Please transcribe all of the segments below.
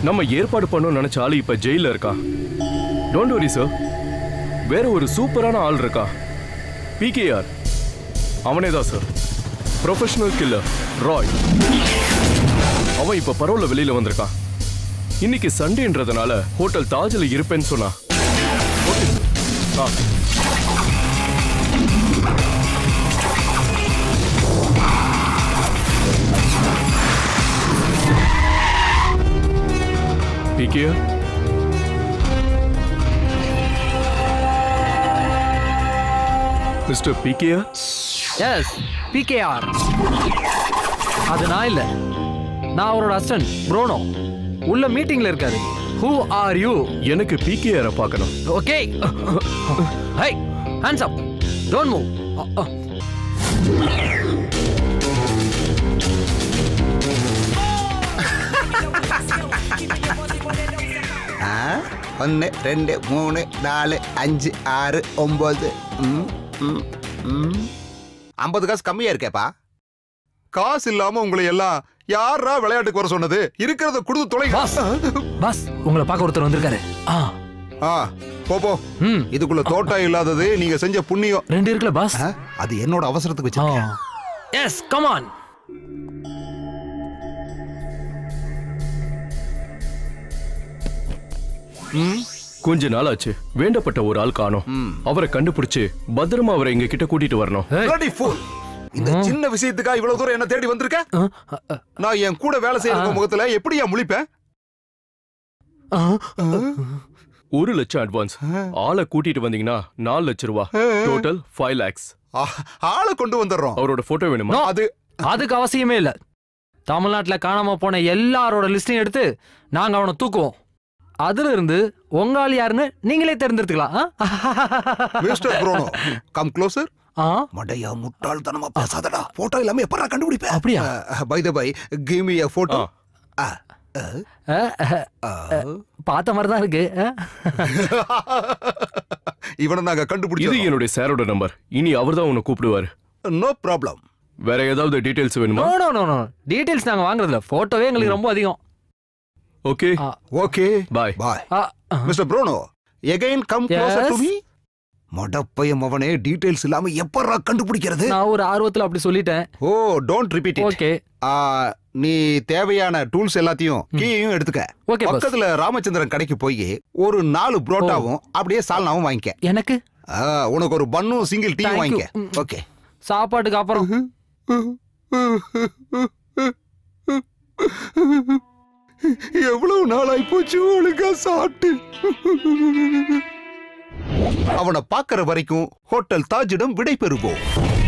நம்ம ஏற்பாடு பண்ணோம்னு நினைச்ச ஆளு இப்ப ஜெயில இருக்கான் டோன்ட் வரி சார் வேற ஒரு சூப்பரான ஆள் இருக்கா பிகேஆர் அவனே தான் சார் ப்ரொஃபஷனல் கில்லர் ராய் அவன் இப்ப பரவல வெளியில வந்திருக்கான் இன்னைக்கு சண்டேன்றதுனால ஹோட்டல் தாஜ்ல இருப்பேன்னு சொன்னா ஓகே சார் ஆ PKR mister PKR yes PKR அது நான் இல்ல நான் அவரோட அசிஸ்டன்ட் ப்ரோனோ உள்ள மீட்டிங்ல இருக்காரு ஹூ ஆர் யூ எனக்கு பிகேஆரை பார்க்கணும் okay hi hands up don't move ஆ? ஒன்று ரெண்டு மூணு நாலு அஞ்சு ஆறு ஒம்பது ம், ம், ம். ஐம்பது காசு கம்மியா இருக்கேப்பா காசு இல்லாம உங்களை எல்லாம் யாரா விளையாட்டுக்கு வர சொன்னது இருக்கிறத கொடுத்து தொலை பாஸ் பாஸ் உங்களை பார்க்க ஒருத்தர் வந்திருக்காரு ஆ ஆ போ போ ம் இதுக்குள்ள தோட்டம் இல்லாதது நீங்க செஞ்ச புண்ணியம் ரெண்டு இருக்குல்ல பாஸ் ஆ? அது என்னோட அவசரத்துக்கு வச்சிருக்கேன் எஸ் கம் ஆன் கொஞ்ச நாள் ஆச்சு வேண்டப்பட்ட ஒரு ஆள் காணோம் அவரை கண்டுபிடிச்சு பத்திரமா அவரை எங்க கிட்ட கூட்டிட்டு வரணும் Bloody fool. இந்த சின்ன விஷயத்துக்கா இவ்வளவு தூரம் என்ன தேடி வந்திருக்க நான் என் கூட வேலை செய்யற முகத்துல எப்படியா முழிப்பேன் ஒரு லட்சம் அட்வான்ஸ் ஆளை கூட்டிட்டு வந்தீங்கன்னா நாலு லட்சம் ரூபா டோட்டல் ஃபைவ் லேக்ஸ் ஆ, ஆளை கொண்டு வந்துடுறோம் அவரோட போட்டோ வேணுமா No. அது அதுக்கு அவசியமே இல்ல தமிழ்நாட்டுல காணாம போன எல்லாரோட லிஸ்டையும் எடுத்து நாங்க அவனை தூக்குவோம் அதுல இருந்து உங்க ஆள் யாருன்னு நீங்களே தேர்ந்தெடுத்துக்கலாம் ஆ? மிஸ்டர் ப்ரோனோ கம் க்ளோசர் ஆ மடையா முட்டாள்தனமா பேசாதடா போட்டோ இல்லாம எப்பறா கண்டுபிடிப்ப அப்படியா by the by give me a photo ஆ. அஹ், அஹ், அஹ், பார்த்த மாதிரி தான் இருக்கு அஹ். இவனை நாங்க இது கண்டுபிடிச்சோம் என்னுடைய சாரோட நம்பர் இனி அவர்தான் உன்னை கூப்பிடுவாரு நோ ப்ராப்ளம் வேற ஏதாவது டீடைல்ஸ் வேணுமா no no no no details நாங்க வாங்குறதுல போட்டோவே எங்களுக்கு ரொம்ப அதிகம் ஓகே ஆ. ஓகே பாய் பாய் ஆ, ஆ. Mister Bruno again come closer to Yes. Me மடப்பையம் அவனே டீடைல்ஸ் இல்லாம எப்பறா கண்டுபிடிக்கிறது நான் ஒரு ஆர்வத்துல அப்படி சொல்லிட்டேன் oh don't repeat it okay நீ தேவையான டூல்ஸ் எல்லாத்தையும் கீயையும் எடுத்துக்க ஓகே பாஸ் பக்கத்துல ராமச்சந்திரன் கடைக்கு போய் ஒரு நாலு புரோட்டாவும் அப்படியே சால்னாவும் வாங்கிக்க எனக்கு ஆ, உனக்கு ஒரு பன்னும் சிங்கிள் டீயும் Thank you. வாங்கிக்க ம். ஓகே சாப்பாட்டுக்கு அப்புறம் எவ்வளவு நாளாய் போச்சு ஒழுங்கா சாப்பிட்டு அவனை பார்க்கிற வரைக்கும் ஹோட்டல் தாஜிடம் விடை பெறுவோம்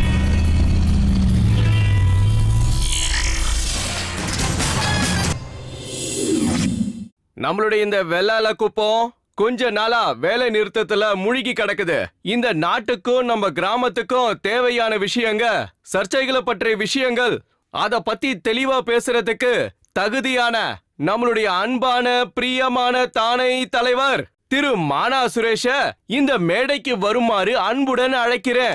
நம்மளுடைய இந்த வெள்ளால குப்பம் கொஞ்ச நாளா வேலை நிறுத்தத்துல முழுகி கிடக்குது இந்த நாட்டுக்கும் நம்ம கிராமத்துக்கும் தேவையான விஷயங்க சர்ச்சைகளை பற்றிய விஷயங்கள் அத பத்தி தெளிவா பேசுறதுக்கு தகுதியான நம்மளுடைய அன்பான பிரியமான தானை தலைவர் திரு மானா சுரேஷ இந்த மேடைக்கு வருமாறு அன்புடன் அழைக்கிறேன்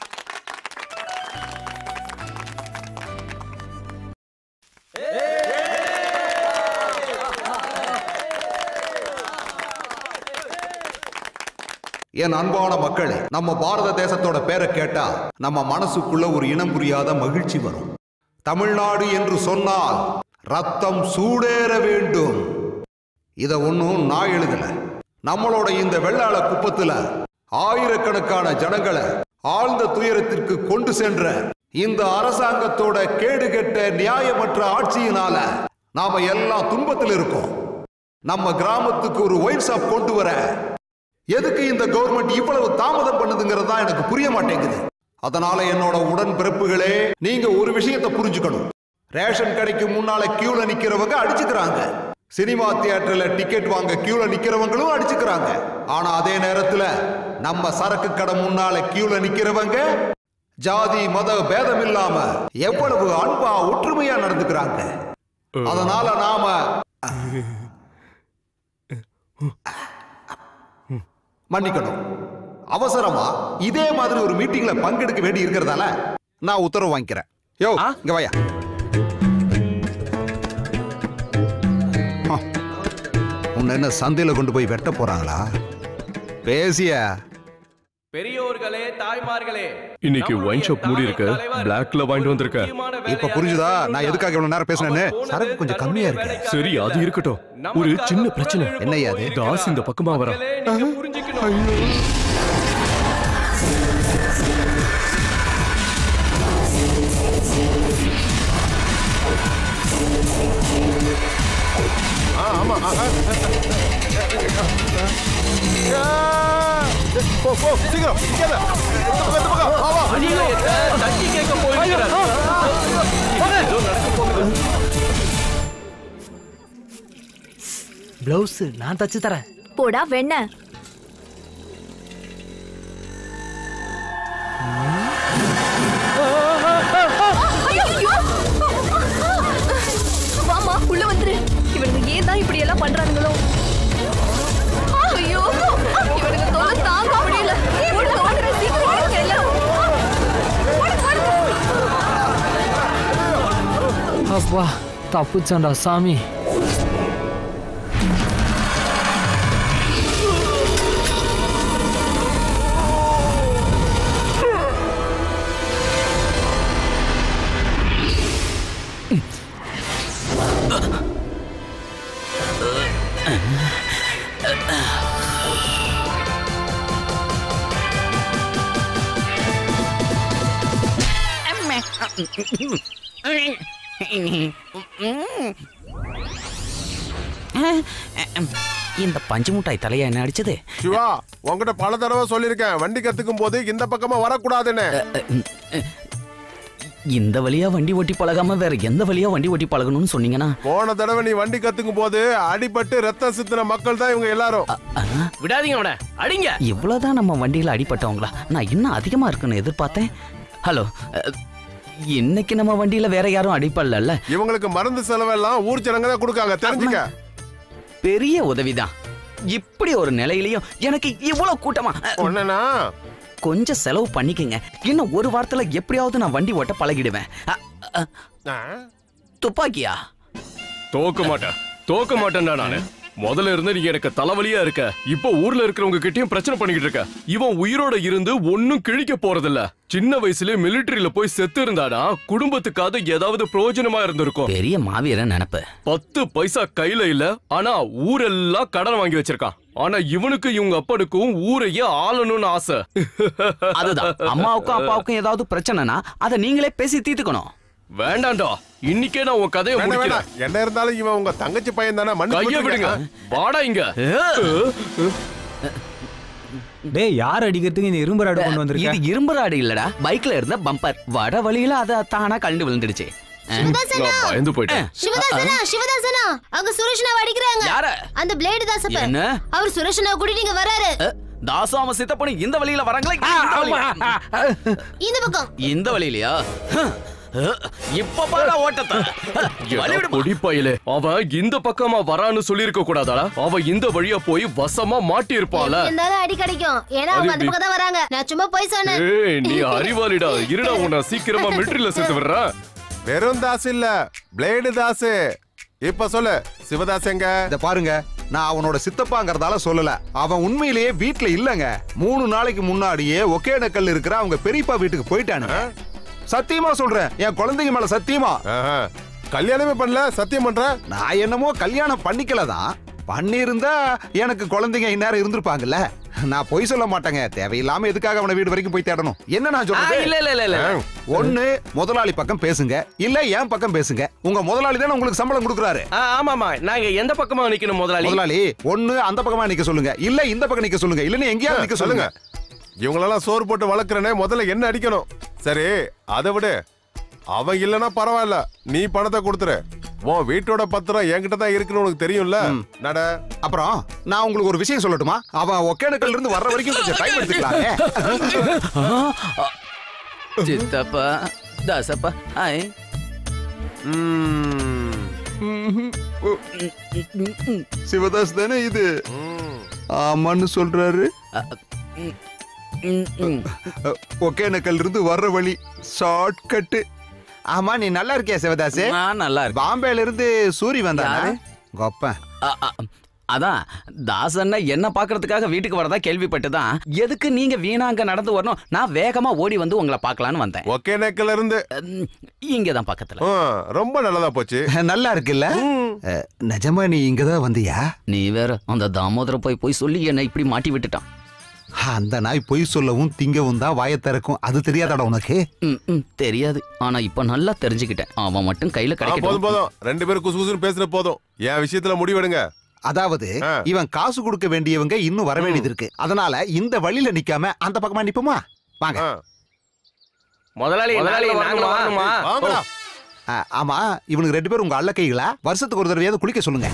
என் அன்பான மக்களே நம்ம பாரத தேசத்தோட பேரை கேட்டா நம்ம மனசுக்குள்ள ஒரு இனம் புரியாத மகிழ்ச்சி வரும் தமிழ்நாடு என்று சொன்னால் ரத்தம் சூடேற வேண்டும் இத ஒன்னும் நான் எழுதல நம்மளோட இந்த வெள்ளாள குப்பத்துல ஆயிரக்கணக்கான ஜனங்களை ஆழ்ந்த துயரத்திற்கு கொண்டு சென்ற இந்த அரசாங்கத்தோட கேடுகெட்ட நியாயமற்ற ஆட்சியினால நாம எல்லாம் துன்பத்தில் இருக்கோம் நம்ம கிராமத்துக்கு ஒரு ஒயின் ஷாப் கொண்டு வர எதுக்கு இந்த கவர்மெண்ட் இவ்வளவு தாமதம் பண்ணுதுங்கிறது தான் எனக்கு புரிய மாட்டேங்குது அதனால என்னோட உடன் பிறப்புகளே நீங்க ஒரு விஷயத்தை புரிஞ்சுக்கணும் ரேஷன் கடைக்கு முன்னால கியூல நிக்கிறவங்க அடிச்சுக்கிறாங்க சினிமா தியேட்டர்ல டிக்கெட் வாங்க கியூல நிக்கிறவங்களும் அடிச்சுக்கிறாங்க ஆனா அதே நேரத்துல நம்ம சரக்கு கடை முன்னால கியூல நிக்கிறவங்க ஜாதி மத பேதம் இல்லாம எவ்வளவு அன்பா ஒற்றுமையா நடந்துக்கிறாங்க அதனால நாம மன்னிக்கணும் அவசரமா இதே மாதிரி ஒரு மீட்டிங்ல பங்கெடுக்க வேண்டி இருக்கிறதால நான் உத்தரவு வாங்கிக்கிறேன் யோ இங்க வாயா ஆ. உன்னை என்ன சந்தையில கொண்டு போய் வெட்ட போறாங்களா பேசியா பெரியோர்களே தாய்மார்களே இன்னைக்கு நம்முடைய ஒயின் ஷாப் மூடி இருக்கு தாய் தலைவர் பிளாக்ல வாங்கிட்டு வந்திருக்க முக்கியமான இப்ப வேலையாக புரிஞ்சுதா நான் இருந்தார். எதுக்காக இவ்வளவு நேரம் பேசினேன்னு அவர் போனது சரக்கு கொஞ்சம் கம்மியா இருக்கு வேலைக்காக சரி அது இருக்கட்டும் ஒரு நமக்காக சின்ன பிரச்சனை குரல் என்னய்யா அது? எழுப்ப தாஸ் இந்த பக்கமா வரா. மக்களே, நீங்க புரிஞ்சுக்கணும் அநியாயத்தை தட்டி கேட்க போயிருக்கிறார் ஏதோ நடக்க போகுது பிளவுஸ் நான் தச்சு தரேன் போடா வெண்ண வாமா உள்ள வந்துரு இவனுங்க ஏன் தான் இப்படி எல்லாம் பண்றானுங்களோ ஐயோ இவனுங்க தொல்லை தாங்க முடியல ஓடு, ஓடு, சீக்கிரம் ஓடுங்க எல்லாரும். ஓடு, ஓடு. அப்பா தப்புச்சாண்டா சாமி இந்த பஞ்சு முட்டாய் தலையா என்ன அடிச்சது சிவா உன்கிட்ட பல தடவை சொல்லியிருக்கேன் வண்டி கத்துக்கும் போது இந்த பக்கமா வரக்கூடாதுன்னு இந்த வழியா வண்டி ஓட்டி பழகாம வேற எந்த வழியா வண்டி ஓட்டி பழகணும்னு சொன்னீங்கன்னா போன தடவை நீ வண்டி கத்துக்கும் போது அடிபட்டு ரத்தம் சித்தின மக்கள் தான் இவங்க எல்லாரும் விடாதீங்க அவனை அடிங்க இவ்வளவுதான் நம்ம வண்டியில அடிபட்டவங்களா நான் இன்னும் அதிகமா இருக்குன்னு எதிர்பார்த்தேன் ஹலோ அஹ், இன்னைக்கு நம்ம வண்டியில வேற யாரும் அடிப்படல இவங்களுக்கு மருந்து செலவெல்லாம் ஊர் ஜனங்க தான் கொடுக்காங்க தெரிஞ்சுக்க பெரிய உதவிதான் இப்படி ஒரு நிலையிலயும் எனக்கு இவ்வளவு கூட்டமா அஹ், ஒன்னா கொஞ்சம் செலவு பண்ணிக்கங்க இன்னும் ஒரு வாரத்துல எப்படியாவது நான் வண்டி ஓட்ட பழகிடுவேன் அ- அ- துப்பாக்கியா தோக்க மாட்டேன் தோக்க மாட்டேன்டா நானு முதல்ல இருந்து நீ எனக்கு தலைவலியா இருக்க இப்போ ஊர்ல இருக்கிறவங்க கிட்டயும் பிரச்சனை பண்ணிக்கிட்டு இருக்க இவன் உயிரோட இருந்து ஒன்னும் கிழிக்க போறதில்ல சின்ன வயசுலயே மிலிட்டரியில போய் செத்து இருந்தானா குடும்பத்துக்காவது ஏதாவது பிரயோஜனமா இருந்திருக்கும் பெரிய மாவீரன் நினப்பு பத்து பைசா கையில இல்ல ஆனா ஊரெல்லாம் கடன் வாங்கி வச்சிருக்கான் ஆனா இவனுக்கு இவங்க அப்பனுக்கும் ஊரையே ஆளணும்னு ஆசை அதுதான் அம்மாவுக்கும் அப்பாவுக்கும் ஏதாவது பிரச்சனைனா அதை நீங்களே பேசி தீர்த்துக்கணும் வேண்டாம்டா இன்னைக்கே நான் உன் கதையை வேண்டாம் முடிக்கிறேன் வேண்டாம் என்ன இருந்தாலும் இவன் உங்க தங்கச்சி பையன் தானே கைய விடுங்க வாடா இங்க டேய் யார் அடிக்கிறதுக்கு இந்த இரும்பு ராடு கொண்டு வந்திருக்க இது இரும்பு ராடு இல்லடா பைக்ல இருந்த பம்பர் வட வழியில அது தானா கழண்டு விழுந்துடுச்சு நான் பயந்து போயிட்டேன் சிவதாசனா சிவதாசனா அங்க சுரேஷனாவை அடிக்கிறாங்க யார அந்த பிளேடு தாசப்ப என்ன அவர் சுரேஷனாவை கூட்டிட்டு இங்க வராரு அஹ், தாசு அவன் சித்தப்பனு இந்த வழியில வராங்களா இந்த வழி- இந்த பக்கம் இந்த வழியிலயா ஹம். அஹ், இப்ப பாரு ஓட்டத்தை வழி விடுமா? பொடிப்பையிலே அவன் இந்த பக்கமா வரான்னு சொல்லிருக்க கூடாதாடா அவன் இந்த வழியா போய் வசமா மாட்டி இருப்பான்ல இருந்தாலும் அடி கிடைக்கும் ஏன்னா அவங்க அந்த அது பக்கம் தான் வராங்க நான் சும்மா போய் சொன்னேன் ஏய் நீ அறிவாளிடா இருடா உன்னை சீக்கிரமா மிலிட்டரியில சேர்த்து விடுறேன் வெறும் தாஸ் இல்ல பிளேடு தாசு இப்ப சொல்லு சிவதாஸ் எங்க இத பாருங்க நான் அவனோட சித்தப்பாங்கிறதால சொல்லல அவன் உண்மையிலேயே வீட்ல இல்லங்க மூணு நாளைக்கு முன்னாடியே ஒகேனக்கல் இருக்கிற அவங்க பெரியப்பா வீட்டுக்கு போயிட்டானுங்க சத்தியமா சொல்றேன் என் குழந்தைங்க மேல சத்தியமா ஆஹா. கல்யாணமே பண்ணல சத்தியம் பண்ற நான் என்னமோ கல்யாணம் பண்ணிக்கல தான் பண்ணியிருந்தா எனக்கு குழந்தைங்க இந்நேரம் இருந்திருப்பாங்கல்ல நான் பொய் சொல்ல மாட்டேங்க தேவையில்லாம எதுக்காக அவனை வீடு வரைக்கும் போய் தேடணும் என்ன நான் ஆ, சொல்றது இல்ல இல்ல இல்ல இல்ல ஒண்ணு முதலாளி பக்கம் பேசுங்க இல்ல என் பக்கம் பேசுங்க உங்க முதலாளி தானே உங்களுக்கு சம்பளம் கொடுக்குறாரு ஆமாமா நாங்க எந்த பக்கமா நிக்கணும் முதலாளி முதலாளி ஒண்ணு அந்த பக்கமா நிக்க சொல்லுங்க இல்ல இந்த பக்கம் நிக்க சொல்லுங்க இல்லன்னு எங்கேயாவது நிக்க சொல்லுங்க இவங்களெல்லாம் சோறு போட்டு வளர்க்குறனே முதல்ல என்ன அடிக்கணும் சரி அதை விடு அவன் இல்லனா பரவாயில்ல நீ பணத்தை கொடுத்துரு உன் வீட்டோட பத்திரம் என்கிட்ட தான் இருக்குன்னு உனக்கு தெரியும்ல நட அப்புறம் நான் உங்களுக்கு ஒரு விஷயம் சொல்லட்டுமா அவன் ஒகேனக்கல்ல இருந்து வர்ற வரைக்கும் கொஞ்சம் டைம் எடுத்துக்கலாமே சித்தப்பா தாசப்பா ஹாய் சிவதாஸ் தானே இது ஆமான்னு சொல்றாரு ஒகேனக்கல் இருந்து வர்ற வழி ஷார்ட் கட்டு ஆமா நீ நல்லா இருக்கியா சிவதாஸ் நான் நல்லா இருக்கேன் பாம்பேல இருந்து சூரி வந்தானா யாரு? கொப்பன் அ, அ, அதான் தாசன்னா என்ன பார்க்கறதுக்காக வீட்டுக்கு வரதா கேள்விப்பட்டு தான் எதுக்கு நீங்க வீணா அங்க நடந்து வரணும் நான் வேகமா ஓடி வந்து உங்களை பார்க்கலான்னு வந்தேன் ஒகே நேக்கல இருந்து இங்க தான் பக்கத்துல ஆ, ரொம்ப நல்லதா போச்சு நல்லா இருக்குல்ல அஹ், நிஜமா நீ இங்கதான் வந்தியா நீ வேற அந்த தாமோதர போய் போய் சொல்லி என்னை இப்படி மாட்டி விட்டுட்டான் அந்த நாய் பொய் சொல்லவும் திங்கவும் தான் வாயை திறக்கும் அது தெரியாதாடா உனக்கு ம், ம், தெரியாது ஆனா இப்ப நல்லா தெரிஞ்சுக்கிட்டேன் அவன் மட்டும் கையில ஆ, போதும் கிடைக்கும் போதும் ரெண்டு பேரும் குசு குசுன்னு பேசுன போதும் என் விஷயத்துல முடிவெடுங்க அதாவது ஆ. இவன் காசு கொடுக்க வேண்டியவங்க இன்னும் வர வேண்டியது இருக்கு அதனால இந்த வழியில நிக்காம அந்த பக்கமா நிப்போமா வாங்க ஆ, முதலாளி முதலாளி நாங்க வரணுமா வாங்கடா ஆ, ஆமா இவனுக்கு ரெண்டு பேரும் உங்க அல்ல கைகளா வருஷத்துக்கு ஒரு தடவையாவது குளிக்க சொல்லுங்க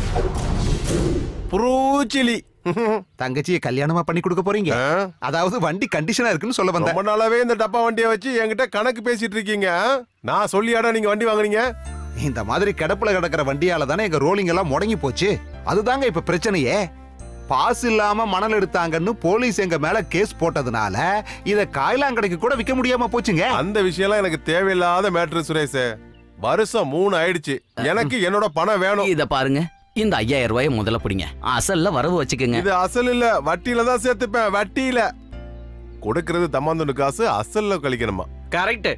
புரூச்சிலி தங்கச்சியை கல்யாணமா பண்ணி கொடுக்க போறீங்க ஆ, அதாவது வண்டி கண்டிஷனா இருக்குன்னு சொல்ல வந்தேன் ரொம்ப நாளாவே இந்த டப்பா வண்டியை வச்சு என்கிட்ட கணக்கு பேசிட்டு இருக்கீங்க ஆ? நான் சொல்லியாடா நீங்க வண்டி வாங்குறீங்க இந்த மாதிரி கிடப்புல கிடக்கிற வண்டியால தானே எங்க ரோலிங் எல்லாம் முடங்கி போச்சு அதுதாங்க இப்ப பிரச்சனையே பாஸ் இல்லாம மணல் எடுத்தாங்கன்னு போலீஸ் எங்க மேல கேஸ் போட்டதுனால இத காய்லாங்கடைக்கு கூட விக்க முடியாம போச்சுங்க அந்த விஷயம்லாம் எனக்கு தேவையில்லாத மேட்ரு சுரேஷ் வருஷம் மூணு ஆயிடுச்சு எனக்கு என்னோட பணம் வேணும் இத பாருங்க இந்த ஐயாயிரம் ரூபாயை முதல்ல பிடிங்க அசல்ல வரவு வச்சுக்கோங்க இது அசல் இல்ல வட்டியில தான் சேர்த்துப்பேன் வட்டியில கொடுக்கறது தம்மாந்துண்டு காசு அசல்ல கழிக்கணுமா கரெக்ட்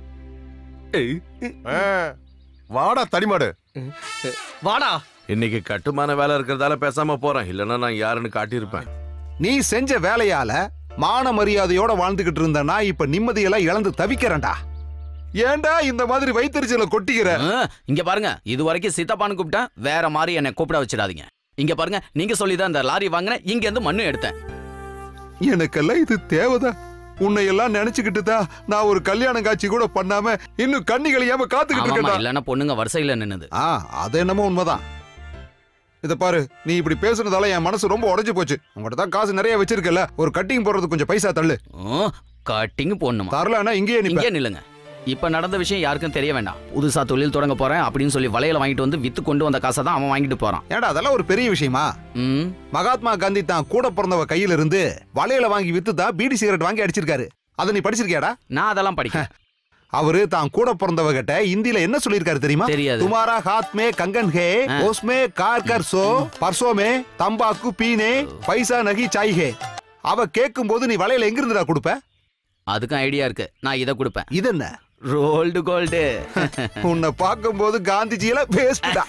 ஆ, வாடா தடிமாடு வாடா இன்னைக்கு கட்டுமான வேலை இருக்கிறதால பேசாம போறேன் இல்லைன்னா நான் யாருன்னு காட்டியிருப்பேன் நீ செஞ்ச வேலையால மான மரியாதையோட வாழ்ந்துகிட்டு இருந்தனா இப்ப நிம்மதியெல்லாம் இழந்து தவிக்கிறேன்டா ஏன்டா இந்த மாதிரி வைத்தறிச்சல கொட்டிக்கிற ஆ, இங்க பாருங்க இது வரைக்கும் சித்தப்பான்னு கூப்பிட்டேன் வேற மாதிரி என்னை கூப்பிட வச்சிடாதீங்க இங்க பாருங்க நீங்க சொல்லிதான் இந்த லாரி வாங்கினேன் இங்க இருந்து மண்ணு எடுத்தேன் எனக்கெல்லாம் இது தேவைதான் உன்னை எல்லாம் நினைச்சுக்கிட்டு தான் நான் ஒரு கல்யாணம் காட்சி கூட பண்ணாம இன்னும் கண்ணி கழியாம காத்துக்கிட்டு ஆமாமா இருக்கேன்டா இல்லன்னா பொண்ணுங்க வரிசையில நின்னுது ஆ அது என்னமோ உண்மைதான் இத பாரு நீ இப்படி பேசுனதால என் மனசு ரொம்ப உடைஞ்சு போச்சு உங்கள்கிட்ட தான் காசு நிறைய வச்சிருக்கல ஒரு கட்டிங் போடுறது கொஞ்சம் பைசா தள்ளு கட்டிங் போடணுமா தரலன்னா இங்கேயே இங்கே நிப்பேன் நில்லுங்க இப்ப நடந்த விஷயம் யாருக்கும் தெரிய வேண்டாம் புதுசா தொழில் தொடங்க போறேன் அப்படின்னு சொல்லி வளையல வாங்கிட்டு வந்து வித்து கொண்டு வந்த காசை தான் அவன் வாங்கிட்டு போறான் ஏன்டா அதெல்லாம் ஒரு பெரிய விஷயமா ம் மகாத்மா காந்தி தான் கூட பிறந்தவ கையில இருந்து வளையல வாங்கி வித்து தான் பீடி சிகரெட் வாங்கி அடிச்சிருக்காரு அதை நீ படிச்சிருக்கியாடா நான் அதெல்லாம் படிக்கிறேன் அவரு தான் கூட பிறந்தவ கிட்ட இந்தியில என்ன சொல்லியிருக்காரு தெரியுமா தெரியாது. துமாரா ஹாத் மே கங்கன் ஹே ஆ. ஓஸ்மே கார் கர் சோ பர்சோ மே தம்பாக்கு பீனே பைசா நகி சாய் ஹே அவ கேட்கும் போது நீ வளையல எங்க இருந்துடா கொடுப்ப அதுக்கும் ஐடியா இருக்கு நான் இதை கொடுப்பேன் இது என்ன ரோல்டு கோல்டு உன்னை பார்க்கும்போது காந்திஜியில பேஸ்டா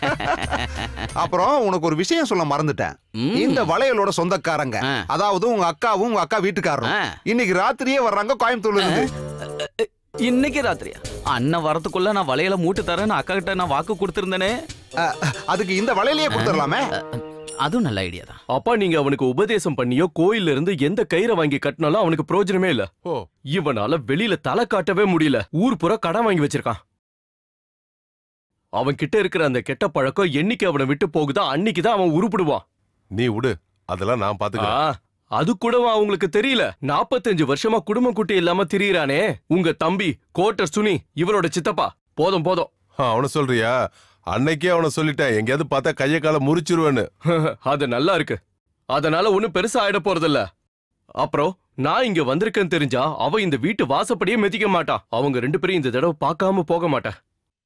அப்புறம் உனக்கு ஒரு விஷயம் சொல்ல மறந்துட்டேன் ம். இந்த வளையலோட சொந்தக்காரங்க ஆ. அதாவது உங்க அக்காவும் உங்க அக்கா வீட்டுக்காரரும் ஆ. இன்னைக்கு ராத்திரியே வர்றாங்க கோயம்புத்தூர்ல இருந்து இன்னைக்கு ராத்திரியா அண்ணன் வரதுக்குள்ள நான் வளையல மூட்டு தரேன்னு அக்கா கிட்ட நான் வாக்கு கொடுத்திருந்தேனே அ, அதுக்கு இந்த வளையலையே கொடுத்துடலாமே அதுவும் நல்ல ஐடியா தான் அப்பா நீங்க அவனுக்கு உபதேசம் பண்ணியோ கோயில்ல இருந்து எந்த கயிறை வாங்கி கட்டினாலும் அவனுக்கு பிரயோஜனமே இல்ல ஓ இவனால வெளியில தலை காட்டவே முடியல ஊர் பூரா கடன் வாங்கி வச்சிருக்கான் அவன் கிட்ட இருக்கிற அந்த கெட்ட பழக்கம் என்னைக்கு அவனை விட்டு போகுதோ அன்னைக்கு தான் அவன் உருப்பிடுவான் நீ விடு அதெல்லாம் நான் ஆ, பாத்துக்கிறேன் அது கூட அவங்களுக்கு தெரியல 45 வருஷமா குடும்பம் குட்டி இல்லாம திரியறானே உங்க தம்பி கோட்டர் சுனி இவரோட சித்தப்பா போதும் போதும் அவனை சொல்றியா அன்னைக்கே அவனை சொல்லிட்டேன் எங்கேயாவது பார்த்தா கைய காலை முறிச்சிருவேன்னு அது நல்லா இருக்கு அதனால ஒண்ணும் பெருசா ஆயிட போறதில்ல அப்புறம் நான் இங்க வந்திருக்கேன்னு தெரிஞ்சா அவ இந்த வீட்டு வாசப்படியே மிதிக்க மாட்டான் அவங்க ரெண்டு பேரும் இந்த தடவை பார்க்காம போக மாட்டேன்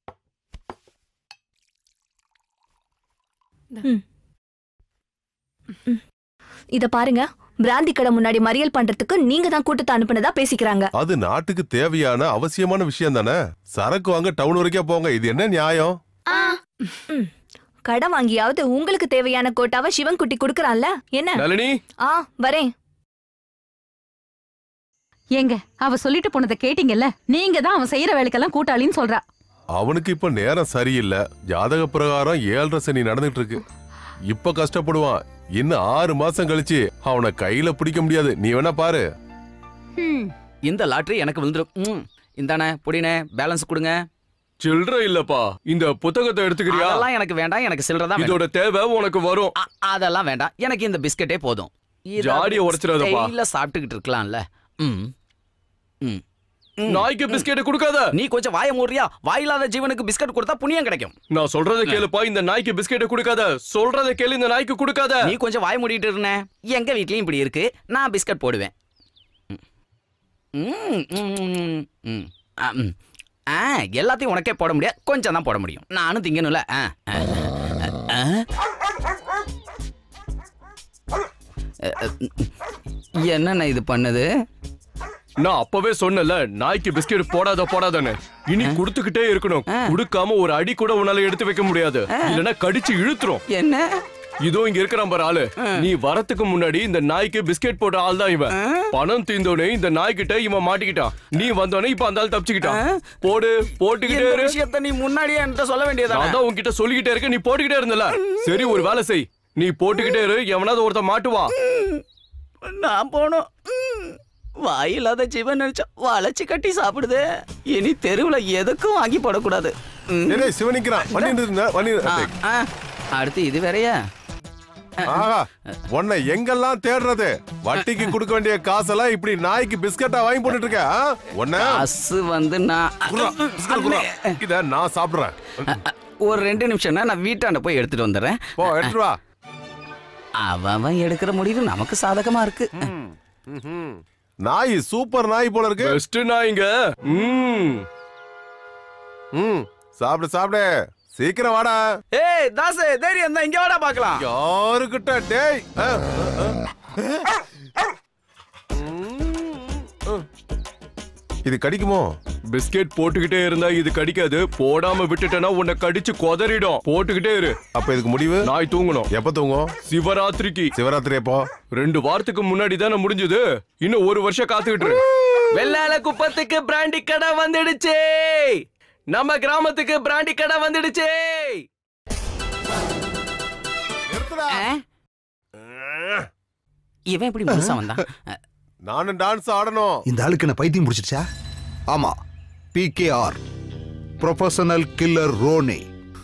இத பாருங்க பிராந்தி கடை முன்னாடி மறியல் பண்றதுக்கு நீங்க தான் கூட்டத்தை அனுப்புனதா பேசிக்கிறாங்க அது நாட்டுக்கு தேவையான அவசியமான விஷயம் தானே சரக்கு வாங்க டவுன் வரைக்கும் போங்க இது என்ன நியாயம் ம். கடன் வாங்கியாவது உங்களுக்கு தேவையான கோட்டாவை சிவன்குட்டி குடுக்கறான்ல என்ன நளினி ஆ வரேன் ஏங்க அவ சொல்லிட்டு போனதை கேட்டீங்கல்ல நீங்க தான் அவன் செய்யற வேலைக்கெல்லாம் கூட்டாளின்னு சொல்றா அவனுக்கு இப்ப நேரம் சரியில்லை ஜாதக பிரகாரம் ஏழரை சனி நடந்துட்டு இருக்கு இப்ப கஷ்டப்படுவான் இன்னும் ஆறு மாசம் கழிச்சு அவனை கையில பிடிக்க முடியாது நீ வேணா பாரு இந்த லாட்டரி எனக்கு விழுந்துரும் ம் இந்தானே புடினே பேலன்ஸ் கொடுங்க சில்லற இல்லப்பா இந்த புத்தகத்தை எடுத்துக்கிறியா அதெல்லாம் எனக்கு வேண்டாம் எனக்கு சில்லறை தான் வேணும். இதோட தேவை உனக்கு வரும் அ- அதெல்லாம் வேண்டாம் எனக்கு இந்த பிஸ்கட்டே போதும் இத ஜாடியை உடைச்சிடாதப்பா. ஸ்டைலா சாப்பிட்டுக்கிட்டு இருக்கலாம்ல ம் ம் ம். நாய்க்கு பிஸ்கெட் கொடுக்காத நீ கொஞ்சம் வாய மூடுறியா வாயில்லாத ஜீவனுக்கு பிஸ்கட் கொடுத்தா புண்ணியம் கிடைக்கும் நான் சொல்றத கேளுப்பா இந்த நாய்க்கு பிஸ்கெட் கொடுக்காத சொல்றத கேளு இந்த நாய்க்கு கொடுக்காத நீ கொஞ்சம் வாய மூடிட்டு இருந்தே எங்க வீட்லயும் இப்படி இருக்கு நான் பிஸ்கட் போடுவேன் ம், ம், ம், ம். ஆ, ம். ஆ எல்லாத்தையும் உனக்கே போட முடியாது கொஞ்சம் தான் போட முடியும் நானும் திங்கணும்ல ஆ, ஆ, ஆ. என்னண்ணா இது பண்ணுது நான் அப்பவே சொன்னல நாய்க்கு பிஸ்கெட் போடாத போடாதன்னு இனி குடுத்துக்கிட்டே இருக்கணும் குடுக்காம ஒரு அடி கூட உன்னால எடுத்து வைக்க முடியாது இல்லனா கடிச்சு இழுத்துரும் என்ன இதோ இங்க இருக்கிறான் பாரு ஆளு நீ வரத்துக்கு முன்னாடி இந்த நாய்க்கு பிஸ்கெட் போட்ட ஆள் தான் இவன் பணம் தீந்தோனே இந்த நாய்கிட்ட இவன் மாட்டிக்கிட்டான் நீ வந்தோடனே இப்ப அந்த ஆள் தப்பிச்சுக்கிட்டான் போடு போட்டுக்கிட்டே இந்த இரு விஷயத்த நீ முன்னாடியே என்கிட்ட சொல்ல வேண்டியதா நான் தான் உன்கிட்ட சொல்லிக்கிட்டே இருக்க நீ போட்டுக்கிட்டே இருந்தல சரி ஒரு வேலை செய் நீ போட்டுக்கிட்டே இரு எவனாவது ஒருத்தன் மாட்டுவான் நான் போனோம் வாயில்லாத ஜீவன் நினைச்சா வளைச்சு கட்டி சாப்பிடுது இனி தெருவுல எதுக்கும் வாங்கி போடக்கூடாது ம். டேய், சிவனிக்கிறான் வண்டி நிறுத்துங்க வண்டி ஆ, நிறுத்து. ஆ. அடுத்து இது வேறயா ஆஹா உன்னை எங்கெல்லாம் தேடுறது வட்டிக்கு கொடுக்க வேண்டிய காசெல்லாம் இப்படி நாய்க்கு பிஸ்கட்டா வாங்கி போட்டுட்டு இருக்க ஆ? உன்னை காசு வந்து நான் குர்ரா, பிஸ்கட் குர்ரா. இத நான் சாப்பிடுறேன் ஒரு ரெண்டு நிமிஷம்னா நான் வீட்டாண்ட போய் எடுத்துட்டு வந்துடுறேன் போ எடுத்துட்டு வா அவன் அவன் எடுக்கிற முடிவு நமக்கு சாதகமா இருக்கு ம்ஹும். நாய் சூப்பர் நாய் போல இருக்கு பெஸ்ட் நாய்ங்க ம் ம் சாப்பிடு சாப்பிடு சீக்கிரம் வாடா ஏய் தாசே தைரியம் தான் இங்க வாடா பார்க்கலாம் யாருக்கிட்ட டேய் ஆ, ஆ, ஆ. ம். இது கடிக்குமோ பிஸ்கெட் போட்டுக்கிட்டே இருந்தா இது கடிக்காது போடாம விட்டுட்டேன்னா உன்னை கடிச்சு கொதறிடும் போட்டுக்கிட்டே இரு அப்ப இதுக்கு முடிவு நாய் தூங்கணும் எப்ப தூங்கும் சிவராத்திரிக்கு சிவராத்திரி எப்போ ரெண்டு வாரத்துக்கு முன்னாடி தானே முடிஞ்சது இன்னும் ஒரு வருஷம் காத்துக்கிட்டு இரு. வெள்ளால குப்பத்துக்கு பிராண்டி கடை வந்துடுச்சு நம்ம கிராமத்துக்கு பிராண்டி கடை வந்துடுச்சு இவன் எப்படி முழுசா வந்தான் நானும் டான்ஸ் ஆடணும் இந்த ஆளுக்கு என்ன பைத்தியம் பிடிச்சிருச்சா ஆமா PKR professional killer Ronnie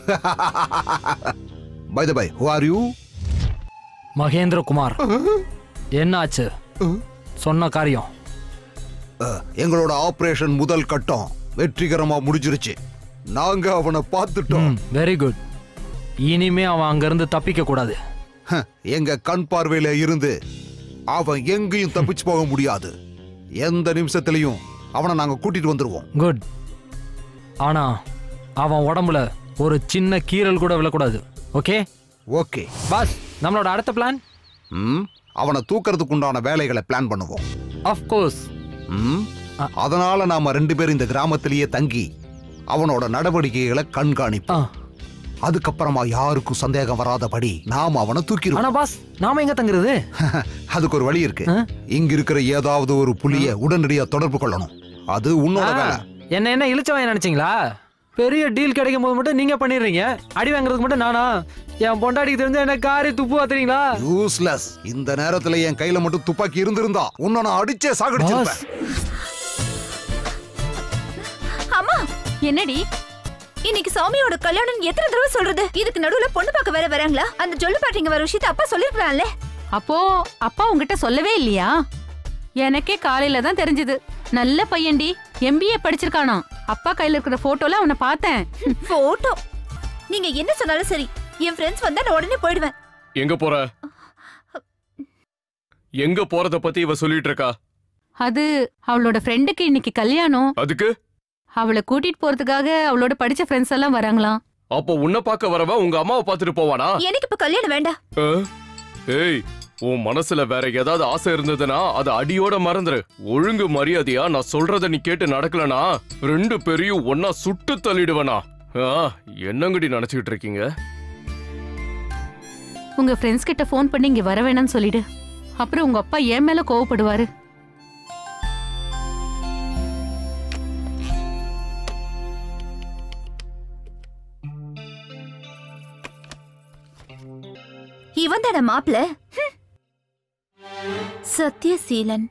by the by who are you Mahendra Kumar என்னாச்சு சொன்ன காரியம் எங்களோட ஆபரேஷன் முதல் கட்டம் வெற்றிகரமா முடிஞ்சிருச்சு நாங்க அவனை பார்த்துட்டோம் வெரி குட் இனிமே அவன் அங்கிருந்து தப்பிக்க கூடாது ஹ, எங்க கண் பார்வையில இருந்து அவன் எங்கேயும் தப்பிச்சு போக முடியாது எந்த நிமிஷத்திலையும் அவனை நாங்க கூட்டிட்டு வந்துருவோம் குட் ஆனா அவன் உடம்புல ஒரு சின்ன கீறல் கூட விழக்கூடாது ஓகே ஓகே பாஸ் நம்மளோட அடுத்த பிளான் ம் அவனை தூக்கறதுக்கு உண்டான வேலைகளை பிளான் பண்ணுவோம் ஆஃப் கோர்ஸ் ம் அதனால நாம ரெண்டு பேரும் இந்த கிராமத்திலேயே தங்கி அவனோட நடவடிக்கைகளை கண்காணிப்போம் அதுக்கப்புறமா யாருக்கும் சந்தேகம் வராதபடி நாம அவனை தூக்கிடுவோம் ஆனா பாஸ் நாம எங்க தங்குறது அதுக்கு ஒரு வழி இருக்கு இங்க இருக்கிற ஏதாவது ஒரு புலிய உடனடியா தொடர்பு கொள்ளணும் அது உன்னோட ஆ, வேலை என்ன என்ன இழிச்சவன் நினைச்சீங்களா பெரிய டீல் கிடைக்கும் போது மட்டும் நீங்க பண்ணிடுறீங்க அடி வாங்குறதுக்கு மட்டும் நானா என் பொண்டாடிக்கு தெரிஞ்சா என்ன காரி துப்பு வாத்துறீங்களா யூஸ்லெஸ் இந்த நேரத்துல என் கையில மட்டும் துப்பாக்கி இருந்திருந்தா உன்னை நான் அடிச்சே சாகடிச்சிருப்பேன் அம்மா என்னடி இன்னைக்கு சாமியோட கல்யாணம் எத்தனை தடவை சொல்றது இதுக்கு நடுவுல பொண்ணு பார்க்க வேற வராங்களா அந்த ஜொல்லு பாட்டிங்க வர விஷயத்த அப்பா சொல்லிருக்கலாம்ல அப்போ அப்பா உங்ககிட்ட சொல்லவே இல்லையா எனக்கே காலையில தான் தெரிஞ்சது நல்ல பையன்டி எம்பிஏ படிச்சிருக்கானா அப்பா கையில இருக்கிற போட்டோல அவனை பார்த்தேன் போட்டோ நீங்க என்ன சொன்னாலும் சரி என் ஃப்ரெண்ட்ஸ் வந்தா நான் உடனே போயிடுவேன் எங்க போற எங்க போறத பத்தி இவ சொல்லிட்டு இருக்கா அது அவளோட ஃப்ரெண்டுக்கு இன்னைக்கு கல்யாணம் அதுக்கு அவளை கூட்டிட்டு போறதுக்காக அவளோட படிச்ச ஃப்ரெண்ட்ஸ் எல்லாம் வராங்களாம் அப்போ உன்னை பார்க்க வரவன் உங்க அம்மாவை பார்த்துட்டு போவானா எனக்கு இப்ப கல்யாணம் வேண்டாம் ஆ? ஏய் உன் மனசுல வேற ஏதாவது ஆசை இருந்ததுன்னா அதை அடியோட மறந்துரு ஒழுங்கு மரியாதையா நான் சொல்றத நீ கேட்டு நடக்கலனா ரெண்டு பேரையும் ஒன்னா சுட்டு தள்ளிடுவனா ஆ, என்னங்கடி நினைச்சுக்கிட்டு இருக்கீங்க உங்க ஃப்ரெண்ட்ஸ் கிட்ட ஃபோன் பண்ணி இங்க வர வேணாம்னு சொல்லிடு அப்புறம் உங்க அப்பா என் மேல கோவப்படுவாரு இவன் தான மாப்பிள சத்யசீலன்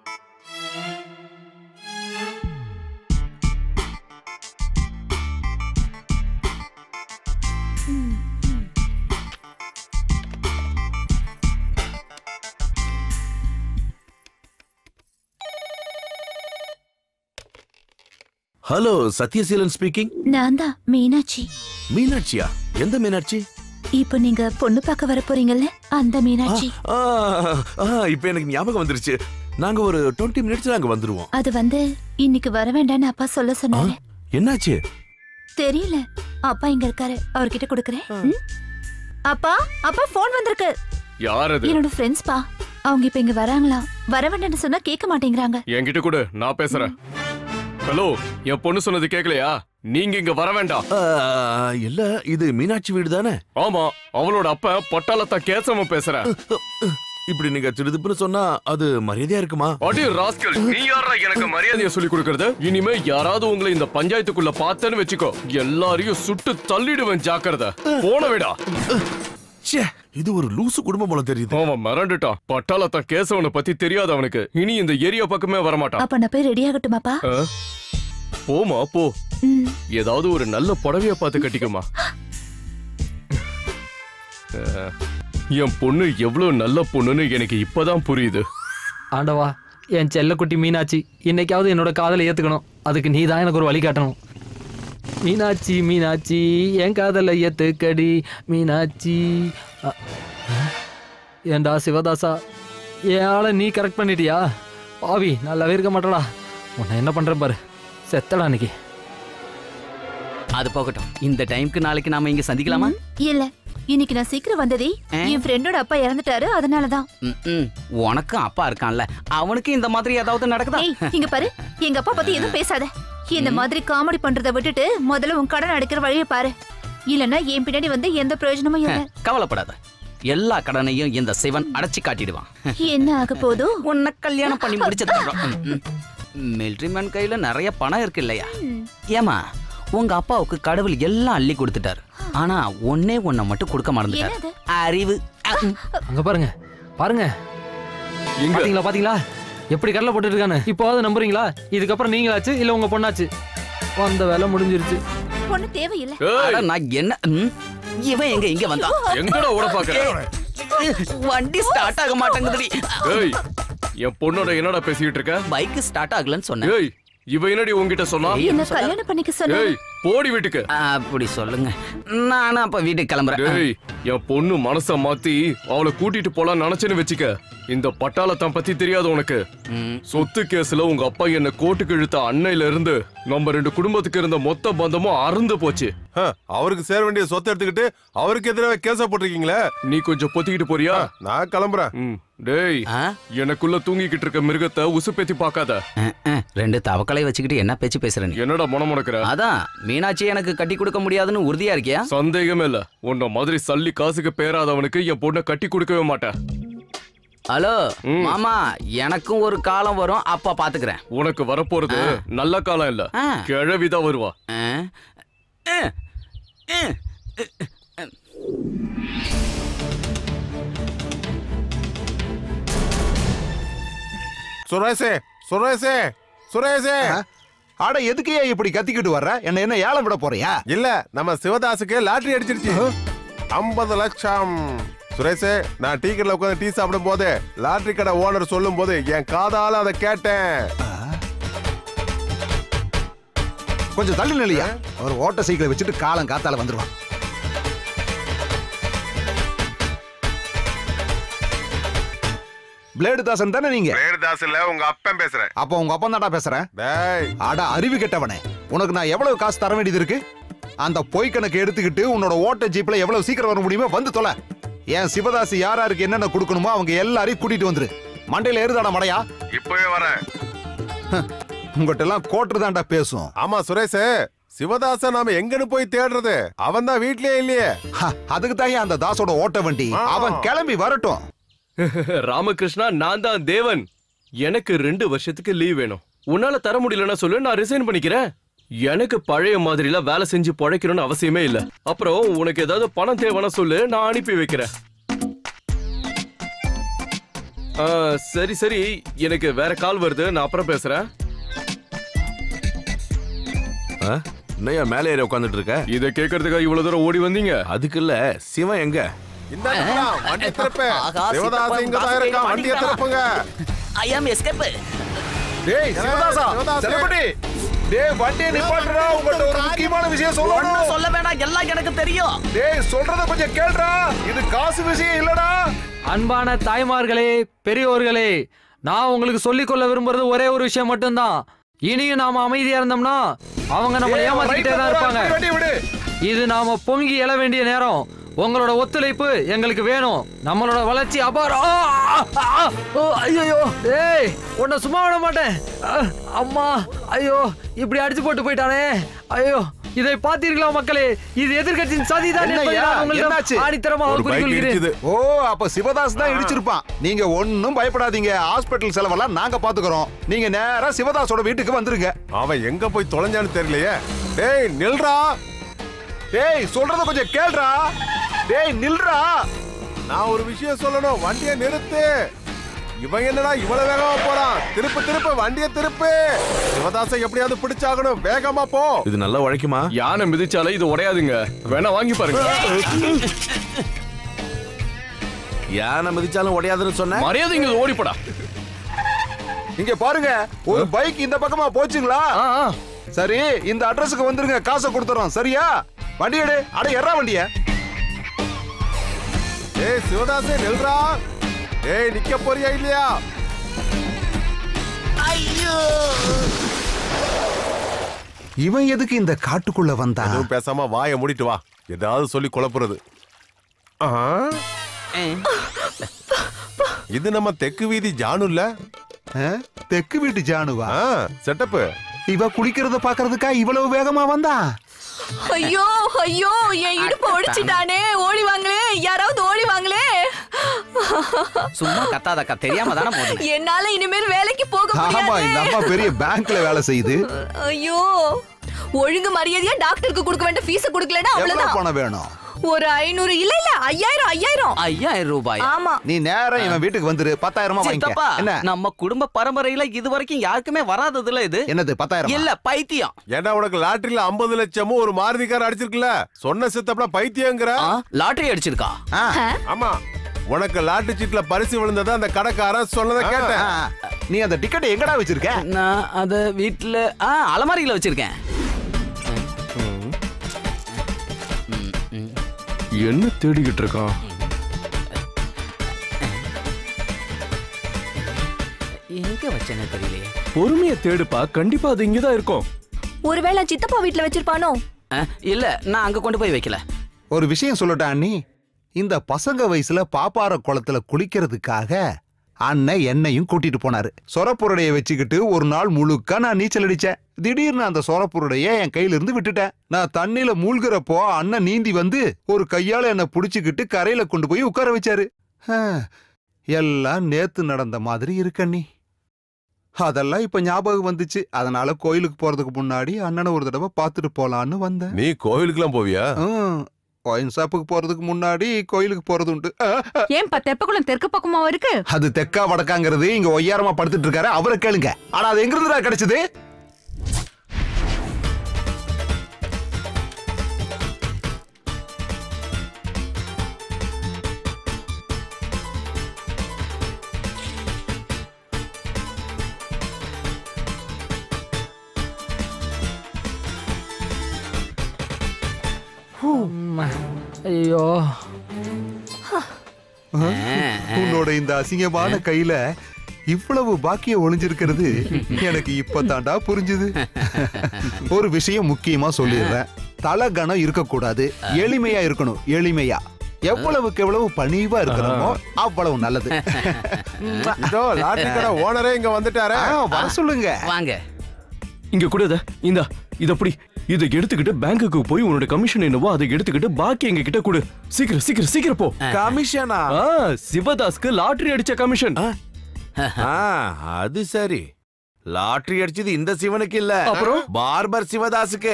ஹலோ சத்யசீலன் ஸ்பீக்கிங் நான் தான் மீனாட்சி மீனாட்சியா எந்த மீனாட்சி இப்போ நீங்க பொண்ணு பார்க்க வர போறீங்கல்ல அந்த மீனாட்சி ஆ, ஆ, இப்ப எனக்கு ஞாபகம் வந்துருச்சு நாங்க ஒரு டுவெண்ட்டி மினிட்ஸ்ல அங்க வந்துருவோம் அது வந்து இன்னைக்கு வர வேண்டாம்னு அப்பா சொல்ல சொன்னாரு என்னாச்சு தெரியல அப்பா இங்க இருக்காரு அவர்கிட்ட கொடுக்கறேன் ம்? அப்பா அப்பா போன் வந்திருக்கு யார் அது என்னோட ஃப்ரெண்ட்ஸ் பா அவங்க இப்ப இங்க வராங்களா வர வேண்டாம்னு சொன்னா கேட்க மாட்டேங்கிறாங்க என்கிட்ட கூட நான் பேசுறேன் ஹலோ என் பொண்ணு சொன்னது கேட்கலையா நீங்க இங்க வர வேண்டாம் இல்ல இது மீனாட்சி வீடு தானே ஆமா அவளோட அப்ப பட்டாளத்தா கேசவ பேசுறேன் இப்படி நீங்க திருதுப்புன்னு சொன்னா அது மரியாதையா இருக்குமா அடி ராஸ்கல் நீ யாரா எனக்கு மரியாதையை சொல்லி கொடுக்கறது இனிமே யாராவது உங்களை இந்த பஞ்சாயத்துக்குள்ள பார்த்தேன்னு வச்சுக்கோ எல்லாரையும் சுட்டு தள்ளிடுவேன் ஜாக்கிரதை போன விடா ச்சே இது ஒரு லூசு குடும்பம் போல தெரியுது அவன் மிரண்டுட்டான் பட்டாளத்தான் கேசவனை பத்தி தெரியாது அவனுக்கு இனி இந்த ஏரியா பக்கமே வரமாட்டான் அப்ப நான் போய் ரெடி ஆகட்டுமாப்பா ஆ? போமா போ ம். ஏதாவது ஒரு நல்ல புடவைய பார்த்து கட்டிக்குமா ஆ, என் பொண்ணு எவ்வளவு நல்ல பொண்ணுன்னு எனக்கு இப்பதான் புரியுது ஆண்டவா என் செல்லக்குட்டி மீனாட்சி இன்னைக்காவது என்னோட காதலை ஏத்துக்கணும் அதுக்கு நீ தான் எனக்கு ஒரு வழி காட்டணும் மீனாட்சி மீனாட்சி என் காதலை ஏத்துக்கடி மீனாட்சி அ, ஏண்டா சிவதாசா என் ஆளை நீ கரெக்ட் பண்ணிட்டியா பாவி நல்லாவே இருக்க மாட்டடா உன்னை என்ன பண்றேன் பாரு செத்தடா இன்னைக்கு அது போகட்டும் இந்த டைம்க்கு நாளைக்கு நாம இங்க சந்திக்கலாமா இல்ல இன்னைக்கு நான் சீக்கிரம் வந்ததே என் ஃப்ரெண்டோட அப்பா இறந்துட்டாரு அதனாலதான் ம்ம். உனக்கும் அப்பா இருக்கான்ல அவனுக்கு இந்த மாதிரி ஏதாவது நடக்குதா ஏய் இங்க பாரு எங்க அப்பா பத்தி எதுவும் பேசாத இந்த மாதிரி காமெடி பண்றத விட்டுட்டு முதல்ல உன் கடன் அடைக்கிற வழியை பாரு இல்லன்னா என் பின்னாடி வந்து எந்த பிரயோஜனமும் இல்ல கவலைப்படாத எல்லா கடனையும் இந்த சிவன் அடைச்சு காட்டிடுவான் என்ன ஆக போதோ உன்னை கல்யாணம் பண்ணி முடிச்சது மிலிட்ரி மேன் கையில நிறைய பணம் இருக்கு இல்லையா ஏமா உங்க அப்பாவுக்கு கடவுள் எல்லாம் அள்ளி கொடுத்துட்டாரு ஆனா ஒன்னே ஒன்ன மட்டும் கொடுக்க மறந்துட்டாரு அறிவு அஹ். அங்க பாருங்க பாருங்க பாத்தீங்களா பாத்தீங்களா எப்படி கடலை போட்டுட்டு இருக்கானு இப்போவாது நம்புறீங்களா இதுக்கப்புறம் நீங்களாச்சு இல்ல உங்க பொண்ணாச்சு வந்த வேலை முடிஞ்சிருச்சு பொண்ணு தேவையில்லை அட, நான் என்ன ம்? இவன் எங்க இங்க வந்தா எங்கடா ஓட பாக்குற வண்டி ஸ்டார்ட் ஆக மாட்டேங்குதுடி ஏய் என் பொண்ணோட என்னடா பேசிக்கிட்டு இருக்க பைக் ஸ்டார்ட் ஆகலன்னு சொன்னேன் ஏய் இவ என்னடி உன்கிட்ட சொன்னா என்ன கல்யாணம் பண்ணிக்க சொன்ன ஏய் போடி வீட்டுக்கு அப்படி சொல்லுங்க நானும் அப்ப வீட்டுக்கு கிளம்புறேன் டேய் என் பொண்ணு மனச மாத்தி அவளை கூட்டிட்டு போலாம் நினைச்சேன்னு வச்சுக்க இந்த பட்டாளத்தான் பத்தி தெரியாது உனக்கு சொத்து கேஸ்ல உங்க அப்பா என்ன கோட்டுக்கு இழுத்த அன்னையில இருந்து நம்ம ரெண்டு குடும்பத்துக்கு இருந்த மொத்த பந்தமும் அறுந்து போச்சு ஹ, அவருக்கு சேர வேண்டிய சொத்தை எடுத்துக்கிட்டு அவருக்கு எதிராக கேஸ போட்டிருக்கீங்களே நீ கொஞ்சம் பொத்திக்கிட்டு போறியா நான் கிளம்புறேன் ம், டேய் எனக்குள்ள தூங்கிக்கிட்டு இருக்க மிருகத்தை உசுப்பேத்தி பார்க்காத அஹ், அஹ், ரெண்டு தவக்களை வச்சுக்கிட்டு என்ன பேச்சு பேசுற நீ என்னடா முனம் முடக்குற அதான் மீனாட்சி எனக்கு கட்டி கொடுக்க முடியாதுன்னு உறுதியா இருக்கியா சந்தேகமே இல்ல உன்ன மாதிரி சல்லி காசுக்கு பேராதவனுக்கு என் பொண்ணை கட்டி கொடுக்கவே மாட்டேன் ஹலோ மாமா எனக்கும் ஒரு காலம் வரும் அப்ப பாத்துக்கிறேன் உனக்கு வரப்போறது நல்ல காலம் இல்ல ஆ. கிழவிதான் வருவா அஹ், அஹ், அஹ். சுரேஷே சுரேஷே சுரேஷே அட எதுக்கு இப்படி கத்திக்கிட்டு வர்ற என்ன என்ன ஏலம் விட போறியா இல்ல நம்ம சிவதாசுக்கு லாட்டரி அடிச்சிருச்சு ஐம்பது லட்சம் சுரேஷே நான் டீ கடையில் உட்காந்து டீ சாப்பிடும் போது லாட்டரி கடை ஓனர் சொல்லும் போது என் காதால அதை கேட்டேன் கொஞ்சம் தள்ளி நிலையா ஒரு ஓட்ட சைக்கிளை வச்சுட்டு காலம் காத்தால வந்துருவான் பிளேடு தாசன் தானே நீங்க பேர்தாஸ் இல்ல உங்க அப்பன் பேசுறேன் அப்ப உங்க அப்பா தான்டா பேசுறேன் டேய் அட அறிவு கெட்டவனே உனக்கு நான் எவ்வளவு காசு தர வேண்டியது இருக்கு அந்த பொய் கணக்கு எடுத்துக்கிட்டு உன்னோட ஓட்ட ஜீப்ல எவ்வளவு சீக்கிரம் வர முடியுமோ வந்து தொலை என் சிவதாசி யார் யாருக்கு என்னென்ன கொடுக்கணுமோ அவங்க எல்லாரையும் கூட்டிட்டு வந்துரு மண்டையில ஏறுதாடா மடையா இப்பவே வரேன் உங்ககிட்ட எல்லாம் கோட்டு தான்டா பேசும் ஆமா சுரேஷ் சிவதாச நாம எங்கன்னு போய் தேடுறது அவன் தான் வீட்லயே இல்லையே அதுக்கு தான் அந்த தாசோட ஓட்ட வண்டி அவன் கிளம்பி வரட்டும் ராமகிருஷ்ணா நான் தான் தேவன் எனக்கு ரெண்டு வருஷத்துக்கு லீவ் வேணும் உன்னால தர முடியலன்னா சொல்லு நான் ரிசைன் பண்ணிக்கிறேன் எனக்கு பழைய மாதிரில வேலை செஞ்சு பழைக்கணும்னு அவசியமே இல்ல அப்புறம் உனக்கு ஏதாவது பணம் தேவைன்னா சொல்லு நான் அனுப்பி வைக்கிறேன் ஆ, சரி சரி எனக்கு வேற கால் வருது நான் அப்புறம் பேசுறேன் என்னையா மேலே ஏறி உட்காந்துட்டு இருக்க இதை கேட்கறதுக்காக இவ்வளவு தூரம் ஓடி வந்தீங்க அதுக்கு இல்ல சிவன் எங்க இந்தாங்கடா, வண்டி திறப்பு ஆகா, சிவதாஸ் சித்தப்பா, இங்க தான் காசு இருக்கான் கையில வண்டியை மாட்டிக்கிட்டான். திறப்புங்க ஐ ஆம் எஸ்கேப் டேய் சிவதாசா சிவதாசு. செல்லப்பட்டி டேய் வண்டியை நிப்பாட்டுடா உங்கள்ட்ட ஒரு முக்கியமான விஷயம் சொல்லணும் சொல்ல வேணாம் எல்லாம் எனக்கு தெரியும் டேய் சொல்றத கொஞ்சம் கேளுடா இது காசு விஷயம் இல்லடா அன்பான தாய்மார்களே பெரியோர்களே நான் உங்களுக்கு சொல்லிக்கொள்ள விரும்புறது ஒரே ஒரு விஷயம் மட்டும்தான் இனியும் நாம அமைதியா இருந்தோம்னா அவங்க நம்மளை ஏய், ஏமாத்திக்கிட்டே தான் ரைட்ல இருப்பாங்க போடா, வண்டியை விடு. இது நாம பொங்கி எழ வேண்டிய நேரம் உங்களோட ஒத்துழைப்பு எங்களுக்கு வேணும் நம்மளோட வளர்ச்சி அபாரம் ஐயோ ஏய் உன்னை சும்மா விட மாட்டேன் ஆ, அம்மா ஐயோ இப்படி அடிச்சு போட்டு போயிட்டானே ஐயோ இதை பார்த்தீர்களா மக்களே இது எதிர்க்கட்சியின் சதிதான் என்பதை என்னய்யா? நான் உங்களிடம் என்னாச்சு? ஆணித்தரமாக ஒரு bike குறிக்கொள்கிறேன் இடிச்சுது. ஓ அப்ப சிவதாஸ் தான் இடிச்சிருப்பான் நீங்க ஒண்ணும் பயப்படாதீங்க ஹாஸ்பிட்டல் செலவெல்லாம் நாங்க பாத்துக்கிறோம் நீங்க நேரா சிவதாஸோட வீட்டுக்கு வந்துருங்க அவன் எங்க போய் தொலைஞ்சான்னு தெரியலையே டேய் நில்றா டேய் சொல்றத கொஞ்சம் கேளுடா டேய் நில்றா நான் ஒரு விஷயம் சொல்லணும் வண்டியை நிறுத்து இவன் என்னடா இவ்வளவு வேகமா போறான் திருப்பு திருப்பு வண்டியை திருப்பு சிவதாசை எப்படியாவது பிடிச்சாகணும் வேகமா போ இது நல்லா உழைக்குமா யானை மிதிச்சாலே இது உடையாதுங்க வேணா வாங்கி பாருங்க யானை மிதிச்சாலும் உடையாதுன்னு சொன்ன மரியாதைங்க ஓடிப்படா இங்க பாருங்க ஒரு பைக் இந்த பக்கமா போச்சுங்களா சரி இந்த அட்ரஸுக்கு வந்துருங்க காசை கொடுத்துறோம் சரியா வண்டி எடு அட எறா வண்டிய ஏய் சிவதாசே நில்றா ஏய் நிக்க போறியா இல்லையா இவன் எதுக்கு இந்த காட்டுக்குள்ள வந்தான் எதுவும் பேசாம வாயை மூடிட்டு வா ஏதாவது சொல்லி குழப்புறது ஆஹா. இது நம்ம தெற்கு வீதி ஜானு இல்ல தெற்கு வீட்டு ஜானுவா செட்டப்பு இவ குளிக்கிறத பாக்குறதுக்கா இவ்வளவு வேகமா வந்தா ஐயோ ஐயோ என் இடுப்பு ஒடிச்சிட்டானே ஓடி வாங்களே யாராவது ஓடி வாங்களே சும்மா கத்தாதக்கா தெரியாம தானே போதும் என்னால இனிமேல் வேலைக்கு போக ஆமா இந்த முடியாது அம்மா பெரிய பேங்க்ல வேலை செய்யுது ஐயோ ஒழுங்கு மரியாதையா டாக்டருக்கு கொடுக்க வேண்டிய ஃபீஸ் கொடுக்கலன்னா எவ்வளவு அவ்வளவுதான் பணம் வேணும் ஒரு ஐநூறு இல்ல இல்ல ஐயாயிரம் ஐயாயிரம் ஐயாயிரம் ரூபாய் ஆமா நீ நேரம் இவன் வீட்டுக்கு வந்துரு பத்தாயிரமா சித்தப்பா வாங்கிக்க என்ன நம்ம குடும்ப பரம்பரையில இது வரைக்கும் யாருக்குமே வராததுல இது என்னது பத்தாயிரம் இல்ல பைத்தியம் ஏன்டா உனக்கு லாட்டரியில ஐம்பது லட்சமும் ஒரு மாருதி கார் அடிச்சிருக்குல்ல சொன்ன சித்தப்பா பைத்தியங்கிற லாட்டரி அடிச்சிருக்கா ஆமா உனக்கு லாட்டரி சீட்ல பரிசு விழுந்ததை அந்த கடைக்காரன் சொன்னதை கேட்டேன் நீ அந்த டிக்கெட் எங்கடா வச்சிருக்க நான் அத வீட்ல ஆ அலமாரியில வச்சிருக்கேன் என்ன தேடிக்கிட்டு இருக்கான் எங்க வச்சேன்னு தெரியலையே பொறுமையை தேடுப்பா கண்டிப்பா அது இங்கதான் இருக்கும் ஒருவேளை சித்தப்பா வீட்ல வச்சிருப்பானோ அஹ், இல்ல நான் அங்க கொண்டு போய் வைக்கல ஒரு விஷயம் சொல்லட்டா அண்ணி இந்த பசங்க வயசுல பாப்பார குளத்துல குளிக்கிறதுக்காக அண்ணன் என்னையும் கூட்டிட்டு போனாரு சொரப்புருடைய வச்சுக்கிட்டு ஒரு நாள் முழுக்க நான் நீச்சல் அடிச்சேன் திடீர்னு அந்த சொரப்புருடைய என் கையில இருந்து விட்டுட்டேன் நான் தண்ணியில மூழ்கிறப்போ அண்ணன் நீந்தி வந்து ஒரு கையால என்னை புடிச்சுக்கிட்டு கரையில கொண்டு போய் உட்கார வச்சாரு ஹம், எல்லாம் நேத்து நடந்த மாதிரி இருக்கண்ணி அதெல்லாம் இப்ப ஞாபகம் வந்துச்சு அதனால கோயிலுக்கு போறதுக்கு முன்னாடி அண்ணனை ஒரு தடவை பார்த்துட்டு போலான்னு வந்தேன் நீ கோவிலுக்குலாம் போவியா ஒயின் ஷாப்புக்கு போறதுக்கு முன்னாடி கோயிலுக்கு போறது உண்டு ஆ, ஆ. ஏன்பா தெப்பக்குளம் தெற்கு பக்கமாவா இருக்கு அது தெக்கா வடக்காங்கிறது இங்க ஒய்யாரமா படுத்துட்டு இருக்காரு அவரை கேளுங்க ஆனா அது எங்க இருந்துடா கிடைச்சது ஐயோ உன்னோட இந்த அசிங்கமான கையில இவ்வளவு பாக்கியம் ஒளிஞ்சிருக்கிறது எனக்கு இப்ப தாண்டா புரிஞ்சுது ஒரு விஷயம் முக்கியமா சொல்லிடுறேன் தலகணம் இருக்கக்கூடாது எளிமையா இருக்கணும் எளிமையா எவ்வளவுக்கு எவ்வளவு பணிவா இருக்கிறோமோ அவ்வளவு நல்லது இதோ லாட்டரி கடை ஓனரே இங்க வந்துட்டாரே ஆ, வர சொல்லுங்க வாங்க இங்க கூட இத இந்த இத அப்படி இதை எடுத்துக்கிட்டு பேங்க்குக்கு போய் உன்னோட கமிஷன் என்னவோ அதை எடுத்துக்கிட்டு பாக்கி எங்க கிட்ட கொடு சீக்கிரம் சீக்கிரம் சீக்கிரம் போ கமிஷனா ஆ, சிவதாஸ்க்கு லாட்டரி அடிச்ச கமிஷன் ஆ, அது சரி லாட்டரி அடிச்சது இந்த சிவனுக்கு இல்ல அப்புறம்? பார்பர் சிவதாசுக்கு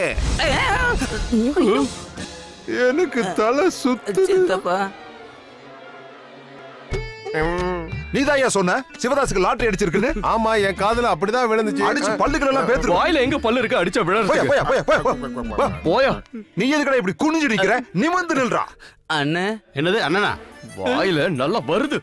எனக்கு தலை சுத்து சித்தப்பா நீதாயா சொன்ன சிவதாசுக்கு லாட்டரி அடிச்சிருக்குன்னு ஆமா என் காதுல அப்படிதான் விழுந்துச்சு அடிச்சு பல்லுகள் எல்லாம் பேத்துரும் வாயில எங்க பல்லு இருக்கு அடிச்சா போயா, விழறது போயா, போயா, போயா, போயா, போயா. போயா நீ எதுக்கடா இப்படி குனிஞ்சு நிக்கிற நிமிர்ந்து நில்றா அண்ணே என்னது அண்ணனா வாயில நல்லா வருது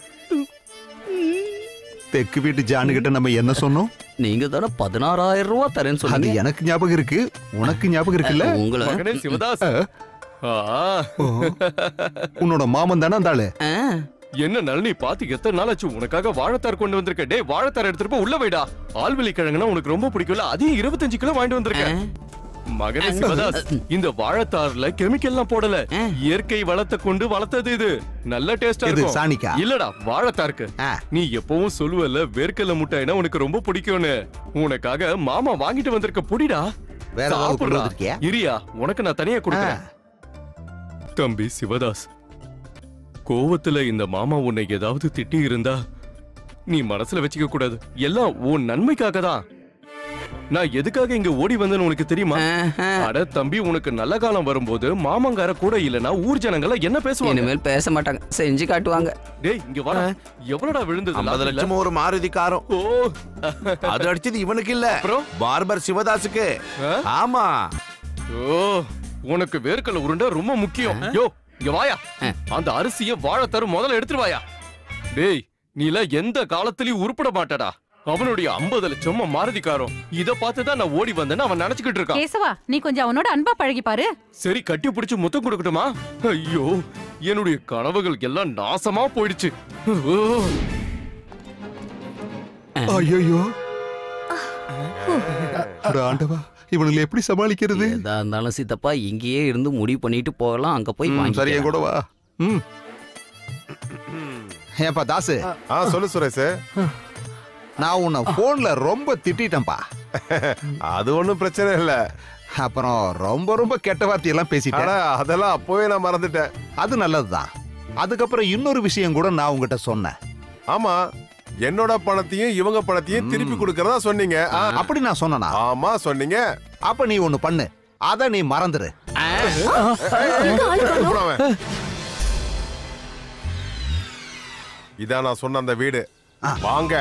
தெற்கு வீட்டு ஜானு கிட்ட நம்ம என்ன சொன்னோம் நீங்க தானே பதினாறாயிரம் ரூபா தரேன்னு அது சொன்னீங்க எனக்கு ஞாபகம் இருக்கு உனக்கு ஞாபகம் இருக்குல்ல உங்களை மகனே சிவதாஸ் ஆ, உன்னோட மாமன் தானே அந்த ஆளு ஆ, என்ன நளினி பாத்து எத்தனை நாள் ஆச்சு உனக்காக வாழைத்தார் கொண்டு வந்திருக்க டேய் வாழைத்தார் எடுத்துட்டு போய் உள்ள வைடா ஆல்வெளி கிழங்குனா உனக்கு ரொம்ப பிடிக்கும்ல அதையும் இருபத்தஞ்சு கிலோ வாங்கிட்டு வந்திருக்கேன் மகனே சிவதாஸ் இந்த வாழைத்தாறுல கெமிக்கல்லாம் போடல இயற்கை வளத்தை கொண்டு வளர்த்தது இது நல்ல டேஸ்டா இது இருக்கும் சாணிக்கா? இல்லடா வாழைத்தாருக்கு நீ எப்பவும் சொல்லுவல்ல வேர்க்கல்ல முட்டைனா உனக்கு ரொம்ப பிடிக்கும்னு உனக்காக மாமா வாங்கிட்டு வந்திருக்க புடிடா வேற ஏதாவது கொண்டு சாப்பிடுறா. வந்திருக்கியா? இரியா உனக்கு நான் தனியா கொடுக்குறேன் தம்பி சிவதாஸ் கோவத்துல இந்த மாமா உன்னை ஏதாவது திட்டி இருந்தா நீ மனசுல வச்சுக்க கூடாது எல்லாம் உன் நன்மைக்காக தான் நான் எதுக்காக இங்க ஓடி வந்தேன்னு உனக்கு தெரியுமா அட தம்பி உனக்கு நல்ல காலம் வரும்போது மாமங்கார கூட இல்லனா ஊர் ஜனங்கள என்ன பேசுவாங்க இனிமேல் பேச மாட்டாங்க செஞ்சு காட்டுவாங்க டேய் இங்க வா எவ்வளவுடா விழுந்தது ஐம்பது லாரில? லட்சம் ஒரு மாருதி காரம் ஓ அது அடிச்சது இவனுக்கு இல்ல பார்பர் சிவதாஸுக்கு ஆமா ஓ உனக்கு வேர்க்கல உருண்டை ரொம்ப முக்கியம் யோ இங்க வாயா அந்த அரிசிய வாழைத்தரு முதல்ல எடுத்துட்டு வாயா டேய் நீல எந்த காலத்திலயும் உருப்பட மாட்டடா அவனுடைய ஐம்பது லட்சம் மாருதிக்காரம் இத பார்த்துதான் நான் ஓடி வந்தேன்னு அவன் நினைச்சுக்கிட்டு இருக்கான் கேசவா நீ கொஞ்சம் அவனோட அன்பா பழகி பாரு சரி கட்டி பிடிச்சு முத்தம் கொடுக்கட்டுமா ஐயோ என்னுடைய கனவுகள் எல்லாம் நாசமா போயிடுச்சு ஓ. ஐயோ ஆண்டவா இவனுங்களை எப்படி சமாளிக்கிறது எதா இருந்தாலும் சித்தப்பா இங்கேயே இருந்து முடிவு பண்ணிட்டு போகலாம் அங்க போய் ம், வாங்கிக்கலாம். சரி என் கூட வா ம் ஏப்பா தாசு ஆ சொல்லு சுரேஷ் நான் உன்னை போன்ல ரொம்ப திட்டிட்டேன்பா அது ஒண்ணும் பிரச்சனை இல்ல அப்புறம் ரொம்ப ரொம்ப கெட்ட வார்த்தையெல்லாம் பேசிட்டேன் அட, அதெல்லாம் அப்பவே நான் மறந்துட்டேன் அது நல்லதுதான் அதுக்கப்புறம் இன்னொரு விஷயம் கூட நான் உங்ககிட்ட சொன்னேன் ஆமா என்னோட பணத்தையும் இவங்க பணத்தையும் திருப்பி கொடுக்கறதா சொன்னீங்க ஆ, அப்படி நான் சொன்னனா ஆமா சொன்னீங்க அப்ப நீ ஒண்ணு பண்ணு அத நீ மறந்துரு எப்படி அவன்? இதான் நான் சொன்ன அந்த வீடு வாங்க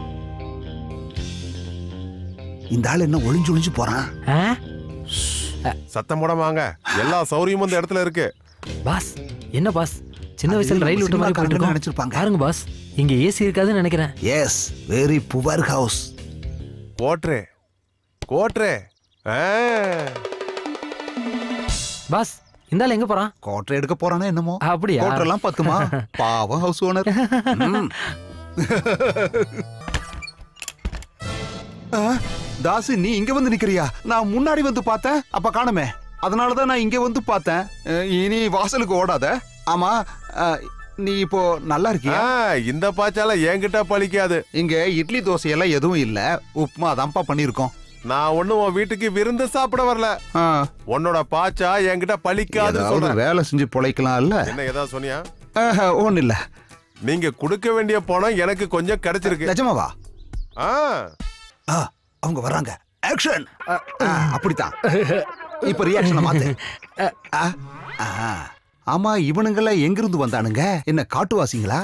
இந்த ஆள் என்ன ஒளிஞ்சு ஒளிஞ்சு போறான் சத்தம் போட வாங்க எல்லா சௌரியமும் இந்த இடத்துல இருக்கு பாஸ் என்ன பாஸ் சின்ன வயசுல அது ரயில் விட்ட மாதிரி சினிமாக்காரங்க போட்டுருக்கோம் நினைச்சிருப்பாங்க. பாருங்க பாஸ் இங்க ஏசி இருக்காதுன்னு நினைக்கிறேன் எஸ் வெரி புவர் ஹவுஸ் கோட்ரே கோட்ரே ஆ. பாஸ் இந்த ஆள் எங்க போறான் கோட்டை எடுக்க போறானே என்னமோ அப்படியா? கோட்டெல்லாம் பத்துமா பாவம் ஹவுஸ் ஓனர் தாசு நீ இங்க வந்து நிக்கிறியா நான் முன்னாடி வந்து பார்த்தேன் அப்ப காணுமே அதனாலதான் நான் இங்க வந்து பார்த்தேன் அஹ், இனி வாசலுக்கு ஓடாத ஆமா அஹ், நீ இப்போ நல்லா இருக்கியா ஆ, இந்த பாச்சால என்கிட்ட பழிக்காது இங்க இட்லி தோசை எல்லாம் எதுவும் இல்ல உப்புமா தான்ப்பா பண்ணிருக்கோம் நான் ஒண்ணும் உன் வீட்டுக்கு விருந்து சாப்பிட வரல உன்னோட பாச்சா என்கிட்ட பழிக்காது ஏதாவது சொல்றேன் வேலை செஞ்சு பொழைக்கலாம்ல என்ன ஏதாவது சொன்னியா ஒண்ணு இல்ல நீங்க கொடுக்க வேண்டிய பணம் எனக்கு கொஞ்சம் கிடைச்சிருக்கு நிஜமாவா ஆ ஆ, அவங்க வர்றாங்க ஆக்ஷன் அப்படித்தான் இப்ப ரியாக்ஷன் மாத்து ஆ, ஆ. ஆமா இவனுங்கெல்லாம் எங்கிருந்து வந்தானுங்க என்ன காட்டுவாசிங்களா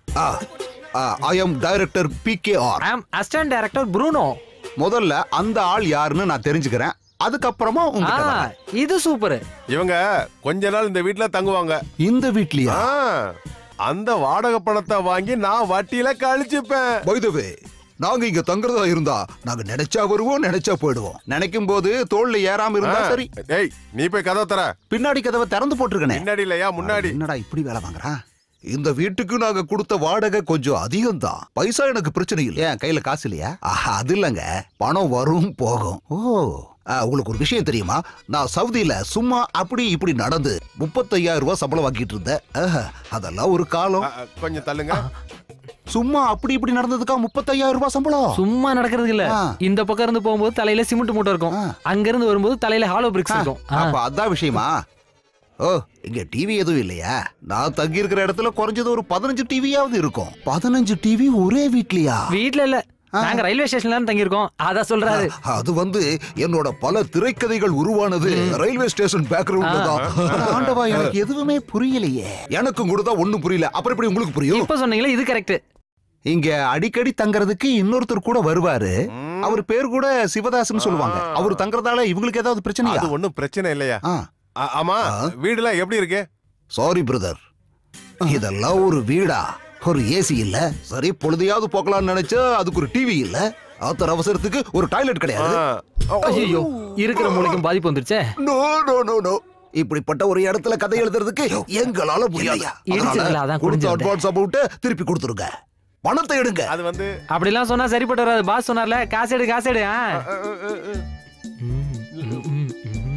I am director P K R I am assistant director Bruno முதல்ல அந்த ஆள் யாருன்னு நான் தெரிஞ்சுக்கிறேன் அதுக்கப்புறமா உங்ககிட்ட ஆ, வரேன். இது சூப்பர் இவங்க கொஞ்ச நாள் இந்த வீட்ல தங்குவாங்க இந்த வீட்லயா ஆ, அந்த வாடகை பணத்தை வாங்கி நான் வட்டியில கழிச்சுப்பேன் பைதவே நாங்க இங்க தங்குறதா இருந்தா நாங்க நினைச்சா வருவோம் நினைச்சா போயிடுவோம் நினைக்கும் போது தோல்ல ஏறாம இருந்தா ஆ, சரி ஏய் நீ போய் கதை தர பின்னாடி கதவை திறந்து போட்டிருக்கனே முன்னாடி இல்லையா முன்னாடி என்னடா இப்படி வேலை வாங்குறான் இந்த வீட்டுக்கு நாங்க கொடுத்த வாடகை கொஞ்சம் அதிகம் தான் பைசா எனக்கு பிரச்சனை இல்லை ஏன் கையில காசு இல்லையா ஆஹா, அது இல்லைங்க பணம் வரும் போகும் ஓ ஆ, உங்களுக்கு ஒரு விஷயம் தெரியுமா நான் சவுதியில சும்மா அப்படி இப்படி நடந்து முப்பத்தையாயிரம் ரூபாய் சம்பளம் வாங்கிட்டு இருந்தேன் ஆஹா, அதெல்லாம் ஒரு காலம் ஆ, கொஞ்சம் தள்ளுங்க சும்மா அப்படி இப்படி நடந்ததுக்கா முப்பத்தையாயிரம் ரூபாய் சம்பளம் சும்மா நடக்கிறது இல்ல ஆ. இந்த பக்கம் இருந்து போகும்போது தலையில சிமெண்ட் மூட்டை இருக்கும் அங்க இருந்து வரும்போது தலையில ஹாலோ பிரிக்ஸ் இருக்கும் ஆ. அப்ப அதான் விஷயமா ஓ இங்க டிவி எதுவும் இல்லையா நான் தங்கி இருக்கிற இடத்துல குறைஞ்சது ஒரு பதினஞ்சு டிவியாவது இருக்கும் பதினஞ்சு டிவி ஒரே வீட்லயா வீட்ல இல்ல நாங்க ரயில்வே ஸ்டேஷன்ல தான் தங்கியிருக்கோம் அதான் சொல்றாரு அது வந்து என்னோட பல திரைக்கதைகள் உருவானது ரயில்வே ஸ்டேஷன் பேக்ரவுண்ட்ல தான் ஆனா, ஆண்டவா எனக்கு எதுவுமே புரியலையே எனக்கும் கூட தான் ஒண்ணும் புரியல அப்புறம் எப்படி உங்களுக்கு புரியும் இப்ப சொன்னீங்களே இது கரெக்ட் இங்க அடிக்கடி தங்கறதுக்கு இன்னொருத்தர் கூட வருவாரு அவர் பேர் கூட சிவதாசன் சொல்லுவாங்க அவர் தங்கறதால இவங்களுக்கு ஏதாவது பிரச்சனையா அது ஒண்ணும் பிரச்சனை இல்லையா ஆ. ஆ, ஆமா வீடுலாம் எப்படி இருக்கு சாரி பிரதர் இதெல்லாம் ஒரு வீடா ஒரு ஏசி இல்ல சரி பொழுதையாவது போக்கலாம்னு நினைச்சா அதுக்கு ஒரு டிவி இல்ல ஆத்தர் அவசரத்துக்கு ஒரு டாய்லெட் கிடையாது ஐயோ இருக்கிற மூளைக்கும் பாதிப்பு வந்துருச்சே நோ நோ நோ நோ இப்படிப்பட்ட ஒரு இடத்துல கதை எழுதுறதுக்கு எங்களால முடியாது இடிச்சதுல அதான் கொடுத்த குனிஞ்சு அட்வான்ஸ் அமௌண்ட் திருப்பி கொடுத்துருங்க பணத்தை எடுங்க அது வந்து அப்படிலாம் சொன்னா சரிப்பட்டு வராது பாஸ் சொன்னார்ல காசு எடு காசு எடு ஆ. ம், ம், ம், ம்.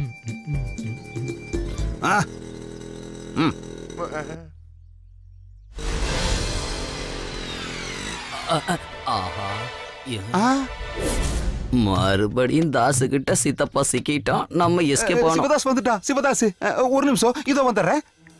ஆ? ம். ஆஹா மறுபடியும் தாசு கிட்ட சித்தப்பா சிக்கிட்டோம் நம்ம எஸ்கேப் ஆனோம் சிவதாஸ் வந்துட்டா சிவதாஸ் அஹ், ஒரு நிமிஷம் இதோ வந்துடுறேன்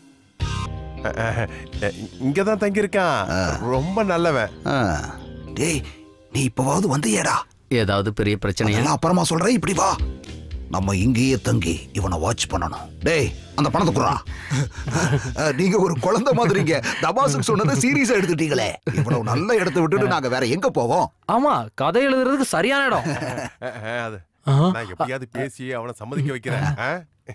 இங்கதான் தங்கியிருக்கான் ரொம்ப நல்லவன் டேய் நீ இப்பவாவது வந்தியேடா ஏதாவது பெரிய பிரச்சனையா அதெல்லாம் அப்புறமா சொல்றேன் இப்படி வா நம்ம இங்கேயே தங்கி இவனை வாட்ச் பண்ணணும் டேய் அந்த பணத்தை குறா நீங்க ஒரு குழந்தை மாதிரிங்க தபாசுக்கு சொன்னதை சீரியஸா எடுத்துட்டீங்களே இவ்வளவு நல்ல இடத்தை விட்டுட்டு நாங்க வேற எங்க போவோம் ஆமா கதை எழுதுறதுக்கு சரியான இடம் அது நான் எப்படியாவது பேசி அவனை சம்மதிக்க வைக்கிறேன் ஆ?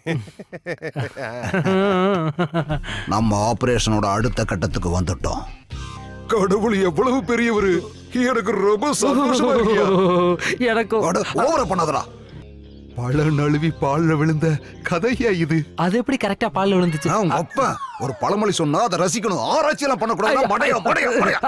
நம்ம ஆபரேஷனோட அடுத்த கட்டத்துக்கு வந்துட்டோம் கடவுள் எவ்வளவு பெரியவரு எனக்கு ரொம்ப சந்தோஷமா இருக்கியா எனக்கு ஓவர பண்ணாதடா பழ நழுவி பால்ல விழுந்த கதையா இது அது எப்படி கரெக்டா பால்ல விழுந்துச்சு உங்க அப்பா ஒரு பழமொழி சொன்னா அதை ரசிக்கணும் ஆராய்ச்சி எல்லாம் பண்ணக்கூடாது மடையா மடையா மடையா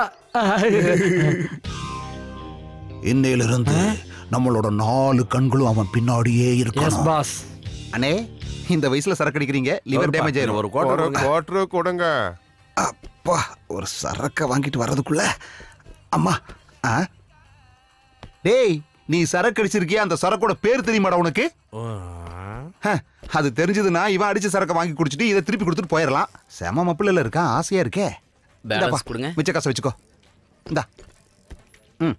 இன்னையிலிருந்து நம்மளோட நாலு கண்களும் அவன் பின்னாடியே இருக்கணும் பாஸ் அண்ணே இந்த வயசுல சரக்கு அடிக்கிறீங்க லிவர் டேமேஜ் ஆயிரும் ஒரு குவார்டர் கொடுங்க அப்பா ஒரு சரக்க வாங்கிட்டு வர்றதுக்குள்ள அம்மா ஆ டேய் நீ சரக்கு அடிச்சிருக்கிய அந்த சரக்கோட பேர் தெரியுமாடா உனக்கு ஹ, அது தெரிஞ்சதுன்னா இவன் அடிச்ச சரக்க வாங்கி குடிச்சிட்டு இதை திருப்பி கொடுத்துட்டு போயிடலாம் செம மப்பிள்ள இருக்கான் ஆசையா இருக்கே Balance இந்தாப்பா, கொடுங்க. மிச்ச காசை வச்சுக்கோ இந்தா ம்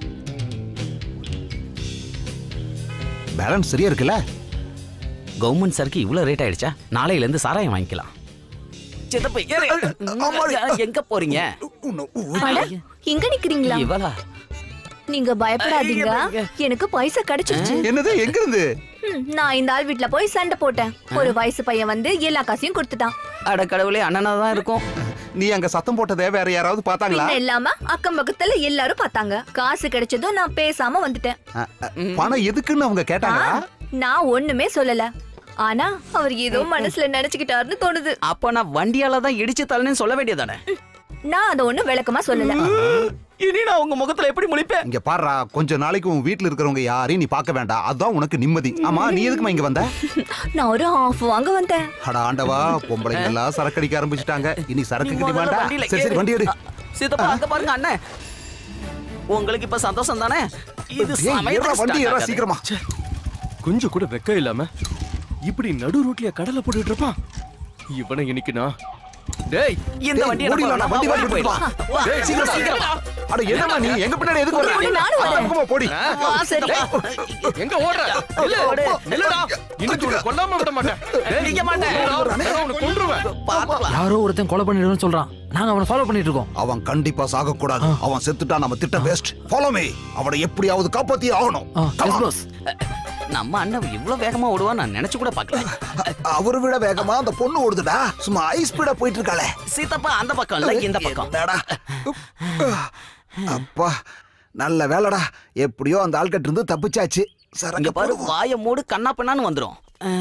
பேலன்ஸ் சரியா இருக்குல்ல கவர்மெண்ட் சருக்கு இவ்வளவு ரேட் ஆயிடுச்சா நாளையில இருந்து சாராயம் வாங்கிக்கலாம் சித்தப்பா ஏறு. எங்க போறீங்க அட, இங்க நிக்கிறீங்களா இவளா நீங்க பயப்படாதீங்க எனக்கு பைசா கிடைச்சிருச்சு என்னது எங்க இருந்து ம், நான் இந்த ஆள் வீட்ல போய் சண்டை போட்டேன் ஒரு வயசு பையன் வந்து எல்லா காசையும் கொடுத்துட்டான் அட கடவுளே அண்ணனா தான் இருக்கும் நீ அங்க சத்தம் போட்டதே வேற யாராவது பார்த்தாங்களா பின்ன இல்லாம அக்கம் பக்கத்துல எல்லாரும் பார்த்தாங்க காசு கிடைச்சதும் நான் பேசாம வந்துட்டேன் அ, அ, பணம் எதுக்குன்னு அவங்க கேட்டாங்க ஆ, நான் ஒண்ணுமே சொல்லல ஆனா அவர் ஏதோ மனசுல நினைச்சுக்கிட்டாருன்னு தோணுது அப்ப நான் வண்டியால தான் இடிச்சு தள்ளனு சொல்ல வேண்டியதானே நான் அதை ஒண்ணும் விளக்கமா சொல்லல இனி நான் உங்க முகத்துல எப்படி முழிப்பேன் இங்க பாருடா கொஞ்ச நாளைக்கு உன் வீட்ல இருக்கிறவங்க யாரையும் நீ பார்க்க வேண்டாம் அதான் உனக்கு நிம்மதி ஆமா நீ எதுக்குமா இங்க வந்த நான் ஒரு ஆஃப் வாங்க வந்தேன் அட ஆண்டவா பொம்பளைங்க எல்லாம் சரக்கு அடிக்க ஆரம்பிச்சிட்டாங்க இனி சரக்கு கிட்டி முதல்ல வேண்டாம் வண்டியில சரி சரி ஏறு. வண்டி எடு சித்தப்பா அங்க பாருங்க அண்ணன் உங்களுக்கு இப்ப சந்தோஷம் தானே இது ஏய், ஏறுடா, சமயத்துக்கு வண்டி start ஏறா ஆகாது. சீக்கிரமா கொஞ்சம் கூட வெக்க இல்லாம இப்படி நடு ரோட்லயா கடலை போட்டுட்டு இருப்பான் இவனை இன்னைக்கு நான் டேய் இந்த டேய், வண்டி ஓடிடலாம்டா, வண்டி வாங்கி போயிடலாம் வா. டேய், சீக்கிரம், சீக்கிரம். அட என்னம்மா நீ எங்க பின்னாடி எதுக்கு வர ஓடி, நானும் வரேன். பக்கமா போடி வா, சரி. எங்க ஓடுற இல்ல இல்லடா இன்னைக்கு உன்னை கொல்லாம விட மாட்டேன் டேய், நிக்க மாட்டேன். இல்லடா, நான் உன்னை கொன்றுவேன் பாத்துக்கலாம் யாரோ ஒருத்தன் கொலை பண்ணிடுன்னு சொல்றான் நாங்க அவனை ஃபாலோ பண்ணிட்டு இருக்கோம் அவன் கண்டிப்பா சாக கூடாது அவன் செத்துட்டா நம்ம திட்டம் வேஸ்ட் ஃபாலோ மீ அவனை எப்படியாவது காப்பாத்தி ஆகணும் Come on. நம்ம அண்ணன் இவ்வளவு வேகமா ஓடுவான் நான் நினைச்சு கூட பார்க்கல அவரை விட வேகமா அந்த பொண்ணு ஓடுதுடா சும்மா ஹை ஸ்பீடா போயிட்டு இருக்காளே சீத்தப்பா அந்த பக்கம் இல்ல இந்த பக்கம் என்னடா? அப்பா நல்ல வேலைடா எப்படியோ அந்த ஆள்கிட்ட இருந்து தப்பிச்சாச்சு இங்க சரக்கு பாரு போடுவோம். வாய மூடு கண்ணா பண்ணான்னு வந்துரும்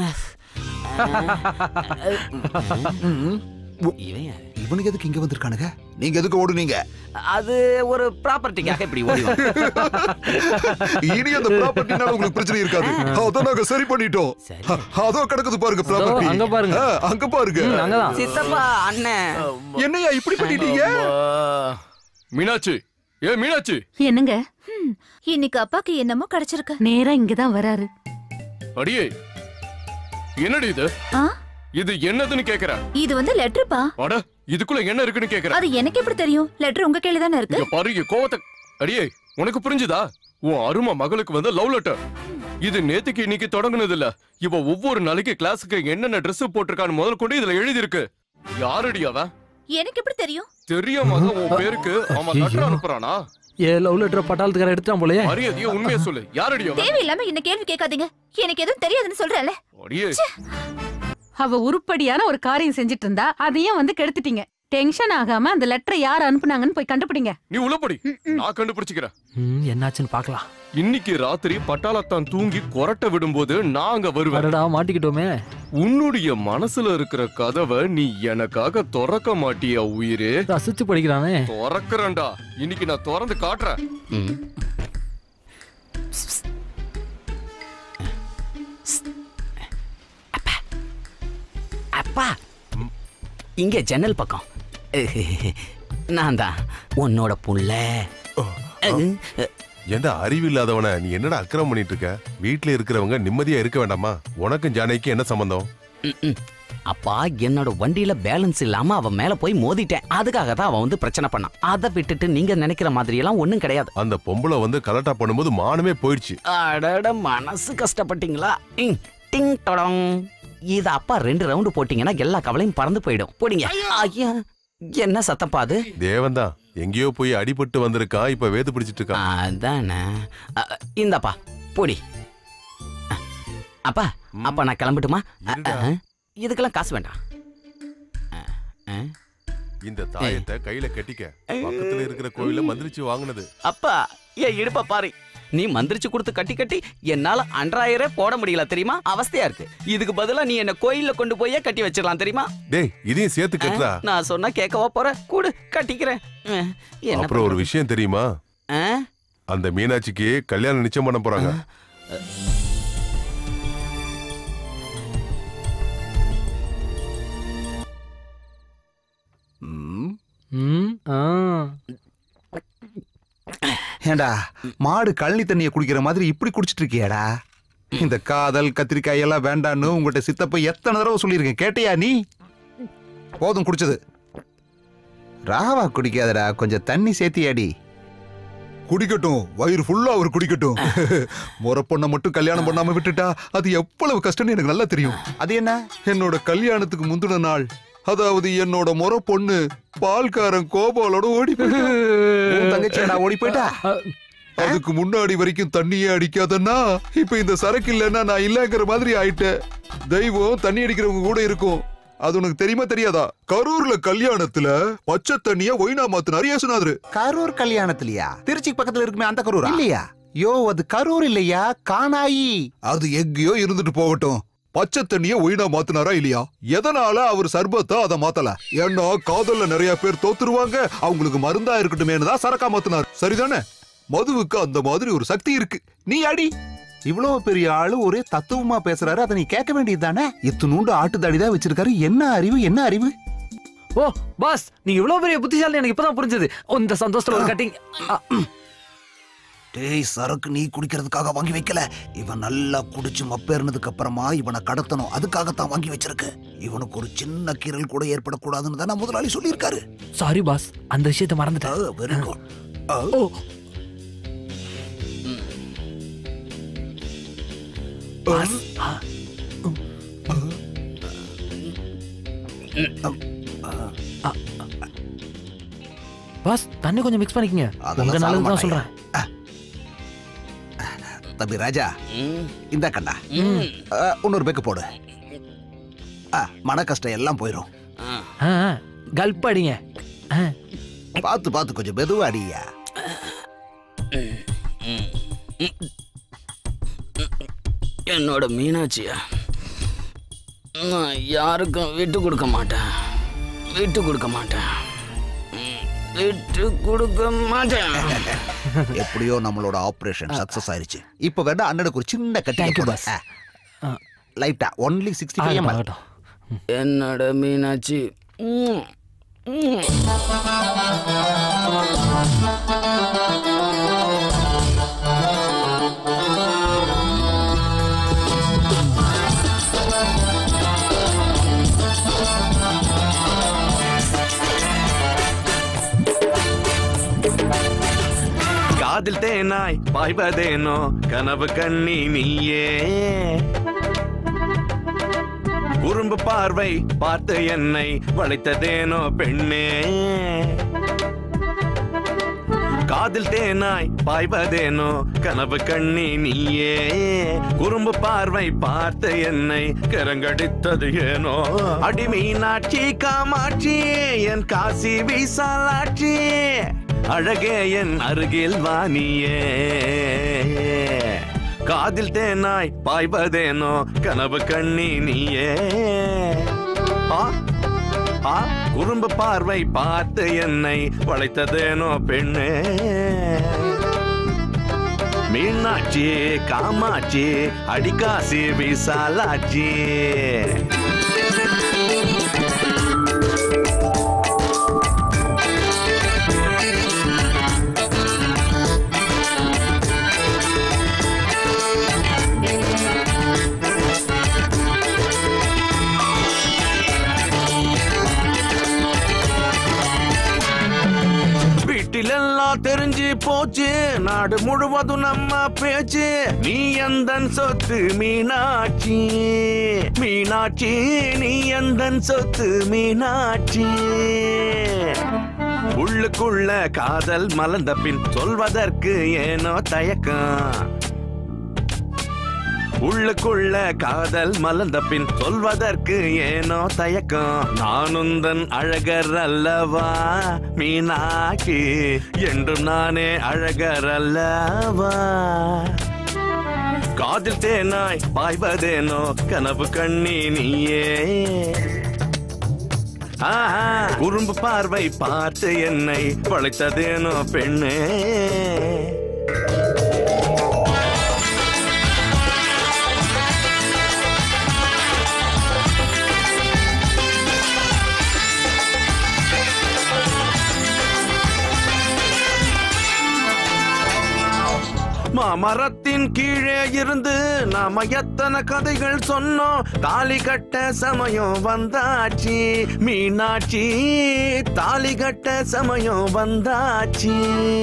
இவன் யாரு? இவனுக்கு எதுக்கு இங்க வந்திருக்கானுங்க நீங்க எதுக்கு ஓடுனீங்க அது ஒரு ப்ராப்பர்ட்டிக்காக இப்படி ஓடிவான் இனி அந்த ப்ராப்பர்ட்டினால உங்களுக்கு பிரச்சனை இருக்காது அத நாங்க சரி பண்ணிட்டோம் அதோ கிடக்குது பாருங்க ப்ராப்பர்ட்டி அங்க பாருங்க. அங்க பாருங்க ம், அங்கதான். சித்தப்பா அண்ணன் என்னையா இப்படி பண்ணிட்டீங்க மீனாட்சி ஏ மீனாட்சி என்னங்க ஹம், இன்னைக்கு அப்பாக்கு என்னமோ கிடைச்சிருக்கு நேரா இங்கதான் வராரு அடியே என்னடி இது ஆ இது என்னதுன்னு கேக்குறேன் இது வந்து லெட்டர்ப்பா அட இதுக்குள்ள என்ன இருக்குன்னு கேக்குறேன் அது எனக்கு எப்படி தெரியும் லெட்டர் உங்க கையில தானே இருக்கு இங்க பாரு இங்க கோவத்தை அடியே உனக்கு புரிஞ்சுதா உன் அருமை மகளுக்கு வந்து லவ் லெட்டர் இது நேத்துக்கு இன்னைக்கு தொடங்குனது இல்ல இவ ஒவ்வொரு நாளைக்கு கிளாஸுக்கு என்னென்ன Dress போட்டிருக்கான்னு முதல் கொண்டு இதுல எழுதி இருக்கு யாரடி அவன் எனக்கு எப்படி தெரியும் தெரியாம தான் உன் பேருக்கு அவன் லெட்டர் அனுப்புறானா ஏ லவ் லெட்டர் பட்டாளத்துக்கார எடுத்துட்டான் போலயே மரியாதையா உண்மையை சொல்லு யாரடி அவன் தேவையில்லாம இந்த கேள்வி கேட்காதீங்க எனக்கு எதுவும் தெரியாதுன்னு சொல்றேன்ல அடியே அவ உருப்படியான ஒரு காரியம் செஞ்சிட்டு இருந்தா அதையும் வந்து கெடுத்துட்டீங்க டென்ஷன் ஆகாம அந்த லெட்டரை யார் அனுப்புனாங்கன்னு போய் கண்டுபிடிங்க நீ உள்ளபடி நான் கண்டுபிடிச்சுக்கிறேன் ம், என்னாச்சுன்னு பார்க்கலாம் இன்னைக்கு ராத்திரி பட்டாளத்தான் தூங்கி கொரட்டை விடும்போது நான் அங்க வருவேன் அடடா மாட்டிக்கிட்டோமே உன்னுடைய மனசுல இருக்கிற கதவை நீ எனக்காக திறக்க மாட்டியா உயிரே ரசிச்சு படிக்கிறானே திறக்கிறேன்டா இன்னைக்கு நான் திறந்து காட்டுறேன் அப்பா இங்க ஜன்னல் பக்கம் நான் தான் உன்னோட புள்ள ஏண்டா அறிவு இல்லாதவன நீ என்னடா அக்கிரம் பண்ணிட்டு இருக்க வீட்ல இருக்கிறவங்க நிம்மதியா இருக்க வேண்டாமா உனக்கும் ஜானகிக்கும் என்ன சம்பந்தம் ம், ம். அப்பா என்னோட வண்டியில பேலன்ஸ் இல்லாம அவன் மேல போய் மோதிட்டேன் அதுக்காக தான் அவன் வந்து பிரச்சனை பண்ணான் அதை விட்டுட்டு நீங்க நினைக்கிற மாதிரி எல்லாம் ஒண்ணும் கிடையாது அந்த பொம்பளை வந்து கலட்டா பண்ணும்போது மானமே போயிடுச்சு அடட மனசு கஷ்டப்பட்டீங்களா ம், டிங் டொடங் இது அப்பா ரெண்டு ரவுண்டு போட்டீங்கன்னா எல்லா கவலையும் பறந்து போயிடும் போடிங்க ஐயா என்ன சத்தம் பாது தேவன் தான் எங்கேயோ போய் அடிபட்டு வந்திருக்கான் இப்ப வேது பிடிச்சிட்டு இருக்கான் அதானே அ, இந்தாப்பா போடி அ, அப்பா அப்பா நான் கிளம்பட்டுமா அ, அ, இதுக்கெல்லாம் காசு வேண்டாம் அ, அ. இந்த தாயத்தை கையில கட்டிக்க பக்கத்துல இருக்கிற கோயில மந்திரிச்சு வாங்குனது அப்பா என் இடுப்ப பாரு நீ மந்திரிச்சு கொடுத்து கட்டி கட்டி என்னால அன்றாயிரே போட முடியல தெரியுமா அவஸ்தையா இருக்கு இதுக்கு பதிலா நீ என்ன கோயில்ல கொண்டு போயே கட்டி வச்சிடலாம் தெரியுமா டேய் இதையும் சேர்த்து கட்டுறா நான் சொன்னா கேட்கவா போற கூடு கட்டிக்கிறேன் அஹ், என்ன அப்புறம் ஒரு பண்றது? விஷயம் தெரியுமா ஆ? அந்த மீனாட்சிக்கு கல்யாணம் நிச்சயம் பண்ண போறாங்க ம் ஆ ஏண்டா மாடு கழனி தண்ணியை குடிக்கிற மாதிரி இப்படி குடிச்சிட்டு இருக்கியாடா இந்த காதல் கத்திரிக்காய் எல்லாம் வேண்டான்னு உங்கள்கிட்ட சித்தப்ப எத்தனை தடவை சொல்லியிருக்கேன் கேட்டியா நீ போதும் குடிச்சது ராவா குடிக்காதடா கொஞ்சம் தண்ணி சேர்த்தியாடி குடிக்கட்டும் வயிறு ஃபுல்லா அவர் குடிக்கட்டும் முறை பொண்ணை மட்டும் கல்யாணம் பண்ணாம விட்டுட்டா அது எவ்வளவு கஷ்டம்னு எனக்கு நல்லா தெரியும் அது என்ன என்னோட கல்யாணத்துக்கு முந்தின நாள் அதாவது என்னோட முறை பொண்ணு பால்காரன் கோபாலோட ஓடி போயிட்டா. உன் தங்கச்சியாடா ஓடி போயிட்டா அதுக்கு முன்னாடி வரைக்கும் தண்ணியே அடிக்காதன்னா இப்ப இந்த சரக்கு இல்லைன்னா நான் இல்லங்கிற மாதிரி ஆயிட்டேன் தெய்வம் தண்ணி அடிக்கிறவங்க கூட இருக்கும் அது உனக்கு தெரியுமா தெரியாதா கரூர்ல கல்யாணத்துல பச்சை தண்ணிய ஒயினா மாத்தினாரு ஏசுனாரு கரூர் கல்யாணத்துலயா திருச்சி பக்கத்துல இருக்குமே அந்த கரூர் இல்லையா யோ அது கரூர் இல்லையா காணாயி அது எங்கேயோ இருந்துட்டு போகட்டும் பச்சை தண்ணிய ஒயினா மாத்தினாரா இல்லையா எதனால அவர் சர்பத்தா அதை மாத்தல ஏன்னா காதல்ல நிறைய பேர் தோத்துருவாங்க அவங்களுக்கு மருந்தா இருக்கட்டுமேனு தான் சரக்கா மாத்தினார் சரிதானே மதுவுக்கு அந்த மாதிரி ஒரு சக்தி இருக்கு நீ அடி இவ்வளவு பெரிய ஆளு ஒரே தத்துவமா பேசுறாரு அதை நீ கேட்க வேண்டியது தானே இத்தினூண்டு ஆட்டுதாடி தான் வச்சிருக்காரு என்ன அறிவு என்ன அறிவு ஓ பாஸ் நீங்க இவ்வளவு பெரிய புத்திசாலி எனக்கு இப்பதான் புரிஞ்சது ஓ, இந்த சந்தோஷத்துல ஒரு கட்டிங் டேய் சரக்கு நீ குடிக்கிறதுக்காக வாங்கி வைக்கல இவன் நல்லா குடிச்சு மப்பேறினதுக்கு அப்புறமா இவனை கடத்தணும் அதுக்காகத்தான் வாங்கி வச்சிருக்கு இவனுக்கு ஒரு சின்ன கீரல் கூட ஏற்படக்கூடாதுன்னு தானே முதலாளி சொல்லியிருக்காரு சாரி பாஸ் அந்த விஷயத்தை மறந்துட்டேன் very good oh boss boss தண்ணி கொஞ்சம் மிக்ஸ் பண்ணிக்கங்க அதெல்லாம் உங்க சாப்பிட நல்லது தான் மாட்டாங்க. சொல்றேன் தம்பி ராஜா இந்த கண்டா இன்னொரு பேக்கு போடு ஆ, மன கஷ்டம் எல்லாம் போயிடும் ஆ, ஆ, கல்ப் அடிங்க ஆ. பார்த்து பார்த்து கொஞ்சம் மெதுவா அடியா என்னோட மீனாட்சியா நான் யாருக்கும் விட்டு கொடுக்க மாட்டேன் விட்டு கொடுக்க மாட்டேன் ம், விட்டு கொடுக்க மாட்டேன் எப்படியோ நம்மளோட ஆபரேஷன் சக்சஸ் ஆயிருச்சு இப்போ வேணா அண்ணனுக்கு ஒரு சின்ன Thank கட்டி you, போடு boss. லைட்டா ஒன்லி சிக்ஸ்டி ஆகட்டும், ஃபைவ் ஆகட்டும். என்னோட மீனாட்சி ம், ம். காதில் தேனாய் பாய்வதேனோ கனவு கண்ணி நீயே குறும்பு பார்வை பார்த்து என்னை வளைத்ததேனோ பெண்ணே காதில் தேனாய் பாய்வதேனோ கனவு கண்ணி நீயே குறும்பு பார்வை பார்த்து என்னை கரங்கடித்தது ஏனோ அடி மீனாட்சி காமாட்சி என் காசி விசாலாட்சி அழகே என் அருகில் வாணியே காதில் தேனாய் பாய்வதேனோ கனவு கண்ணி நீயே ஆ ஆ குறும்பு பார்வை பார்த்து என்னை வளைத்ததேனோ பெண்ணே மீனாட்சி காமாட்சி அடிக்காசி விசாலாட்சி ஊரில் எல்லாம் தெரிஞ்சு போச்சு நாடு முழுவதும் நம்ம பேச்சு நீ எந்தன் சொத்து மீனாட்சி மீனாட்சி நீ எந்தன் சொத்து மீனாட்சி உள்ளுக்குள்ள காதல் மலர்ந்த பின் சொல்வதற்கு ஏனோ தயக்கம் உள்ளுக்குள்ள காதல் மலர்ந்த பின் சொல்வதற்கு ஏனோ தயக்கம் நானுந்தன் அழகர் அல்லவா மீனாட்சி என்றும் நானே அழகர் அல்லவா காதில் தேனாய் பாய்வதேனோ கனவு கண்ணி நீயே ஆஹா, குறும்பு பார்வை பார்த்து என்னை பழைத்ததேனோ பெண்ணே மாமரத்தின் கீழே இருந்து நாம எத்தனை கதைகள் சொன்னோம் தாலி கட்ட சமயம் வந்தாச்சு மீனாட்சி தாலி கட்ட சமயம் வந்தாச்சு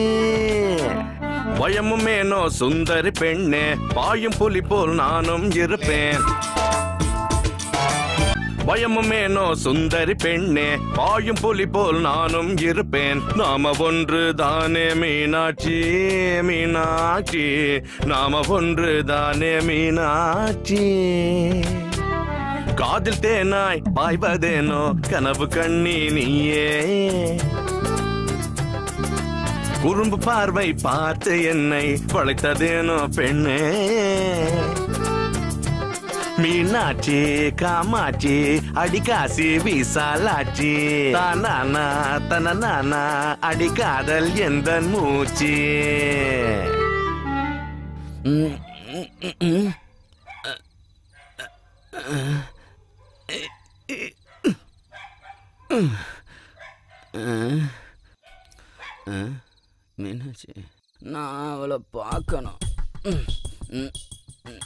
பயமும் மேனோ சுந்தரி பெண்ணே பாயும் புலி போல் நானும் இருப்பேன் பயமுமேனோ சுந்தரி பெண்ணே பாயும் புலி போல் நானும் இருப்பேன் நாம ஒன்று தானே மீனாட்சி மீனாட்சி நாம ஒன்று தானே மீனாட்சி காதில் தேனாய் பாய்வதேனோ கனவு கண்ணி நீயே குறும்பு பார்வை பார்த்து என்னை வளைத்ததேனோ பெண்ணே மீனாட்சி காமாட்சி அடிக்காசி விசாலாட்சி தானானா தனநானா அடிக்காதல் எந்த மூச்சு ம், ம், ம், ம். மீனாட்சி நான் அவளை பார்க்கணும் ம், ம், ம்.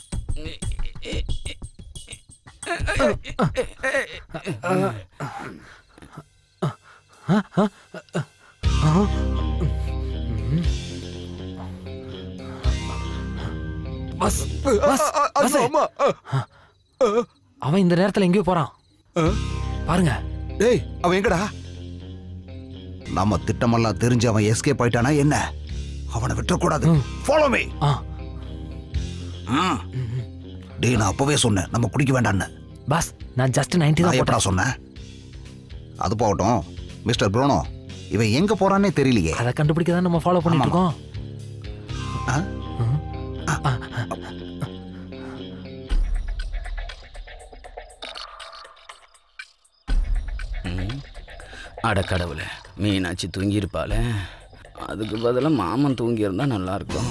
பஸ் பஸ் பஸ் அவன் இந்த நேரத்துல எங்கேயோ போறான் பாருங்க டேய் அவன் எங்கடா நம்ம திட்டமெல்லாம் தெரிஞ்சு அவன் எஸ்கேப் ஆயிட்டானா என்ன அவனை விட்டுறக்கூடாது ஃபாலோ மீ டேய் நான் அப்பவே சொன்னேன் நம்ம குடிக்க வேண்டான்னு பாஸ் நான் ஜஸ்ட் நைன்டி நான் தான் எப்படா போட்டேன் சொன்னேன் அது போகட்டும் மிஸ்டர் ப்ரோனோ இவன் எங்க போறானே தெரியலையே அதை கண்டுபிடிக்க தான் நம்ம ஃபாலோ பண்ணிட்டு இருக்கோம் அட கடவுளே மீனாட்சி தூங்கியிருப்பாளே அதுக்கு பதிலாக மாமன் தூங்கியிருந்தா நல்லா இருக்கும்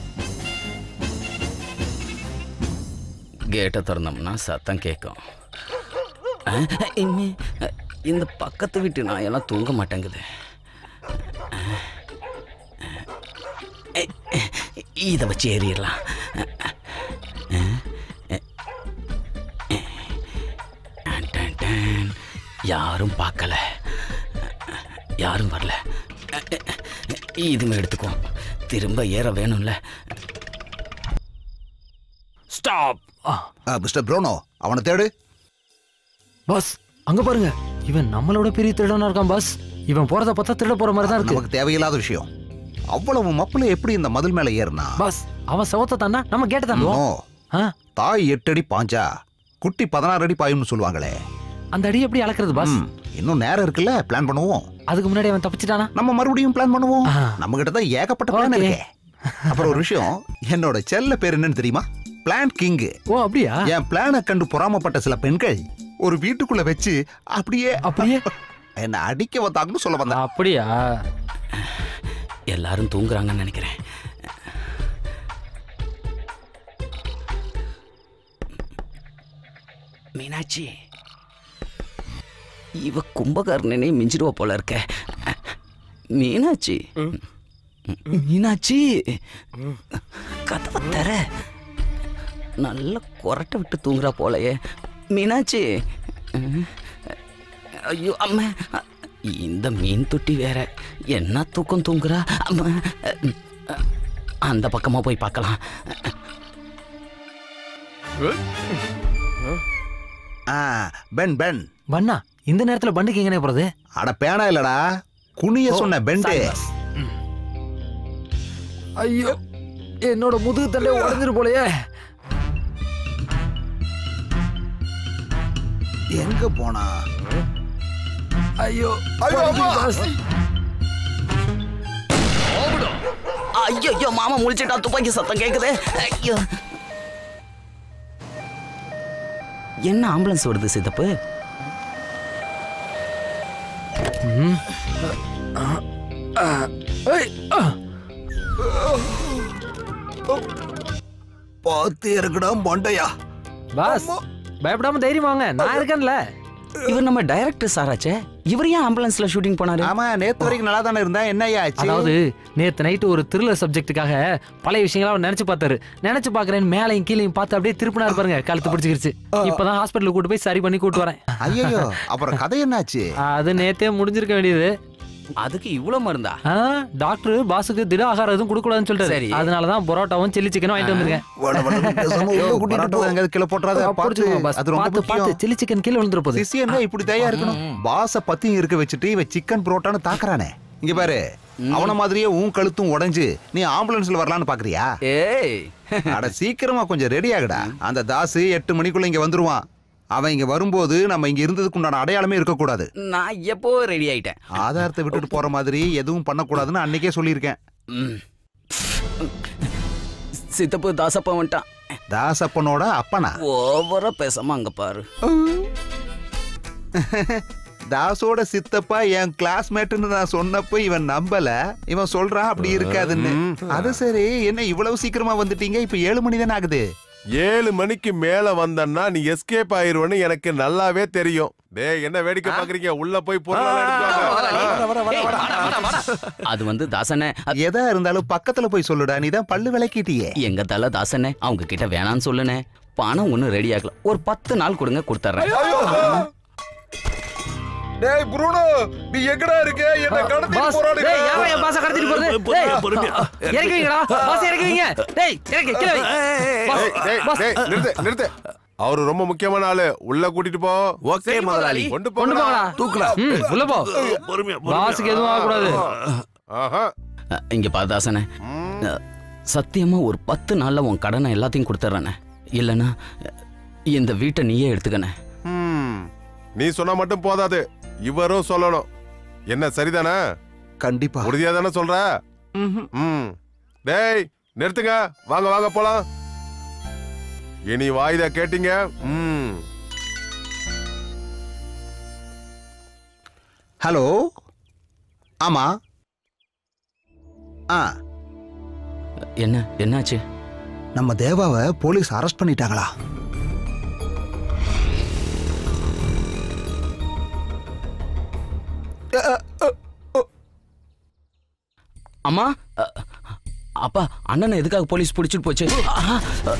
கேட்டை திறந்தோம்னா சத்தம் கேட்கும் அஹ், இம்மி, அஹ், இந்த பக்கத்து வீட்டு நாயெல்லாம் தூங்க மாட்டேங்குது இதை வச்சு ஏறிடலாம் டன், டன். யாரும் பார்க்கல யாரும் வரல இதுமே எடுத்துக்குவோம் திரும்ப ஏற வேணும்ல ஸ்டாப் மிஸ்டர் ப்ரோனோ அவனை தேடு பாஸ் அங்க பாருங்க இவன் நம்மளோட பெரிய திருடனா இருக்கான் பாஸ் இவன் போறத பார்த்தா திருட போற மாதிரி தான் இருக்கு நமக்கு தேவையில்லாத விஷயம் அவ்வளவு மப்பிள எப்படி இந்த மதில் மேல ஏறினா பாஸ் அவன் சவத்தை தானா நம்ம கேட்ட நோ. தாண்டுவோம் தாய் எட்டு அடி பாஞ்சா குட்டி பதினாறு அடி பாயும்னு சொல்லுவாங்களே அந்த அடி எப்படி அளக்குறது பாஸ் ம், இன்னும் நேரம் இருக்குல்ல பிளான் பண்ணுவோம் அதுக்கு முன்னாடி அவன் தப்பிச்சிட்டானா நம்ம மறுபடியும் பிளான் பண்ணுவோம் நம்ம கிட்ட தான் ஏகப்பட்ட பிளான் Okay. இருக்கே அப்புறம் ஒரு விஷயம் என்னோட செல்ல பேர் என்னன்னு தெரியுமா பிளான் கிங் ஓ அப்படியா என் பிளானை கண்டு பொறாமப்பட்ட சில பெண்கள் ஒரு வீட்டுக்குள்ள வச்சு அப்படியே அப்படியே என்ன அடிக்க வந்தாங்கன்னு சொல்ல வந்தேன் அப்படியா எல்லாரும் தூங்குறாங்கன்னு நினைக்கிறேன் மீனாட்சி இவ கும்பகர்ணனே மிஞ்சிடுவ போல இருக்க மீனாட்சி மீனாட்சி கதவை தர நல்ல கொரட்டை விட்டு தூங்குறா போலயே மீனாட்சி ஐயோ அம்மா இந்த மீன் தொட்டி வேற என்ன தூக்கம் தூங்குறா அம்மா. அந்த பக்கமா போய் பார்க்கலாம் ஆ, பென் பென் பண்ணா இந்த நேரத்துல பண்டுக்கு எங்கனே போறது அட பேனா இல்லடா குனிய ஓ, சொன்ன பெண்டு sorry boss. ஐயோ என்னோட முதுகு தண்டை உடஞ்சிரு போலயே எங்க போனா ஐயோ ஐயோ, அம்மா. ஐயோ ஐயோ மாமா முழிச்சிட்டா துப்பாக்கி சத்தம் கேக்குது ஐயோ என்ன ஆம்புலன்ஸ் வருது சித்தப்பு ம். ஆ, ஏய், ஆ. பார்த்து இறக்குடா மண்டையா பாஸ் பயப்படாம தைரியமா வாங்க நான் இருக்கேன்ல இவர் நம்ம டைரக்டர் சாராச்சே இவர் ஏன் ஆம்புலன்ஸ்ல ஷூட்டிங் போனாரு ஆமா நேத்து வரைக்கும் நல்லா தானே இருந்தா என்ன ஆச்சு அதாவது நேத்து நைட்டு ஒரு த்ரில்லர் சப்ஜெக்ட்டுக்காக பழைய விஷயங்களை அவர் நினைச்சு பார்த்தாரு நினைச்சு பாக்குறேன் மேலையும் கீழையும் பார்த்து அப்படியே திருப்பினாரு பாருங்க கழுத்து பிடிச்சிக்கிருச்சு இப்பதான் ஹாஸ்பிட்டலுக்கு கூட்டு போய் சரி பண்ணி கூட்டு வரேன் ஐயோ அப்புறம் கதை என்னாச்சு அது நேத்தே முடிஞ்சிருக்க வேண்டியது அதுக்கு இவ்வளவு மருந்தா ஆ, டாக்டர் பாஸுக்கு திட ஆகாரம் எதுவும் கொடுக்கூடாதுன்னு சொல்லிட்டாரு சரி. அதனாலதான் பரோட்டாவும் சில்லி சிக்கனும் வாங்கிட்டு வந்திருக்கேன் யோ, பரோட்டா எங்கேயாவது கீழே போட்டுறாத புடிச்சுக்கோங்க பார்த்து boss. அது ரொம்ப பார்த்து பார்த்து முக்கியம் சில்லி சிக்கன் கீழே விழுந்துற போகுது சிசியன்னா இப்படி தயா இருக்கணும் பாச பத்தியும் இருக்க வச்சுட்டு இவன் சிக்கன் புரோட்டான்னு தாக்குறானே இங்க பாரு அவன மாதிரியே உன் கழுத்தும் உடைஞ்சு நீ ஆம்புலன்ஸ்ல வரலான்னு பாக்குறியா ஏய் அட சீக்கிரமா கொஞ்சம் ரெடி ஆகுடா அந்த தாசு எட்டு மணிக்குள்ள இங்க வந்துருவான் அவன் இங்க வரும்போது நம்ம இங்க இருந்ததுக்கு உண்டான அடையாளமே இருக்கக்கூடாது நான் எப்போ ரெடி ஆயிட்டேன் ஆதாரத்தை விட்டுட்டு போற மாதிரி எதுவும் பண்ணக்கூடாதுன்னு அன்னைக்கே சொல்லியிருக்கேன் ம். சித்தப்பு தாசப்பா வந்துட்டான் தாசப்பனோட அப்பனா ஓவரா பேசாம அங்க பாரு தாசோட சித்தப்பா என் கிளாஸ்மேட்னு நான் சொன்னப்போ இவன் நம்பல இவன் சொல்றான் அப்படி இருக்காதுன்னு அது சரி என்ன இவ்வளவு சீக்கிரமா வந்துட்டீங்க இப்ப ஏழு மணி தானே ஆகுது ஏழு மணிக்கு மேல வந்தன்னா நீ எஸ்கேப் ஆயிருவன்னு எனக்கு நல்லாவே தெரியும் டேய் என்ன வேடிக்கை பாக்குறீங்க உள்ள போய் பொருள் அது வந்து தாசனே எதா இருந்தாலும் பக்கத்துல போய் சொல்லுடா நீ தான் பல்லு விளக்கிட்டியே எங்க தல தாசனே அவங்க கிட்ட வேணான்னு சொல்லுனே பணம் ஒன்றும் ரெடி ஆகல ஒரு பத்து நாள் கொடுங்க கொடுத்துட்றேன் டேய் புருனோ நீ எங்கடா இருக்க என்ன கடத்தி பாஸ் டேய் யாரா என் பாஸ கடத்திட்டு போறது டேய் இறக்கி வைங்கடா பாஸ் இறக்கி வைங்க டேய் இறக்கி கீழ வை பாஸ் பாஸ் நிறுத்து நிறுத்து அவரு ரொம்ப முக்கியமான ஆளு உள்ள கூட்டிட்டு போ ஓகே முதலாளி கொண்டு கொண்டு போங்கடா போங்கடா தூக்கலாம் ம் உள்ள போ பொறுமையா பாஸுக்கு எதுவும் ஆகக்கூடாது ஆஹா அ, இங்க பா தாசனே அ, சத்தியமா ஒரு பத்து நாள்ல உன் கடனை எல்லாத்தையும் கொடுத்துட்றேனே இல்லைன்னா அ, இந்த வீட்டை நீயே எடுத்துக்கணே ம். நீ சொன்னா மட்டும் போதாது இவரும் சொல்லணும் என்ன சரிதானே கண்டிப்பா உறுதியா தானே சொல்ற ம் டேய் நிறுத்துங்க வாங்க வாங்க போலாம் இனி வாயுதா கேட்டீங்க ம் ஹலோ ஆமா ஆ என்ன என்னாச்சு நம்ம தேவாவை போலீஸ் அரெஸ்ட் பண்ணிட்டாங்களா அம்மா அ, அப்பா அண்ணனை எதுக்காக போலீஸ் பிடிச்சிட்டு போச்சு ஆ, அ,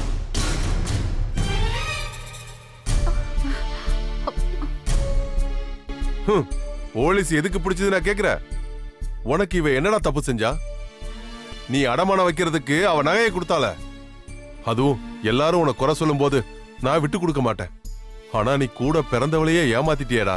ஹம். போலீஸ் எதுக்கு பிடிச்சது நான் கேக்குற உனக்கு இவ என்னடா தப்பு செஞ்சா நீ அடமானம் வைக்கிறதுக்கு அவ நகையை கொடுத்தால அதுவும் எல்லாரும் உன குறை சொல்லும் போது நான் விட்டு கொடுக்க மாட்டேன் ஆனா நீ கூட பிறந்தவளையே ஏமாத்திட்டியேடா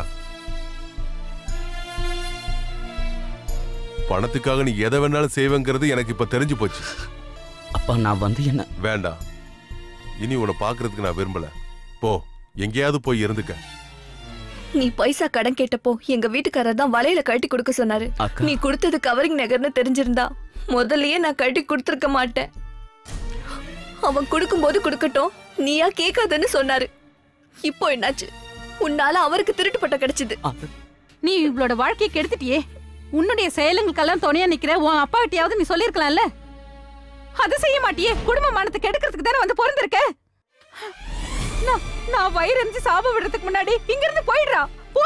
பணத்துக்காக நீ எதை வேணாலும் செய்வேங்கிறது எனக்கு இப்ப தெரிஞ்சு போச்சு அப்பா நான் வந்து என்ன வேண்டாம் இனி உன்னை பாக்குறதுக்கு நான் விரும்பல போ எங்கேயாவது போய் இருந்துக்க நீ பைசா கடன் கேட்டப்போ எங்க வீட்டுக்காரர் தான் வலையில கட்டி கொடுக்க சொன்னாரு அக்கா. நீ கொடுத்தது கவரிங் நகர்னு தெரிஞ்சிருந்தா முதல்லயே நான் கட்டி கொடுத்துருக்க மாட்டேன் அவன் கொடுக்கும்போது கொடுக்கட்டும் நீயா கேட்காதன்னு சொன்னாரு இப்போ என்னாச்சு உன்னால அவருக்கு திருட்டு பட்டம் கிடைச்சது நீ இவளோட வாழ்க்கையை கெடுத்துட்டியே உன்னுடைய செயலுங்களுக்கெல்லாம் துணையா நிக்கிற உன் அப்பா கிட்டயாவது நீ சொல்லிருக்கலாம்ல அதை செய்ய மாட்டியே குடும்ப மானத்தை கெடுக்கிறதுக்கு தானே வந்து பிறந்திருக்க நான் நான் வயிறு எரிஞ்சு சாப விடுறதுக்கு முன்னாடி இங்க இருந்து போயிடுறா போ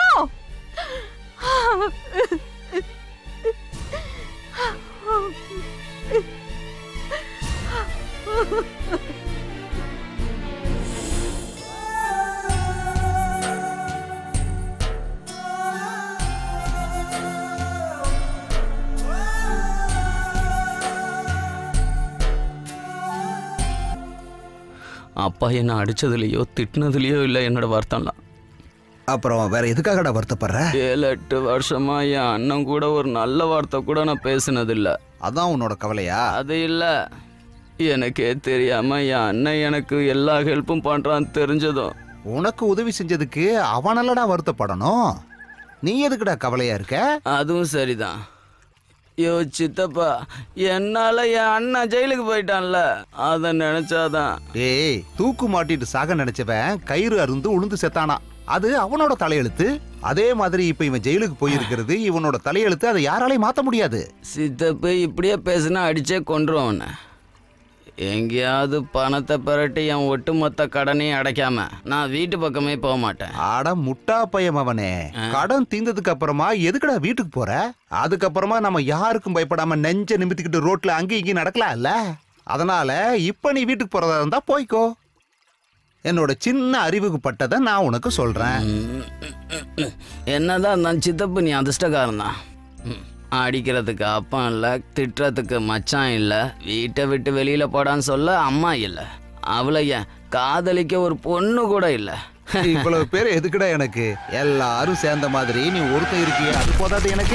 அப்பா என்ன அடிச்சதுலயோ திட்டினதுலயோ இல்லை என்னோட வருத்தம்லாம் அப்புறம் வேற எதுக்காகடா வருத்தப்படுற ஏழு எட்டு வருஷமா என் அண்ணன் கூட ஒரு நல்ல வார்த்தை கூட நான் பேசினதில்ல அதான் உன்னோட கவலையா அது இல்லை எனக்கே தெரியாம என் அண்ணன் எனக்கு எல்லா ஹெல்ப்பும் பண்றான்னு தெரிஞ்சதும் உனக்கு உதவி செஞ்சதுக்கு அவனல்லடா வருத்தப்படணும் நீ எதுக்குடா கவலையா இருக்க அதுவும் சரிதான் யோ சித்தப்பா என்னால என் அண்ணன் ஜெயிலுக்கு போயிட்டான்ல அதை நினைச்சாதான் டேய் தூக்கு மாட்டிட்டு சாக நினைச்சவன் கயிறு அருந்து உளுந்து செத்தானா அது அவனோட தலையெழுத்து அதே மாதிரி இப்ப இவன் ஜெயிலுக்கு போயிருக்கிறது இவனோட தலையெழுத்து அதை யாராலையும் மாத்த முடியாது சித்தப்பு இப்படியே பேசினா அடிச்சே கொன்றும் அவனை எங்கேயாவது பணத்தை பெரட்டி என் ஒட்டுமொத்த கடனையும் அடைக்காம நான் வீட்டு பக்கமே போக மாட்டேன் அட முட்டா பையன் அவனே கடன் தீர்ந்ததுக்கு அப்புறமா எதுக்குடா வீட்டுக்கு போற அதுக்கப்புறமா நம்ம யாருக்கும் பயப்படாம நெஞ்ச நிமித்திக்கிட்டு ரோட்ல அங்கேயும் இங்கேயும் நடக்கலாம்ல அதனால இப்ப நீ வீட்டுக்கு போறதா இருந்தா போய்க்கோ என்னோட சின்ன அறிவுக்கு பட்டதை நான் உனக்கு சொல்றேன் என்னதான் நான் சித்தப்பு நீ அதிர்ஷ்டக்காரன் தான் ம். அடிக்கிறதுக்கு அப்பா இல்லை திட்டுறதுக்கு மச்சான் இல்லை வீட்டை விட்டு வெளியில போடான்னு சொல்ல அம்மா இல்லை அவளை ஏன் காதலிக்க ஒரு பொண்ணு கூட இல்லை இவ்வளவு பேர் எதுக்குடா எனக்கு எல்லாரும் சேர்ந்த மாதிரி நீ ஒருத்தன் இருக்கியே அது போதாது எனக்கு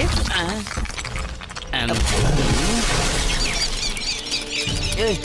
ஏய்,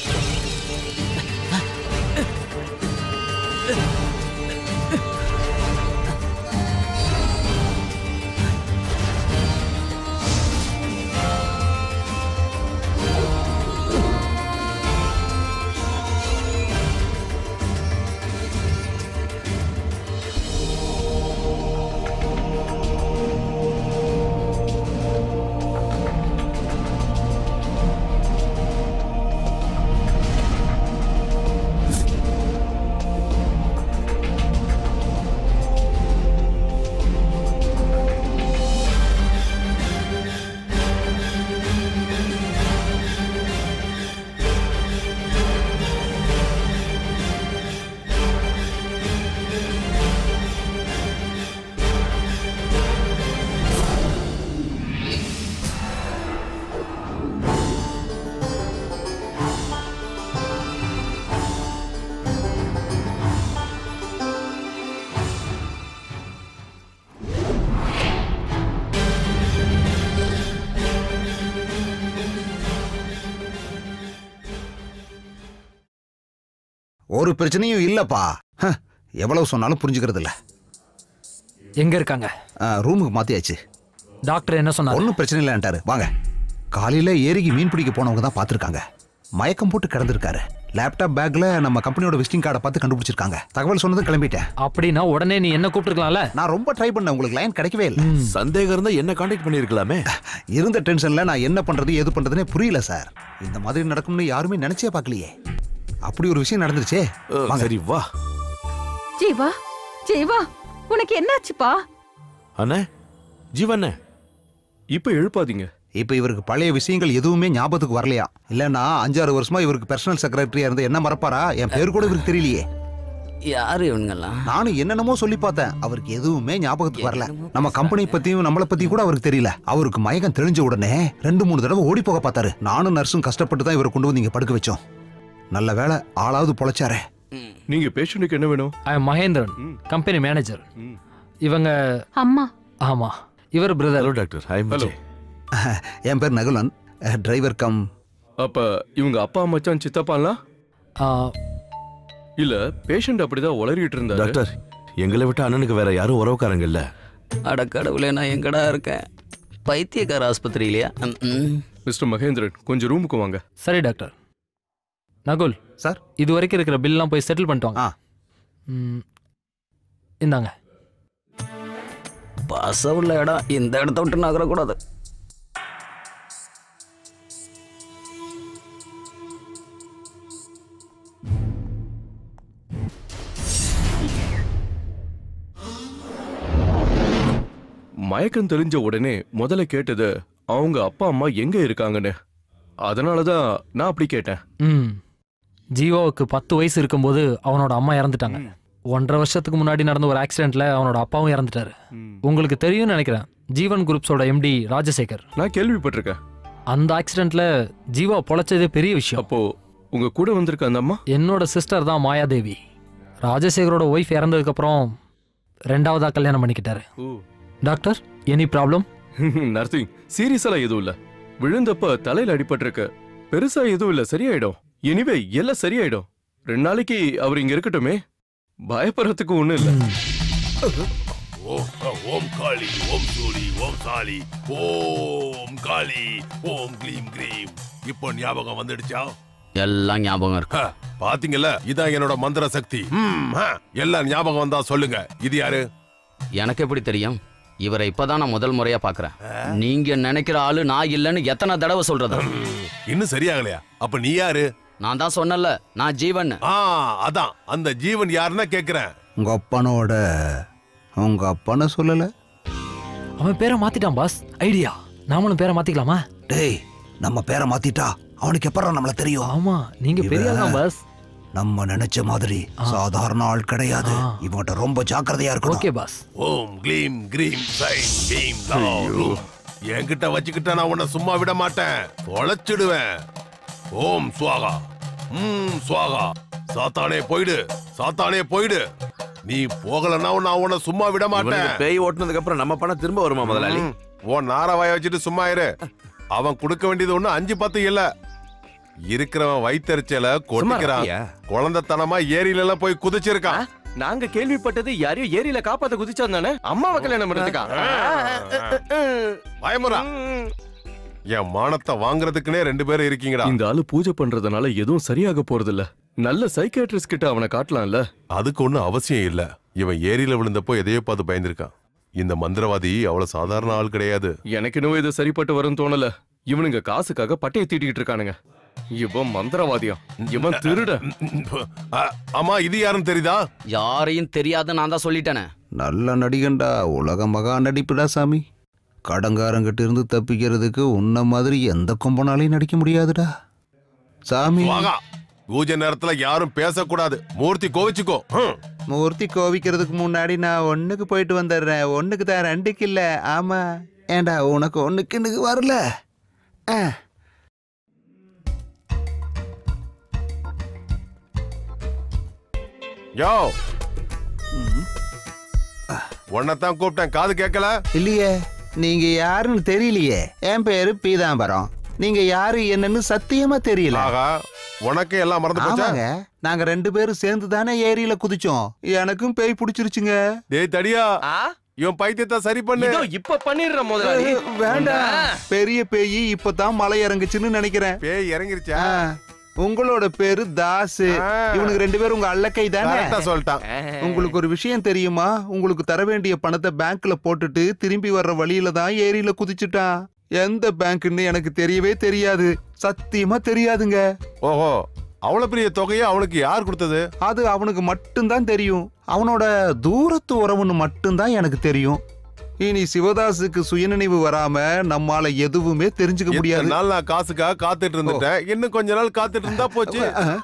ஒரு பிரச்சனையும் இல்லப்பா ஹ, எவ்வளவு சொன்னாலும் புரிஞ்சுக்கிறது இல்ல எங்க இருக்காங்க ரூமுக்கு மாத்தியாச்சு டாக்டர் என்ன சொன்னார் ஒன்றும் பிரச்சனை இல்லைன்ட்டாரு வாங்க காலையில ஏரிக்கு மீன் பிடிக்க போனவங்க தான் பார்த்துருக்காங்க மயக்கம் போட்டு கிடந்திருக்காரு லேப்டாப் பேக்ல நம்ம கம்பெனியோட விசிட்டிங் கார்டை பார்த்து கண்டுபிடிச்சிருக்காங்க தகவல் சொன்னதும் கிளம்பிட்டேன் அப்படின்னா உடனே நீ என்ன கூப்பிட்டுருக்கலாம்ல நான் ரொம்ப ட்ரை பண்ணேன் உங்களுக்கு லைன் கிடைக்கவே இல்லை சந்தேகம் இருந்தா என்ன காண்டாக்ட் பண்ணிருக்கலாமே இருந்த டென்ஷன்ல நான் என்ன பண்றது ஏது பண்றதுனே புரியல சார் இந்த மாதிரி நடக்கும்னு யாருமே நினைச்சே பார்க்கலையே அப்படி ஒரு விஷயம் நடந்துருச்சே வாங்க. சரி வா ஜீவா ஜீவா உனக்கு என்னாச்சுப்பா அண்ணே ஜீவண்ணே இப்ப எழுப்பாதீங்க இப்ப இவருக்கு பழைய விஷயங்கள் எதுவுமே ஞாபகத்துக்கு வரலையா இல்லன்னா அஞ்சாறு வருஷமா இவருக்கு பர்சனல் செக்ரட்டரியா இருந்து என்ன மறப்பாரா என் பேர் கூட இவருக்கு தெரியலையே யாரு இவனுங்கெல்லாம் நானும் என்னென்னமோ சொல்லி பார்த்தேன் அவருக்கு எதுவுமே ஞாபகத்துக்கு வரல நம்ம கம்பெனி பத்தியும் நம்மளை பத்தியும் கூட அவருக்கு தெரியல அவருக்கு மயக்கம் தெளிஞ்ச உடனே ரெண்டு மூணு தடவை ஓடி போக பார்த்தாரு நானும் நர்ஸும் கஷ்டப்பட்டு தான் இவரை கொண்டு வந்து இங்க படுக்க வச்சோம் நல்ல வேளை ஆளாவது பொழைச்சாரே நீங்க பேஷண்ட்டுக்கு என்ன வேணும் ஐ மகேந்திரன் கம்பெனி மேனேஜர் இவங்க அம்மா ஆமா இவர் brother hello doctor I hello என் பேர் நகுலன் டிரைவர் கம் அப்ப இவங்க அப்பா மச்சான் சித்தப்பாலாம் இல்ல பேஷண்ட் அப்படிதான் உளறிட்டு இருந்தாரு டாக்டர் எங்களை விட்டு அண்ணனுக்கு வேற யாரும் உறவுக்காரங்க இல்ல அட கடவுளே நான் எங்கடா இருக்கேன் பைத்தியக்கார ஆஸ்பத்திரியிலையா ம், ம். மிஸ்டர் மகேந்திரன் கொஞ்சம் ரூமுக்கு வாங்க சரி டாக்டர் நகுல் சார் இது வரைக்கும் இருக்கிற பில்லாம் போய் செட்டில் பண்ணிட்டு வாங்க ம், இந்தாங்க பசவுள்ள இடம் இந்த இடத்த விட்டு நகரக்கூடாது மயக்கம் தெளிஞ்ச உடனே முதல்ல கேட்டது அவங்க அப்பா அம்மா எங்க இருக்காங்கன்னு அதனாலதான் நான் அப்படி கேட்டேன் ம் ஜீவாவுக்கு பத்து வயசு இருக்கும்போது அவனோட அம்மா இறந்துட்டாங்க ஒன்றரை வருஷத்துக்கு முன்னாடி நடந்த ஒரு ஆக்சிடென்ட்ல அவனோட அப்பாவும் இறந்துட்டாரு உங்களுக்கு தெரியும்னு நினைக்கிறேன் ஜீவன் குரூப்ஸோட எம்டி ராஜசேகர் நான் கேள்விப்பட்டிருக்கேன் அந்த ஆக்சிடென்ட்ல ஜீவா பொழைச்சதே பெரிய விஷயம் அப்போ உங்க கூட வந்திருக்க அந்த அம்மா என்னோட சிஸ்டர் தான் மாயாதேவி ராஜசேகரோட ஒய்ஃப் இறந்ததுக்கப்புறம் ரெண்டாவதா கல்யாணம் பண்ணிக்கிட்டாரு doctor any problem nursing serious எல்லாம் எதுவும் இல்ல விழுந்தப்ப தலையில அடிபட்டிருக்கு பெருசா எதுவும் இல்ல சரியாயிடும் எனிவே எல்லாம் சரியாயிடும் ரெண்டு நாளைக்கு அவர் இங்க இருக்கட்டுமே பயப்படுறதுக்கு ஒண்ணும் இல்ல ஓம் ஓம் காளி ஓம் சூரி ஓம் சாலி ஓம் காளி ஓம் க்ளீம் க்ரீம் இப்போ ஞாபகம் வந்துடுச்சா எல்லாம் ஞாபகம் இருக்கு பாத்தீங்கல்ல இதான் என்னோட மந்திர சக்தி ம், ஆ. எல்லாம் ஞாபகம் வந்தா சொல்லுங்க இது யாரு எனக்கு எப்படி தெரியும் இவரை இப்பதான் நான் முதல் முறையா பாக்குறேன் நீங்க நினைக்கிற ஆளு நான் இல்லைன்னு எத்தனை தடவை சொல்றது இன்னும் சரியாகலையா அப்ப நீ யாரு நான் தான் சொன்னல நான் ஜீவன் ஆ அதான் அந்த ஜீவன் யாருன்னா கேக்குறேன் உங்க அப்பனோட உங்க அப்பனை சொல்லல அவன் பேரை மாத்திட்டான் பாஸ் ஐடியா நாமளும் பேரை மாத்திக்கலாமா டேய் நம்ம பேரை மாத்திட்டா அவனுக்கு எப்பறம் நம்மள தெரியும் ஆமா நீங்க பெரிய ஆள் தான் பாஸ் நம்ம நினைச்ச மாதிரி சாதாரண ஆள் கிடையாது இவன்கிட்ட ரொம்ப ஜாக்கிரதையா இருக்கணும் ஓகே பாஸ் ஓம் க்ளீம் க்ரீம் சைன் பீம் லாரு என்கிட்ட வச்சுக்கிட்ட நான் உன்னை சும்மா விட மாட்டேன் தொலைச்சிடுவேன் ஓம் சுவாகா ம் சுவாகா சாத்தானே போயிடு சாத்தானே போயிடு நீ போகலன்னா நான் உன்னை சும்மா விட மாட்டேன் இவனுக்கு பேய் ஓட்டுனதுக்கு அப்புறம் நம்ம பணம் திரும்ப வருமா முதலாளி ம், உன் நாரவாய வச்சுட்டு சும்மா இரு அவன் கொடுக்க வேண்டியது ஒண்ணு அஞ்சு பத்து இல்ல இருக்கிறவன் வயித்தறிச்சல கொட்டிக்கிறான் இருக்கியா? குழந்தைத்தனமா ஏரியில எல்லாம் போய் குதிச்சிருக்கான் நாங்க கேள்விப்பட்டது யாரையும் ஏரியில காப்பாத்த குதிச்சான் தானே அம்மாவை கல்யாணம் பண்ணிருக்கா பயமுறா என் மானத்தை வாங்குறதுக்குனே ரெண்டு பேரும் இருக்கீங்கடா இந்த ஆளு பூஜை பண்றதுனால எதுவும் சரியாக போறது இல்ல நல்ல சைக்கியாட்ரிஸ்ட் கிட்ட அவனை காட்டலாம்ல அதுக்கு ஒண்ணும் அவசியம் இல்ல இவன் ஏரியில விழுந்தப்போ எதையோ பார்த்து பயந்துருக்கான் இந்த மந்திரவாதி அவ்வளவு சாதாரண ஆள் கிடையாது எனக்கு இன்னும் இது சரிப்பட்டு வரும்னு தோணல இவனுங்க காசுக்காக பட்டையை தீட்டிக்கிட்டு இருக்கானுங்க இவன் மந்திரவாதியம் இவன் திருட ஆமா இது யாருன்னு தெரியுதா யாரையும் தெரியாத நான் தான் சொல்லிட்டேனே நல்ல நடிகன்டா உலக மகா நடிப்புடா சாமி கடங்காரங்கிட்ட இருந்து தப்பிக்கிறதுக்கு உன்ன மாதிரி எந்த கொம்பனாலையும் நடிக்க முடியாதுடா சாமி வாகா பூஜை நேரத்துல யாரும் பேசக்கூடாது மூர்த்தி கோவிச்சுக்கோ ஹம். மூர்த்தி கோவிக்கிறதுக்கு முன்னாடி நான் ஒண்ணுக்கு போயிட்டு வந்துடுறேன் ஒண்ணுக்கு தான் ரெண்டுக்கு இல்ல ஆமா ஏண்டா உனக்கு ஒண்ணுக்கு எனக்கு வரல ஆ. யோ உன்னைத்தான் கூப்பிட்டேன் காது கேட்கல இல்லையே நீங்க யாருன்னு தெரியலையே என் பேரு பீதாம்பரம் நீங்க யாரு என்னன்னு சத்தியமா தெரியல ஆகா உனக்கு எல்லாம் மறந்து போச்சா ஆமாங்க நாங்க ரெண்டு பேரும் சேர்ந்து தானே ஏரியில குதிச்சோம் எனக்கும் பேய் பிடிச்சிருச்சுங்க டேய் தடியா இவன் பைத்தியத்தை சரி பண்ணு இதோ இப்ப பண்ணிடுற முதலாளி வேண்டாம் பெரிய பேய் இப்பதான் மலை இறங்குச்சுன்னு நினைக்கிறேன் பேய் இறங்கிருச்சா ஆ, உங்களோட பேரு தாசு இவனுக்கு ரெண்டு பேரும் உங்க அல்லக்கை தானே கரெக்டா சொல்லிட்டான் உங்களுக்கு ஒரு விஷயம் தெரியுமா உங்களுக்கு தர வேண்டிய பணத்தை பேங்க்ல போட்டுட்டு திரும்பி வர்ற வழியில தான் ஏரியில குதிச்சுட்டான் எந்த பேங்க்னு எனக்கு தெரியவே தெரியாது சத்தியமா தெரியாதுங்க ஓஹோ அவ்வளவு பெரிய தொகையை அவனுக்கு யார் கொடுத்தது அது அவனுக்கு மட்டும்தான் தெரியும் அவனோட தூரத்து உறவுன்னு மட்டும்தான் எனக்கு தெரியும் இனி சிவதாசுக்கு சுயநினைவு வராம நம்மால எதுவுமே தெரிஞ்சுக்க இத்தனை முடியாது நாள் நான் காசுக்காக காத்துட்டு இருந்துட்டேன் இன்னும் கொஞ்ச நாள் காத்துட்டு இருந்தா போச்சு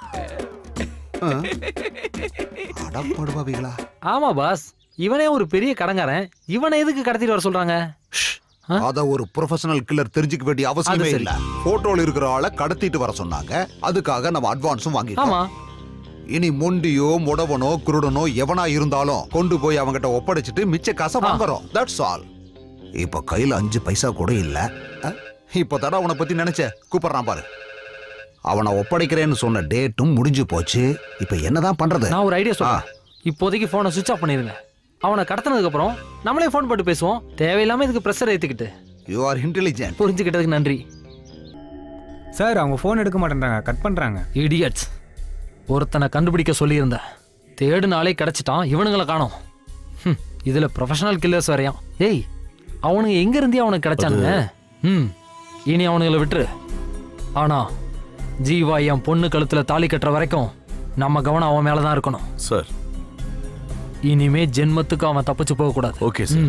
அடப்படுவாவிகளா ஆமா பாஸ் இவனே ஒரு பெரிய கடங்காரன் இவனை எதுக்கு கடத்திட்டு வர சொல்றாங்க அத ஒரு ப்ரொஃபஷனல் கில்லர் தெரிஞ்சுக்க வேண்டிய அவசியமே அது சரி. இல்ல போட்டோல இருக்கிற ஆளை கடத்திட்டு வர சொன்னாங்க அதுக்காக நம்ம அட்வான்ஸும் வாங்கிட்டோம் ஆமா இனி மொண்டியோ முடவனோ குருடனோ எவனா இருந்தாலும் கொண்டு போய் அவங்கிட்ட ஒப்படைச்சிட்டு மிச்ச காசை வாங்குறோம் தட்ஸ் ஆல் இப்ப கையில அஞ்சு பைசா கூட இல்ல அஹ், இப்ப தடா அவனை பத்தி நினைச்ச கூப்பிடுறான் பாரு அவனை ஒப்படைக்கிறேன்னு சொன்ன டேட்டும் முடிஞ்சு போச்சு இப்ப என்னதான் பண்றது நான் ஒரு ஐடியா சொல்றேன் இப்போதைக்கு போனை சுவிட்ச் ஆஃப் பண்ணிருங்க அவனை கடத்தினதுக்கு அப்புறம் நம்மளே ஃபோன் போட்டு பேசுவோம் தேவையில்லாம இதுக்கு ப்ரெஷர் ஏத்துக்கிட்டு யூ ஆர் இன்டெலிஜென்ட் புரிஞ்சுக்கிட்டதுக்கு நன்றி சார் அவங்க ஃபோன் எடுக்க மாட்டேன்றாங்க கட் பண்றாங்க இடியட்ஸ் ஒருத்தனை கண்டுபிடிக்க சொல்லியிருந்தேன் தேடு நாளே கிடைச்சிட்டான் இவனுங்களை காணோம் ஹம், இதுல ப்ரொஃபஷனல் கில்லர்ஸ் வரையாம் ஏய் அவனுங்க எங்க இருந்தே அவனுக்கு கிடைச்சானுங்க ம் இனி அவனுங்களை விட்டுரு ஆனா ஜீவா என் பொண்ணு கழுத்துல தாலி கட்டுற வரைக்கும் நம்ம கவனம் அவன் மேல தான் இருக்கணும் சார் இனிமே ஜென்மத்துக்கு அவன் தப்பிச்சு போக கூடாது ஓகே சார்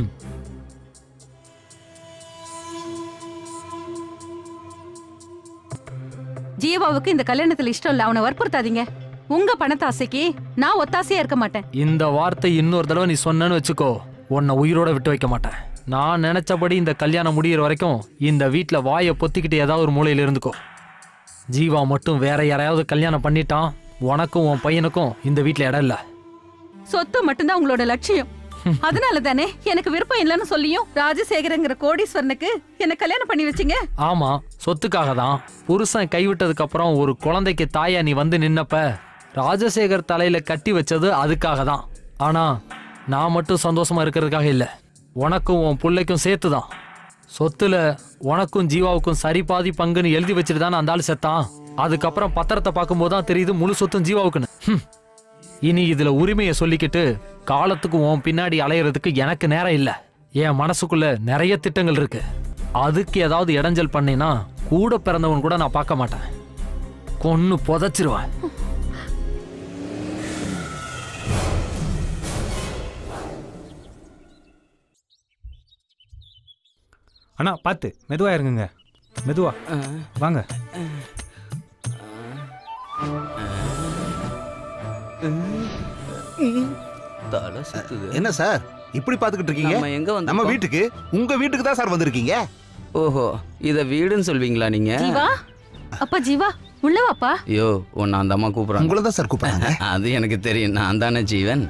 ஜீவாவுக்கு இந்த கல்யாணத்துல இஷ்டம் இல்ல அவனை வற்புறுத்தாதீங்க உங்க பணத்தாசைக்கு நான் ஒத்தாசையா இருக்க மாட்டேன் இந்த வார்த்தை இன்னொரு தடவை நீ சொன்னேன்னு வச்சுக்கோ உன்னை உயிரோட விட்டு வைக்க மாட்டேன் நான் நினைச்சபடி இந்த கல்யாணம் முடியிற வரைக்கும் இந்த வீட்ல வாயை பொத்திக்கிட்டு ஏதாவது ஒரு மூலையில இருந்துக்கோ ஜீவா மட்டும் வேற யாரையாவது கல்யாணம் பண்ணிட்டான் உனக்கும் உன் பையனுக்கும் இந்த வீட்ல இடம் இல்ல சொத்து மட்டும்தான் உங்களோட லட்சியம் அதனால தானே எனக்கு விருப்பம் இல்லைன்னு சொல்லியும் ராஜசேகரங்கிற கோடீஸ்வரனுக்கு என்ன கல்யாணம் பண்ணி வச்சீங்க ஆமா சொத்துக்காக தான் புருஷன் கைவிட்டதுக்கு அப்புறம் ஒரு குழந்தைக்கு தாயா நீ வந்து நின்னப்ப ராஜசேகர் தலையில கட்டி வச்சது அதுக்காக தான் ஆனா நான் மட்டும் சந்தோஷமா இருக்கிறதுக்காக இல்ல உனக்கும் உன் பிள்ளைக்கும் சேர்த்து தான் சொத்துல உனக்கும் ஜீவாவுக்கும் சரி பாதி பங்குன்னு எழுதி வச்சுட்டு தானே அந்த ஆள் செத்தான் அதுக்கப்புறம் பத்திரத்தை பார்க்கும்போது தான் தெரியுது முழு சொத்தும் ஜீவாவுக்குன்னு ஹம். இனி இதுல உரிமையை சொல்லிக்கிட்டு காலத்துக்கு உன் பின்னாடி அலையிறதுக்கு எனக்கு நேரம் இல்ல என் மனசுக்குள்ள நிறைய திட்டங்கள் இருக்கு அதுக்கு ஏதாவது இடைஞ்சல் பண்ணினா கூட பிறந்தவன் கூட நான் பார்க்க மாட்டேன் கொன்னு புதைச்சிருவேன் அண்ணா பார்த்து மெதுவா இருங்குங்க மெதுவா வாங்க தலை சுத்துது என்ன சார் இப்படி பாத்துக்கிட்டு இருக்கீங்க நம்ம எங்க வந்திருக்கோம்? நம்ம வீட்டுக்கு உங்க வீட்டுக்கு தான் சார் வந்திருக்கீங்க ஓஹோ இத வீடுன்னு சொல்வீங்களா நீங்க ஜீவா அப்பா ஜீவா உள்ள வாப்பா ஐயோ உன்னை அந்த அம்மா கூப்பிடுறாங்க உங்களை தான் சார் கூப்பிடுறாங்க அது எனக்கு தெரியும் நான் தானே ஜீவன்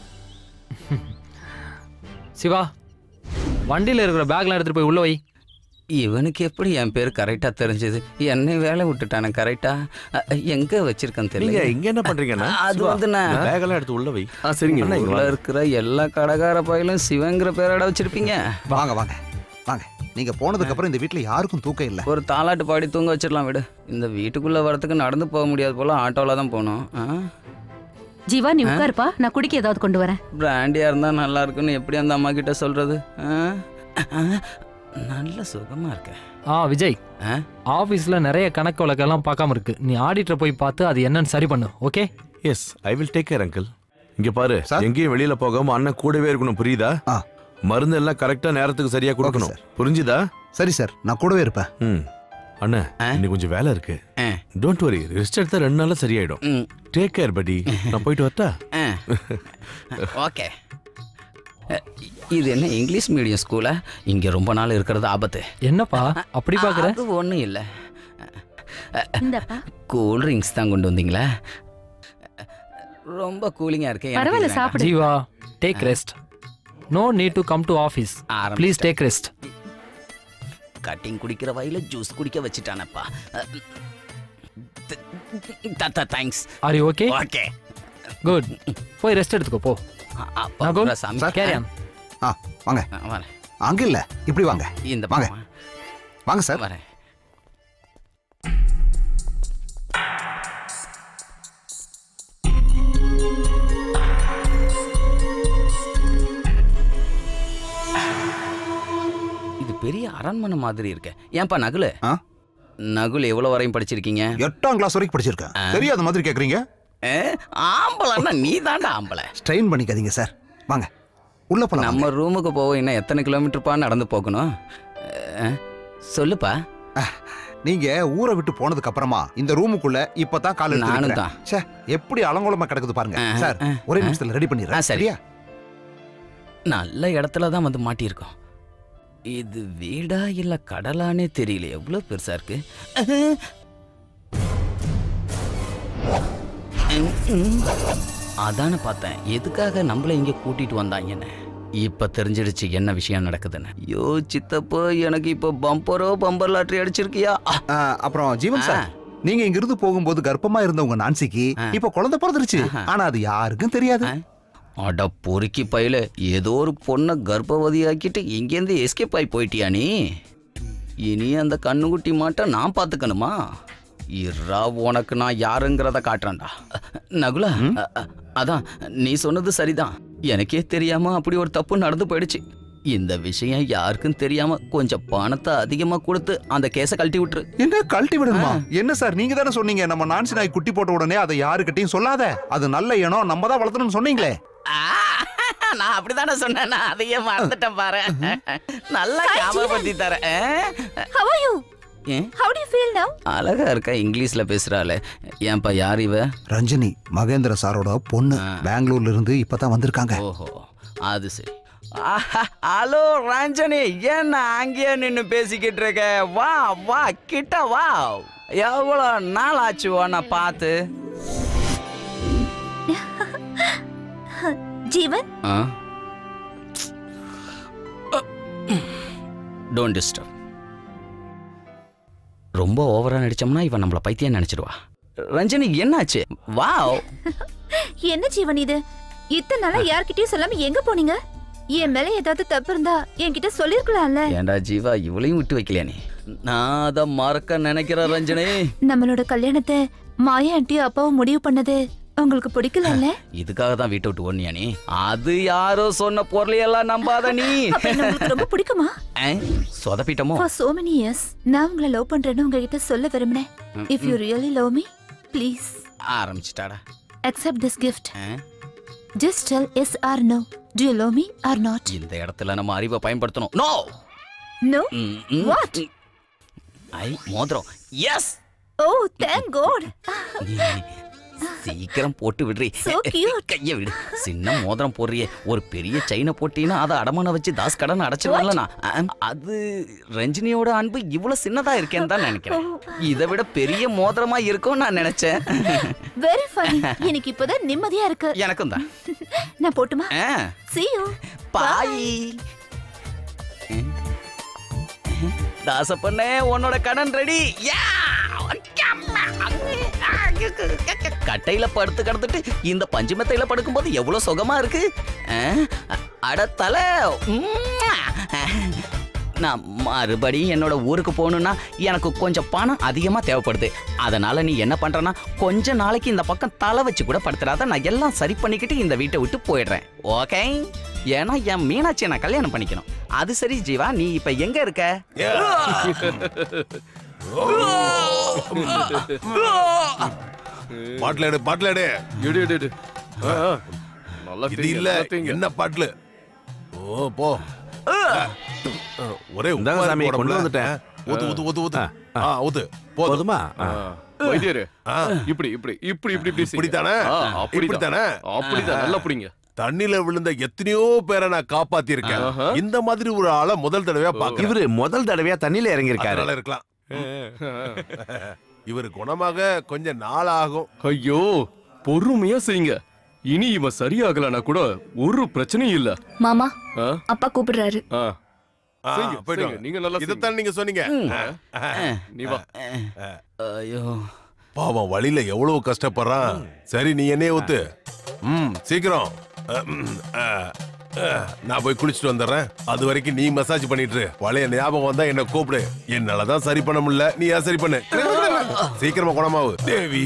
சிவா வண்டியில இருக்கிற பேக்லாம் எடுத்துட்டு போய் உள்ள வை இவனுக்கு எப்படி என் பேர் கரெக்டா தெரிஞ்சது என்னை வேலை விட்டுட்டானே கரெக்டா எங்க வச்சிருக்கேன் நீங்க தெரியல இங்க என்ன பண்றீங்கண்ணா அது வந்து நான் பேக் எல்லாம் எடுத்து உள்ள வை ஆ சரிங்க அண்ணா, இங்க உள்ள வாங்க. இருக்கிற எல்லா கடைக்கார பையிலும் சிவங்கிற பேரோட வச்சிருப்பீங்க வாங்க வாங்க வாங்க நீங்க போனதுக்கு அப்புறம் இந்த வீட்ல யாருக்கும் தூக்கம் இல்ல ஒரு தாலாட்டு பாடி தூங்க வச்சிடலாம் விடு இந்த வீட்டுக்குள்ள வரதுக்கு நடந்து போக முடியாது போல ஆட்டோல தான் போகணும் ஜீவா நீ உட்காருப்பா நான் குடிக்க ஏதாவது கொண்டு வரேன் பிராண்டியா இருந்தா நல்லா இருக்குன்னு எப்படி அந்த அம்மா கிட்ட சொல்றது ஆ? ஆ, நல்ல சுகமா இருக்க ஆ விஜய் ஆ? ஆபீஸ்ல நிறைய கணக்கு வழக்கெல்லாம் பார்க்காம இருக்கு நீ ஆடிட்டர் போய் பார்த்து அது என்னன்னு சரி பண்ணு okay yes I will take care uncle இங்க பாரு எங்கேயும் வெளியில போகாம அண்ணன் கூடவே இருக்கணும் புரியுதா மருந்து எல்லாம் கரெக்டா நேரத்துக்கு சரியா கொடுக்கணும் புரிஞ்சுதா சரி சார் நான் கூடவே இருப்பேன் ம் அண்ணா இன்னைக்கு கொஞ்சம் வேலை இருக்கு ஆ. டோன்ட் வரி ரெஸ்ட் எடுத்தா ரெண்டு நாள்ல சரியாயிடும் ம். டேக் கேர் படி நான் போயிட்டு வரட்டா ஓகே இது என்ன இங்கிலீஷ் மீடியம் ஸ்கூலா இங்க ரொம்ப நாள் இருக்கிறது ஆபத்து என்னப்பா அப்படி பாக்குற அது ஒண்ணும் இல்ல இந்தாப்பா கூல் ட்ரிங்க்ஸ் தான் கொண்டு வந்தீங்களா ரொம்ப கூலிங்கா இருக்கு எனக்கு பரவாயில்ல, இது வேண்டாம். சாப்பிடு. Jeeva take rest no need to come to office please take rest cutting குடிக்கிற வயல ஜூஸ் குடிக்க வச்சுட்டானப்பா தாத்தா thanks are you okay okay good போய் ரெஸ்ட் எடுத்துக்கோ போ அப்பா நகுல், கூட சாமி. carry on. ஆ வாங்க வரேன் அங்க இல்ல இப்படி வாங்க இந்த வாங்க பக்கமா? வாங்க சார் வரேன் இது பெரிய அரண்மனை மாதிரி இருக்கு ஏன்பா நகுலு நகுல் எவ்வளவு வரையும் படிச்சிருக்கீங்க எட்டாம் கிளாஸ் வரைக்கும் படிச்சிருக்கேன் தெரியாத மாதிரி கேக்குறீங்க ஆம்பளைன்னா நீ தாண்டா ஆம்பளை ஸ்ட்ரெயின் பண்ணிக்காதீங்க சார் வாங்க உள்ள போலாம் நம்ம ரூமுக்கு போக இன்னும் எத்தனை கிலோமீட்டர்ப்பா நடந்து போகணும் அஹ், சொல்லுப்பா நீங்க ஊரை விட்டு போனதுக்கு அப்புறமா இந்த ரூமுக்குள்ள இப்பதான் கால் எடுத்து நானும் வைக்கிறேன். ச்சே எப்படி அலங்கோலமா கிடக்குது பாருங்க சார் ஒரே நிமிஷத்துல ரெடி பண்ணிடுறேன் சரியா நல்ல இடத்துல தான் வந்து மாட்டியிருக்கோம் இது வீடா இல்ல கடலானே தெரியல எவ்வளவு பெருசா இருக்கு ம், ம். அதானே பார்த்தேன் எதுக்காக நம்மள இங்க கூட்டிட்டு வந்தாங்கன்னு இப்ப தெரிஞ்சிடுச்சு என்ன விஷயம் நடக்குதுன்னு யோ சித்தப்பா எனக்கு இப்ப பம்பரோ பம்பர் லாட்டரி அடிச்சிருக்கியா ஆ, அப்புறம் ஜீவன் சார் நீங்க இங்க இருந்து போகும்போது கர்ப்பமா இருந்த உங்க நான்சிக்கு இப்ப குழந்தை பிறந்துருச்சு ஆனா அது யாருக்கும் தெரியாது அட பொறுக்கி பையில ஏதோ ஒரு பொண்ணை கர்ப்பவதியாக்கிட்டு இங்கேருந்து எஸ்கேப் ஆகி போயிட்டியா நீ இனி அந்த கண்ணுக்குட்டி மாட்ட நான் பார்த்துக்கணுமா இறா உனக்கு நான் யாருங்கிறத காட்டுறேன்டா நகுலா அ- அ- அதான் நீ சொன்னது சரிதான் எனக்கே தெரியாம அப்படி ஒரு தப்பு நடந்து போயிடுச்சு இந்த விஷயம் யாருக்கும் தெரியாம கொஞ்சம் பணத்தை அதிகமா கொடுத்து அந்த கேஸை கழட்டி விட்டுரு என்ன கழட்டி விடணுமா என்ன சார் நீங்க தானே சொன்னீங்க நம்ம நான்சி நாய் குட்டி போட்ட உடனே அதை யாருக்கிட்டையும் சொல்லாத அது நல்ல இனம் நம்ம தான் வளர்த்தணும்னு சொன்னீங்களே நான் அப்படிதானே சொன்னேன் நான் அதையே மறந்துட்டேன் பாரு நல்லா ஞாபகப்படுத்தி தரேன் How are you? ஏன் How do you feel now? அழகா இருக்கா இங்கிலீஷ்ல பேசுறாளே ஏன்பா யார் இவ ரஞ்சினி மகேந்திர சாரோட பொண்ணு பெங்களூர்ல இருந்து இப்பதான் வந்திருக்காங்க ஓஹோ அது சரி ஆஹா, ஹலோ ரஞ்சனி என்ன அங்கேயே நின்னு பேசிக்கிட்டு இருக்க வா வா கிட்ட வா எவ்வளோ நாள் ஆச்சு உன்னை பார்த்து ஜீவன் டோன்ட் டிஸ்டர்ப் ரொம்ப ஓவரா நடிச்சோம்னா இவன் நம்மள பைத்தியம் நினைச்சிடுவா ரஞ்சனி என்னாச்சு வாவ் என்ன ஜீவன் இது இத்தனை நாளா யார்கிட்டயும் சொல்லாம எங்க போனீங்க என் மேல ஏதாவது தப்பு இருந்தா என்கிட்ட சொல்லிருக்கலாம்ல ஏண்டா ஜீவா இவளையும் விட்டு வைக்கலையா நீ நான் அதை மறக்க நினைக்கிறேன் ரஞ்சனி நம்மளோட கல்யாணத்தை மாயா ஆண்டியும் அப்பாவும் முடிவு பண்ணது உங்களுக்கு பிடிக்கலல்ல இதுக்காக தான் வீட்டை விட்டு ஓடுனியா நீ அது யாரோ சொன்ன பொருளையெல்லாம் நம்பாத நீ அப்ப என்ன உங்களுக்கு ரொம்ப பிடிக்குமா ஆ, சொதப்பிட்டமோ ஃபார் சோ மெனி இயர்ஸ் நான் உங்களை லவ் பண்றேன்னு உங்ககிட்ட சொல்ல விரும்பினேன் if you really love me please ஆரம்பிச்சிட்டாடா accept this gift ah, just tell yes or no do you love me or not இந்த இடத்துல நம்ம அறிவை பயன்படுத்தணும் நோ நோ வாட் ஐ மோதிரம் எஸ் ஓ தேங்க் காட் சீக்கிரம் போட்டு விடுறி So cute. கைய விடு சின்ன மோதிரம் போடுறியே ஒரு பெரிய செயினை போட்டீங்கன்னா அதை அடமான வச்சு தாஸ் கடன் அடைச்சிடல நான் ஆம், அது ரஞ்சினியோட அன்பு இவ்வளவு சின்னதா இருக்கேன்னு தான் நினைக்கிறேன் இதை விட பெரிய மோதிரமா இருக்கும் நான் நினைச்சேன் வெரி ஃபனி எனக்கு இப்போதான் நிம்மதியா இருக்கு எனக்கும் தான் நான் போட்டுமா ஆ, see you பாய் தாச பண்ணே உன்னோட கடன் ரெடி கட்டையில படுத்து கிடந்துட்டு இந்த பஞ்சு மெத்தையில படுக்கும்போது எவ்வளவு சுகமா இருக்கு ஆ, அட தலை உம்மா. நான் மறுபடியும் என்னோட ஊருக்கு போகணும்னா எனக்கு கொஞ்சம் பணம் அதிகமா தேவைப்படுது அதனால நீ என்ன பண்றனா கொஞ்ச நாளைக்கு இந்த பக்கம் தலை வச்சு கூட படுத்துறாத நான் எல்லாம் சரி பண்ணிக்கிட்டு இந்த வீட்டை விட்டு போயிடுறேன் ஓகே ஏன்னா என் மீனாட்சியை நான் கல்யாணம் பண்ணிக்கணும் அது சரி ஜீவா நீ இப்ப எங்க இருக்க பாட்டில் எடு பாட்டில் எடு எடு எடு எடு ஆ, ஆ. நல்லா இது தேய்ங்க, இல்ல நல்லா தேய்ங்க. என்ன பாட்டில் ஓ போ ஒரே இந்தாங்க உப்பு சாமி, போட கொண்டு முடியல. வந்துட்டேன். ஊத்து ஊத்து ஊத்து ஊத்து ஆ ஊத்து போதும் போதுமா ஆ, வைத்தியரே இப்படி இப்படி இப்படி இப்படி இப்படி செய்யுங்க. இப்படித்தானே ஆ, அப்படிதான் இப்படித்தானே அப்படிதான் நல்லா பிடிங்க தண்ணில விழுந்த எத்தனையோ பேரை நான் காப்பாத்தி இருக்கேன் ஆஹா. இந்த மாதிரி ஒரு ஆளை முதல் தடவையா பாக்குறேன் இவரு முதல் தடவையா தண்ணியில இறங்கி இருக்காரு அதனால இருக்கலாம் இவர் குணமாக கொஞ்சம் நாள் ஆகும் ஐயோ பொறுமையா செய்யுங்க இனி இவன் சரியாகலனா கூட ஒரு பிரச்சனையும் இல்ல மாமா ஆ? அப்பா கூப்பிடுறாரு ஆ. ஆ, செய்யுங்க, போயிட்டு செய்யுங்க. வாங்க. நீங்க நல்லா இதைத்தான் நீங்க சொன்னீங்க நீ வா ஐயோ பாவம் வழியில எவ்வளவு கஷ்டப்படுறான் சரி நீ என்னைய ஊத்து ம் சீக்கிரம் அஹ், ம், அஹ், அஹ், நான் போய் குளிச்சுட்டு வந்துடுறேன் அது வரைக்கும் நீ மசாஜ் பண்ணிட்டு இரு. பழைய ஞாபகம் வந்தா என்ன கூப்பிடு என்னாலதான் சரி பண்ண முடியல நீ ஏன் சரி பண்ணு சீக்கிரமா குணமாவு தேவி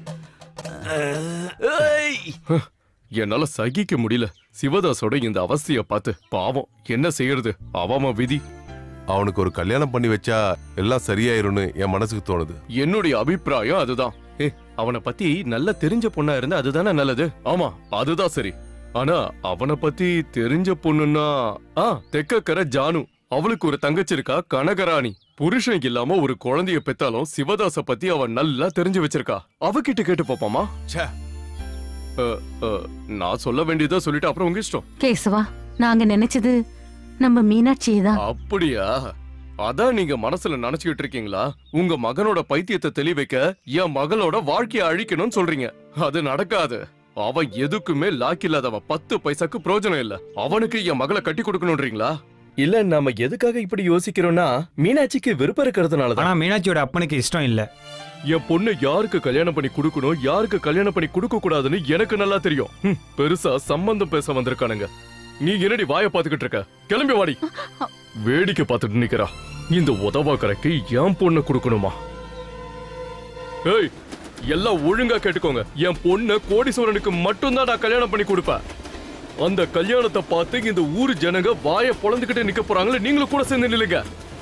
என்னால சகிக்க முடியல சிவதாஸோட இந்த அவஸ்தைய பார்த்து பாவம் என்ன செய்யறது அவம விதி அவனுக்கு ஒரு கல்யாணம் பண்ணி வச்சா எல்லாம் சரியாயிரும்னு என் மனசுக்கு தோணுது என்னுடைய அபிப்பிராயம் அதுதான் ஏ, அவனை பத்தி நல்ல தெரிஞ்ச பொண்ணா இருந்தா அதுதானே நல்லது ஆமா அதுதான் சரி ஆனா அவனை பத்தி தெரிஞ்ச பொண்ணுன்னா ஆ தெக்கக்கர ஜானு அவளுக்கு ஒரு தங்கச்சி இருக்கா கனகராணி புருஷன் இல்லாம ஒரு குழந்தைய பெத்தாலும் சிவதாச பத்தி அவன் நல்லா தெரிஞ்சு வச்சிருக்கா அவகிட்ட கேட்டு பாப்பாமா ச்சே. அ, அ, நான் சொல்ல வேண்டியதா சொல்லிட்டு அப்புறம் உங்க இஷ்டம் கேசவா நாங்க நினைச்சது நம்ம மீனாட்சியை தான் அப்படியா அதான் நீங்க மனசுல நினைச்சுக்கிட்டு இருக்கீங்களா உங்க மகனோட பைத்தியத்தை தெளி வைக்க என் மகளோட வாழ்க்கைய அழிக்கணும்னு சொல்றீங்க அது நடக்காது அவன் எதுக்குமே லாக் இல்லாதவன் பத்து பைசாக்கு பிரயோஜனம் இல்ல அவனுக்கு என் மகளை கட்டி கொடுக்கணும்ன்றீங்களா இல்ல நாம எதுக்காக இப்படி யோசிக்கிறோம்னா மீனாட்சிக்கு விருப்பம் இருக்கிறதுனால ஆனா மீனாட்சியோட அப்பனுக்கு இஷ்டம் இல்ல என் பொண்ணு யாருக்கு கல்யாணம் பண்ணி கொடுக்கணும் யாருக்கு கல்யாணம் பண்ணி கொடுக்க கூடாதுன்னு எனக்கு நல்லா தெரியும் ஹம், பெருசா சம்பந்தம் பேச வந்திருக்கானுங்க நீ என்னடி வாய பாத்துக்கிட்டு இருக்க கிளம்பி வாடி வேடிக்கை பார்த்துட்டு நிக்கிறா இந்த உதவாக்கரைக்கு என் பொண்ணு கொடுக்கணுமா ஏய் எல்லாம் ஒழுங்கா கேட்டுக்கோங்க என் பொண்ணு கோடீஸ்வரனுக்கு மட்டும்தான் நான் கல்யாணம் பண்ணி கொடுப்பேன் அந்த கல்யாணத்தை பார்த்து இந்த ஊர் ஜனங்க வாய பொழந்துகிட்டு நிக்க போறாங்களே நீங்களும் கூட சேர்ந்து நில்லுங்க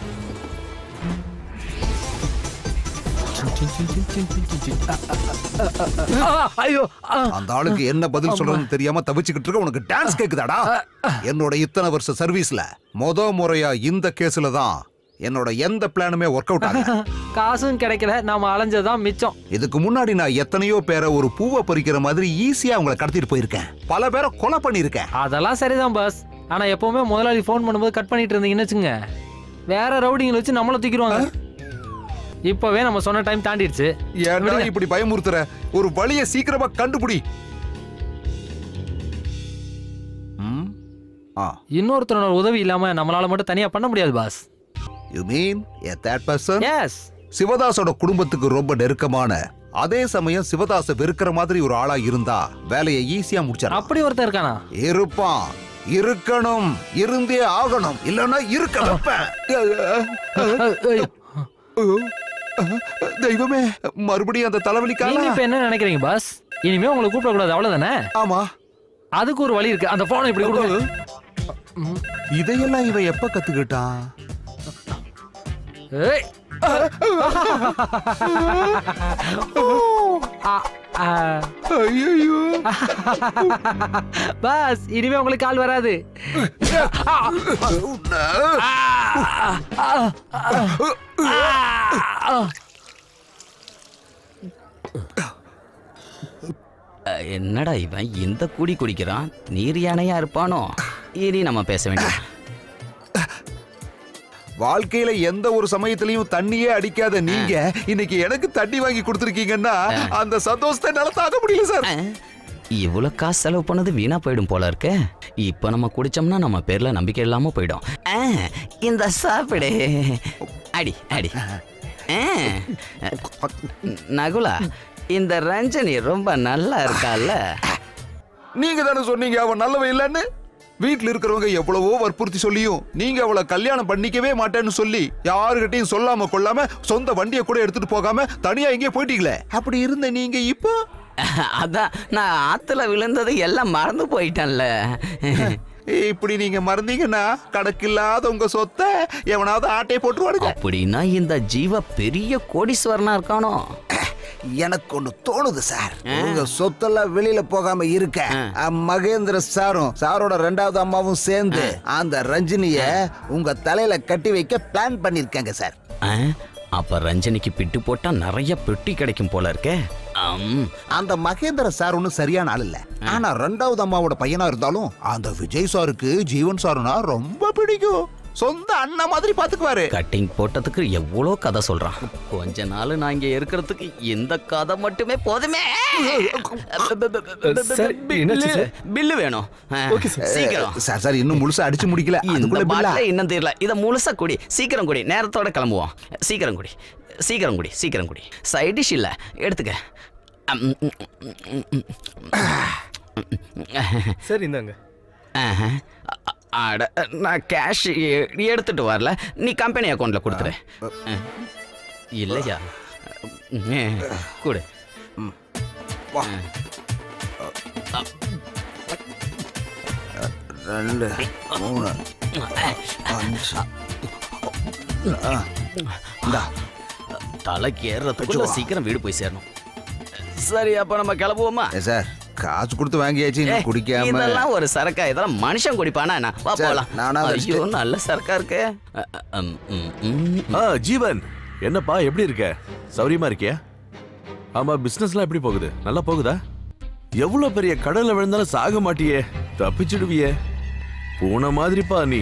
ஐயோ அந்த ஆளுக்கு என்ன பதில் சொல்றதுன்னு தெரியாம தவிச்சுக்கிட்டு இருக்க உனக்கு டான்ஸ் கேக்குதாடா என்னோட இத்தனை வருஷ சர்வீஸ்ல முத முறையா இந்த கேஸ்ல தான் என்னோட எந்த பிளானுமே ஒர்க் அவுட் ஆகல காசும் கிடைக்கல நாம அலைஞ்சதான் மிச்சம் இதுக்கு முன்னாடி நான் எத்தனையோ பேரை ஒரு பூவை பறிக்கிற மாதிரி ஈஸியா அவங்கள கடத்திட்டு போயிருக்கேன் பல பேரை கொலை பண்ணியிருக்கேன் அதெல்லாம் சரிதான் பாஸ் ஆனா எப்பவுமே முதலாளி ஃபோன் பண்ணும்போது கட் பண்ணிட்டு இருந்தீங்கன்னு வச்சுங்க வேற ரவுடிங்களை வச்சு நம்மள தூக்கிடுவாங்க இப்பவே நம்ம சொன்ன டைம் தாண்டிடுச்சு ஏன்டா இப்படி பயமுறுத்துற ஒரு வழியை சீக்கிரமா கண்டுபிடி ம்? ஆ இன்னொருத்தரோட உதவி இல்லாம நம்மளால மட்டும் தனியா பண்ண முடியாது boss you mean a third person yes சிவதாஸோட குடும்பத்துக்கு ரொம்ப நெருக்கமான அதே சமயம் சிவதாஸ வெறுக்கிற மாதிரி ஒரு ஆளா இருந்தா வேலையை ஈஸியா முடிச்சார் அப்படி ஒருத்தன் இருக்கானா இருப்பான் இருக்கணும் இருந்தே ஆகணும் இல்லன்னா இருக்க வைப்பேன். தெய்வமே மறுபடியும் அந்த தலைவலி நீங்க இப்ப என்ன நினைக்கிறீங்க பாஸ் இனிமே உங்களை கூப்பிட கூடாது அவ்வளவுதானே ஆமா அதுக்கு ஒரு வழி இருக்கு அந்த போனை இப்படி கொடுங்க இதையெல்லாம் இவன் எப்ப கத்துக்கிட்டான் ஏய். ஆ, ஆ. பாஸ் இனிமே உங்களுக்கு கால் வராது அஹ், என்னடா இவன் இந்த குடி குடிக்கிறான் நீர் யானையா இருப்பானோ இனி நம்ம பேச வேண்டாம் வாழ்க்கையில எந்த ஒரு சமயத்திலையும் தண்ணியே அடிக்காத நீங்க இன்னைக்கு எனக்கு தண்ணி வாங்கி கொடுத்துருக்கீங்கன்னா அந்த சந்தோஷத்தை என்னால தாங்க முடியல சார் இவ்வளோ காசு செலவு பண்ணது வீணா போயிடும் போல இருக்கே இப்போ நம்ம குடிச்சோம்னா நம்ம பேர்ல நம்பிக்கை இல்லாம போயிடும் ஆ, இந்த சாப்பிடு அடி அடி ஆ, நகுலா இந்த ரஞ்சனி ரொம்ப நல்லா இருக்கால நீங்க தானே சொன்னீங்க அவன் நல்லவன் இல்லைன்னு வீட்ல இருக்கிறவங்க எவ்வளவோ வற்புறுத்தி சொல்லியும் நீங்க அவளை கல்யாணம் பண்ணிக்கவே மாட்டேன்னு சொல்லி யாருகிட்டயும் சொல்லாம கொள்ளாம சொந்த வண்டியை கூட எடுத்துட்டு போகாம தனியா எங்கேயோ போயிட்டீங்களே அப்படி இருந்த நீங்க இப்போ அதான் நான் ஆத்துல விழுந்தது எல்லாம் மறந்து போயிட்டேன்ல இப்படி நீங்க மறந்தீங்கன்னா கணக்கில்லாத உங்க சொத்தை எவனாவது ஆட்டையை போட்டுருவானுங்க அப்படின்னா இந்த ஜீவ பெரிய கோடீஸ்வரனா இருக்கானோ எனக்கு ஒண்ணு தோணுது சார் உங்க சொத்தெல்லாம் வெளியில போகாம இருக்க அ, மகேந்திர சாரும் சாரோட ரெண்டாவது அம்மாவும் சேர்ந்து அந்த ரஞ்சினிய உங்க தலையில கட்டி வைக்க பிளான் பண்ணிருக்காங்க சார் ஆ, அப்ப ரஞ்சனிக்கு பிட்டு போட்டா நிறைய பெட்டி கிடைக்கும் போல இருக்கே அம், அந்த மகேந்திர சார் ஒன்றும் சரியான ஆள் இல்ல ஆனா ரெண்டாவது அம்மாவோட பையனா இருந்தாலும் அந்த விஜய் சாருக்கு ஜீவன் சாருனா ரொம்ப பிடிக்கும் சொந்த அண்ணன் மாதிரி பாத்துக்குவாரு கட்டிங் போட்டதுக்கு எவ்வளோ கதை சொல்றான் கொஞ்ச நாள் நான் இங்க இருக்கிறதுக்கு இந்த கதை மட்டுமே போதுமே சார், என்னாச்சு சார்? பில்லு வேணும் ஆ, சீக்கிரம் சார் சார் இன்னும் முழுசா அடிச்சு முடிக்கல இந்த அதுக்குள்ள பில்லா? பாட்டில இன்னும் தெரியல இத முழுசா குடி சீக்கிரம் குடி நேரத்தோட கிளம்புவோம் சீக்கிரம் குடி சீக்கிரம் குடி சீக்கிரம் குடி சைட் டிஷ் இல்ல எடுத்துக்க அம், ம், ம், ம், ம். சரி இந்தாங்க ஆஹா. அ- அட நான் கேஷ் எடுத்துட்டு வரல நீ கம்பெனி அக்கௌண்ட்ல கொடுத்துரு அஹ். இல்லையா ம், கொடு ரெண்டு மூணு அஞ்சு ஆ, இந்தா. தலைக்கு ஏறுறதுக்குள்ள வச்சுக்கோ. சீக்கிரம் வீடு போய் சேரணும் சரி அப்ப நம்ம கிளம்புவோமா ஏ சார் காசு கொடுத்து வாங்கியாச்சு இன்னும் ஏய், குடிக்காம இதெல்லாம் ஒரு சரக்கா இதெல்லாம் மனுஷன் குடிப்பானா என்ன? வா சரி, போலாம் நானா ஐயோ வச்சுட்டு- நல்ல சரக்கா இருக்கு அ, அ, ம், ம், ம். ஆ ஜீவன் என்னப்பா எப்படி இருக்க சௌரியமா இருக்கியா ஆமா பிசினஸ்லாம் எப்படி போகுது நல்லா போகுதா எவ்வளவு பெரிய கடல்ல விழுந்தாலும் சாக மாட்டியே தப்பிச்சிடுவியே பூனை மாதிரிப்பா நீ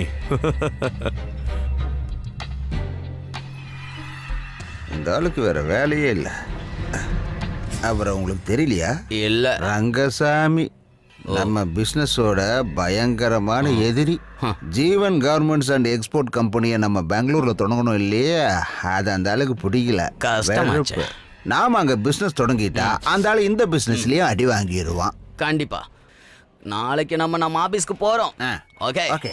இந்த ஆளுக்கு வேற வேலையே இல்ல அவரை உங்களுக்கு தெரியலையா இல்ல ரங்கசாமி நம்ம பிசினஸோட பயங்கரமான எதிரி ஜீவன் கார்மெண்ட்ஸ் அண்ட் எக்ஸ்போர்ட் கம்பெனியை நம்ம பெங்களூர்ல தொடங்கணும் இல்லையா அது அந்த ஆளுக்கு பிடிக்கல கஷ்டமாச்சே. வெறுப்பு. நாம அங்க பிசினஸ் தொடங்கிட்டா அந்த ஆளு இந்த பிசினஸ்லயும் அடி வாங்கிடுவான் கண்டிப்பா நாளைக்கு நம்ம நம்ம ஆபீஸ்க்கு போறோம் okay okay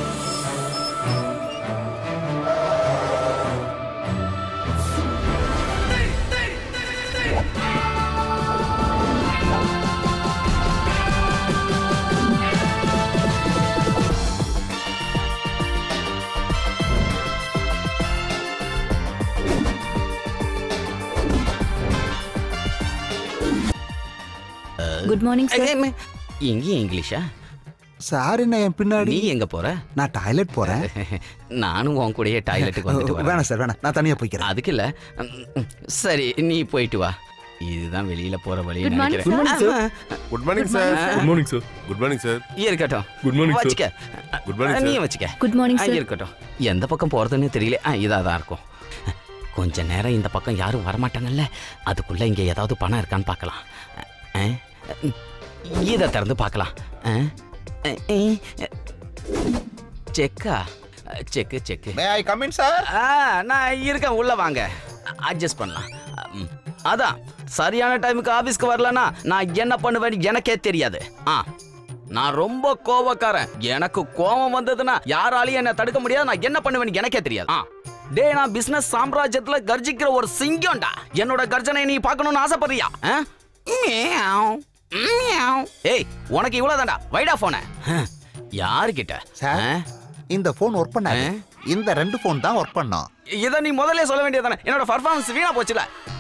good morning sir இங்கேயும் இங்கிலீஷா சார் என்ன என் பின்னாடி நீ எங்க போற நான் டாய்லெட் போறேன் நானும் உன் கூடயே டாய்லெட்டுக்கு வந்துட்டு வரேன் வேணாம் சார் வேணாம் நான் தனியா போய்க்கிறேன் அதுக்கு இல்ல ம், ம், சரி நீ போயிட்டு வா இதுதான் வெளியில போற வழி Good morning, நினைக்கிறேன் good morning sir Good morning, sir. Good morning sir இருக்கட்டும் Good morning, sir. வச்சுக்க Good morning, நீ sir. வச்சுக்க Good morning, ஆ, sir. இருக்கட்டும் எந்த பக்கம் போறதுன்னு தெரியல ஆ இதா தான் இருக்கும் கொஞ்ச நேரம் இந்த பக்கம் யாரும் வரமாட்டாங்கல்ல அதுக்குள்ள இங்க ஏதாவது பணம் இருக்கான்னு பார்க்கலாம் ஆ, இதை திறந்து பார்க்கலாம் ஆ, ஆ, ஆ. செக்கா செக்கு செக்கு மே ஐ கம் இன் சார் ஆ நான் இருக்கேன் உள்ள வாங்க அட்ஜஸ்ட் பண்ணலாம் ம், அதான் சரியான டைமுக்கு ஆபீஸ்க்கு வரலனா நான் என்ன பண்ணுவேன்னு எனக்கே தெரியாது ஆ நான் ரொம்ப கோவக்காரன் எனக்கு கோவம் வந்ததுன்னா யாராலையும் என்ன தடுக்க முடியாது நான் என்ன பண்ணுவேன்னு எனக்கே தெரியாது ஆ டேய் நான் பிசினஸ் சாம்ராஜ்யத்துல கர்ஜிக்கிற ஒரு சிங்கம்டா என்னோட கர்ஜனை நீ பார்க்கணும்னு ஆசைப்படுறியா ஆ? Meow, meow. ஏய் உனக்கு இவ்வளவுதான்டா வைடா போன யாருக்கிட்ட சார் இந்த போன் ஒர்க் பண்ணாது இந்த ரெண்டு போன் தான் ஒர்க் பண்ணோம் இதை நீ முதல்ல சொல்ல வேண்டியதானே என்னோட பர்ஃபார்மன்ஸ் வீணா போச்சுல